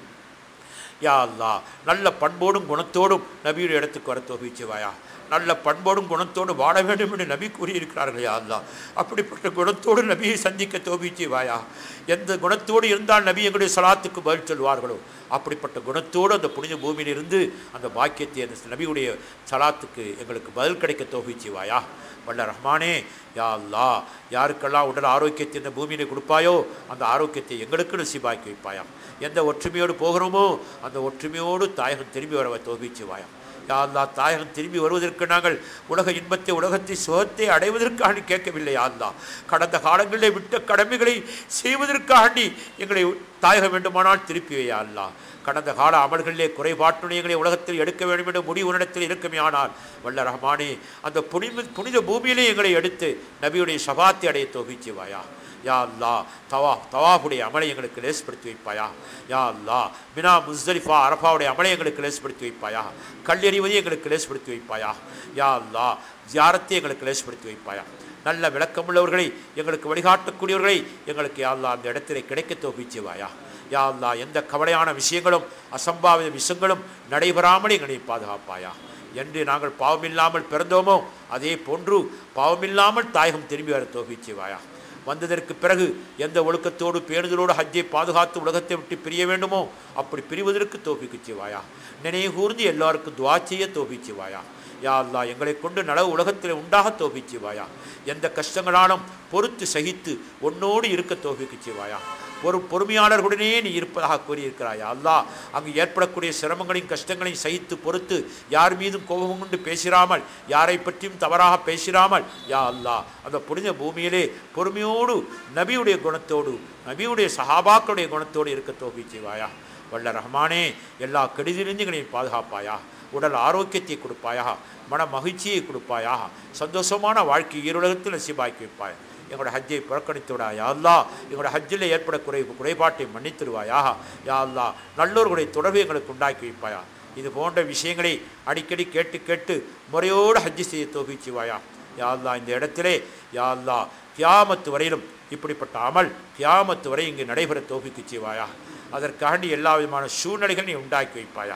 யா அல்லா நல்ல பண்போடும் குணத்தோடும் நபியுடைய இடத்துக்கு வர தோகிச்சுவாயா நல்ல பண்போடும் குணத்தோடு வாழ வேண்டும் என்று நபி கூறியிருக்கிறார்கள் யா அல்லா அப்படிப்பட்ட குணத்தோடு நபியை சந்திக்க தோபிச்சுவாயா எந்த குணத்தோடு இருந்தால் நபி எங்களுடைய சலாத்துக்கு பதில் சொல்வார்களோ அப்படிப்பட்ட குணத்தோடு அந்த புனித பூமியிலிருந்து அந்த பாக்கியத்தை அந்த நபியுடைய சலாத்துக்கு எங்களுக்கு பதில் கிடைக்க தோகிச்சுவாயா வல்ல ரஹ்மானே யா அல்லா யாருக்கெல்லாம் உடல் ஆரோக்கியத்தை இந்த பூமியிலே கொடுப்பாயோ அந்த ஆரோக்கியத்தை எங்களுக்கு நசிபாக்கி வைப்பாயா எந்த ஒற்றுமையோடு போகிறோமோ அந்த ஒற்றுமையோடு தாயகம் திரும்பி வர தோபிச்சுவாயா யா அல்லா தாயகம் திரும்பி வருவதற்கு நாங்கள் உலக இன்பத்தை உலகத்தை சுகத்தை அடைவதற்காக கேட்கவில்லை யா அல்லா கடந்த காலங்களிலே விட்ட கடமைகளை செய்வதற்காண்டி எங்களை தாயகம் வேண்டுமானால் திருப்பி வையா அல்லா கடந்த கால அமல்களிலே குறைபாட்டுடையங்களை உலகத்தில் எடுக்க வேண்டும் என்ற முடிவு உன்னிடத்தில் இருக்குமே ஆனால் வல்ல ரஹ்மானே அந்த புனித புனித பூமியிலே எங்களை எடுத்து நபியுடைய சபாத்தை அடைய தொகுச்சிவாயா யா அல்லா தவா தவாஃபுடைய அமலை எங்களுக்கு லேஸ்படுத்தி வைப்பாயா யா அல்லா மினா முஸ்தலிஃபா அரஃபாவுடைய அமலை எங்களுக்கு லேஸ்படுத்தி வைப்பாயா கல்லெறிவதை எங்களுக்கு லேஸ்படுத்தி வைப்பாயா யா அல்லா ஜியாரத்தை எங்களுக்கு லேஸ்படுத்தி வைப்பாயா நல்ல விளக்கமுள்ளவர்களை எங்களுக்கு வழிகாட்டக்கூடியவர்களை எங்களுக்கு யா அல்லா அந்த இடத்திலே கிடைக்க தொகுச்சிவாயா யா அல்லா எந்த கவலையான விஷயங்களும் அசம்பாவித விஷயங்களும் நடைபெறாமல் எங்களை பாதுகாப்பாயா என்று நாங்கள் பாவமில்லாமல் பிறந்தோமோ அதே போன்று பாவமில்லாமல் தாயகம் திரும்பி வர தோகிச்சுவாயா வந்ததற்கு பிறகு எந்த ஒழுக்கத்தோடு பேணுதலோடு ஹஜ்ஜை பாதுகாத்து உலகத்தை விட்டு பிரிய வேண்டுமோ அப்படி பிரிவதற்கு தோப்பிக்கு செய்வாயா நினைவு கூர்ந்து எல்லாருக்கும் துவா செய்ய தோப்பிச்சுவாயா யா அல்லா எங்களை கொண்டு நலவு உலகத்தில் உண்டாக தோப்பிச்சுவாயா எந்த கஷ்டங்களாலும் பொறுத்து சகித்து உன்னோடு இருக்க தோப்பிக்கு செய்வாயா ஒரு பொறுமையாளர்களுடனே நீ இருப்பதாக கூறியிருக்கிறாயா அல்லா அங்கு ஏற்படக்கூடிய சிரமங்களையும் கஷ்டங்களையும் சகித்து பொறுத்து யார் மீதும் கோபம் கொண்டு பேசிராமல் யாரை பற்றியும் தவறாக பேசிராமல் யா அல்லா அந்த புனித பூமியிலே பொறுமையோடு நபியுடைய குணத்தோடு நபியுடைய சஹாபாக்களுடைய குணத்தோடு இருக்க தோப்பி செய்வாயா வல்ல ரஹ்மானே எல்லா கெடுதிலிருந்துகளையும் பாதுகாப்பாயா உடல் ஆரோக்கியத்தை கொடுப்பாயா மன மகிழ்ச்சியை கொடுப்பாயா சந்தோஷமான வாழ்க்கை ஈருலகத்தில் நசிபாக்கி வைப்பாய் எங்களோட ஹஜ்ஜை புறக்கணித்து விடா யா அல்லா எங்களோட ஹஜ்ஜில் ஏற்பட குறை குறைபாட்டை மன்னித்துடுவாயா யா அல்லா நல்லோர்களுடைய தொடர்பு எங்களுக்கு உண்டாக்கி வைப்பாயா இது போன்ற விஷயங்களை அடிக்கடி கேட்டு கேட்டு முறையோடு ஹஜ்ஜி செய்ய தோகிச்சுவாயா யா அல்லா இந்த இடத்திலே யா அல்லா கியாமத்து வரையிலும் இப்படிப்பட்ட அமல் கியாமத்து வரை இங்கு நடைபெற தோகிக்கு செய்வாயா அதற்காண்டி எல்லா விதமான சூழ்நிலைகள் நீ உண்டாக்கி வைப்பாயா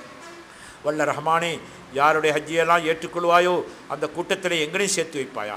வல்ல ரஹ்மானே யாருடைய ஹஜ்ஜியெல்லாம் ஏற்றுக்கொள்வாயோ அந்த கூட்டத்தில் எங்களையும் சேர்த்து வைப்பாயா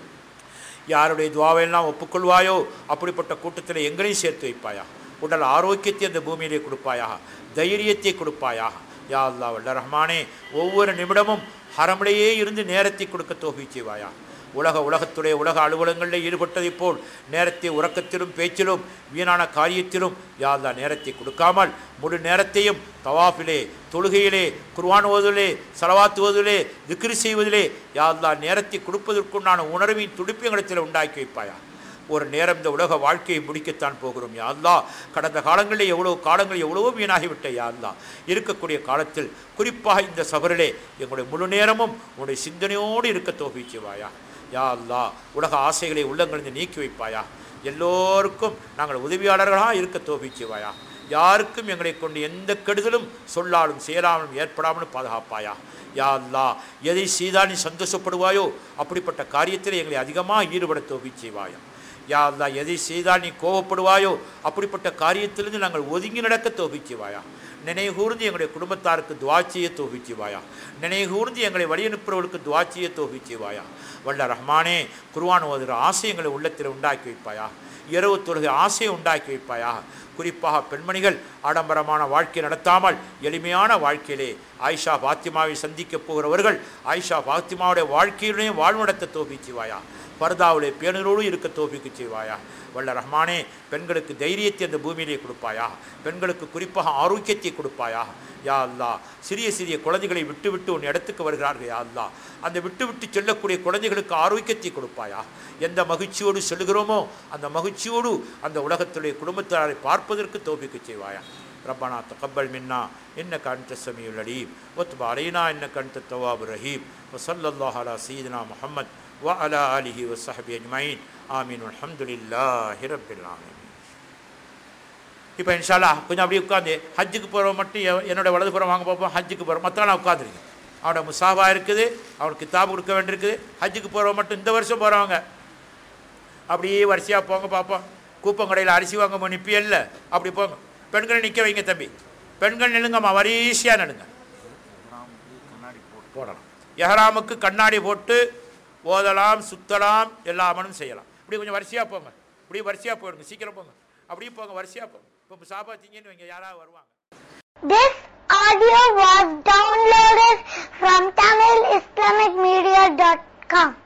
யாருடைய துவாவையெல்லாம் ஒப்புக்கொள்வாயோ அப்படிப்பட்ட கூட்டத்தில் எங்களையும் சேர்த்து வைப்பாயா உடல் ஆரோக்கியத்தை அந்த பூமியிலே கொடுப்பாயா தைரியத்தை கொடுப்பாயா யா அல்லா வல்ல ரஹ்மானே ஒவ்வொரு நிமிடமும் ஹரமிலேயே இருந்து நேரத்தை கொடுக்க தோகி செய்வாயா உலக உலகத்துடைய உலக அலுவலகங்களில் ஈடுபட்டதைப் போல் நேரத்தை உறக்கத்திலும் பேச்சிலும் வீணான காரியத்திலும் யாழ்லா நேரத்தை கொடுக்காமல் முழு நேரத்தையும் தவாஃபிலே தொழுகையிலே குர்வான் ஓதுவதிலே சலவாத்து ஓதுவதிலே திக்ரி செய்வதிலே யாழ்லா நேரத்தை கொடுப்பதற்குண்டான உணர்வின் துடிப்பு எங்களிடத்தில் உண்டாக்கி வைப்பாயா ஒரு நேரம் இந்த உலக வாழ்க்கையை முடிக்கத்தான் போகிறோம் யா அல்லாஹ் கடந்த காலங்களில் எவ்வளோ காலங்கள் எவ்வளவோ வீணாகிவிட்ட யா அல்லாஹ் இருக்கக்கூடிய காலத்தில் குறிப்பாக இந்த சபரிலே எங்களுடைய முழு நேரமும் உன்னுடைய சிந்தனையோடு இருக்க தோப்பிச்சுவாயா யா அல்லாஹ் உலக ஆசைகளை உள்ளங்களிருந்து நீக்கி வைப்பாயா எல்லோருக்கும் நாங்கள் உதவியாளர்களாக இருக்க தோப்பிச்சுவாயா யாருக்கும் எங்களை கொண்டு எந்த கெடுதலும் சொல்லாலும் செயலாலும் ஏற்படாமலும் பாதுகாப்பாயா யா அல்லா எதை செய்தால் நீ சந்தோஷப்படுவாயோ அப்படிப்பட்ட காரியத்தில் எங்களை அதிகமாக ஈடுபட தோப்பி செய்வாயா யா அல்லா எதை செய்தால் நீ கோபப்படுவாயோ அப்படிப்பட்ட காரியத்திலிருந்து நாங்கள் ஒதுங்கி நடக்க தோப்பி செய்வாயா நினைவு கூர்ந்து எங்களுடைய குடும்பத்தாருக்கு துவாச்சியை தோப்பி செய்வாயா நினைவு கூர்ந்து எங்களை வழியனுப்புறவர்களுக்கு துவாச்சியை தோப்பி செய்வாயா வல்ல ரஹ்மானே குருவான் ஓதுகிற ஆசை எங்களை உள்ளத்தில் உண்டாக்கி வைப்பாயா இரவு தொழுகை ஆசையை உண்டாக்கி வைப்பாயாக குறிப்பாக பெண்மணிகள் ஆடம்பரமான வாழ்க்கை நடத்தாமல் எளிமையான வாழ்க்கையிலே ஆயிஷா பாத்திமாவை சந்திக்கப் போகிறவர்கள் ஆயிஷா பாத்திமாவுடைய வாழ்க்கையுடனே வாழ்நடத்த தோப்பி செய்வாயா பர்தாவுடைய பேணரோடு இருக்க தோப்பிக்கு செய்வாயா வல்ல ரஹ்மானே பெண்களுக்கு தைரியத்தை அந்த பூமியிலே கொடுப்பாயா பெண்களுக்கு குறிப்பாக ஆரோக்கியத்தை கொடுப்பாயா யா அல்லா சிறிய சிறிய குழந்தைகளை விட்டு விட்டு உன் இடத்துக்கு வருகிறார்கள் யா அல்லா அந்த விட்டு விட்டு செல்லக்கூடிய குழந்தைகளுக்கு ஆரோக்கியத்தை கொடுப்பாயா எந்த மகிழ்ச்சியோடு செல்கிறோமோ அந்த மகிழ்ச்சியோடு அந்த உலகத்துடைய குடும்பத்தாரை பார்ப்பதற்கு தோப்பிக்கு செய்வாயா ربنا تقبل منا إنك أنت السميع العليم وتب علينا إنك أنت التواب الرحيم وصلى الله على سيدنا محمد وعلى آله وصحبه أجمعين آمين والحمد لله رب العالمين இப்போ இன்ஷால்லா கொஞ்சம் அப்படியே உட்காந்து ஹஜ்ஜுக்கு போகிறவன் மட்டும் எ- என்னோட வலதுபுறம் வாங்க பார்ப்போம் ஹஜ்ஜுக்கு போகிறோம் மற்றவங்க உட்காந்துருக்கேன் அவனோட முசாபா இருக்குது அவனுக்கு கிதாப் கொடுக்க வேண்டியிருக்குது ஹஜ்ஜுக்கு போகிறவன் மட்டும் இந்த வருஷம் போகிறவங்க அப்படியே வரிசையாக போங்க பார்ப்போம் கூப்பங்கடையில் அரிசி வாங்க நிற்பியல்ல அப்படி போங்க பெண்களை நிற்க வைங்க தம்பி பெண்கள் நில்லுங்கம்மா வரிசையாக நில்லுங்க போடலாம் எஹராமுக்கு கண்ணாடி போட்டு ஓதலாம் சுத்தலாம் எல்லா அமலும் செய்யலாம் இப்படி கொஞ்சம் வரிசையாக போங்க இப்படி வரிசையாக போயிடுங்க சீக்கிரம் போங்க அப்படியே போங்க வரிசையாக போங்க இப்போ சாப்பா திங்கன்னு வைங்க யாராவது வருவாங்க This audio was downloaded from TamilIslamicMedia.com.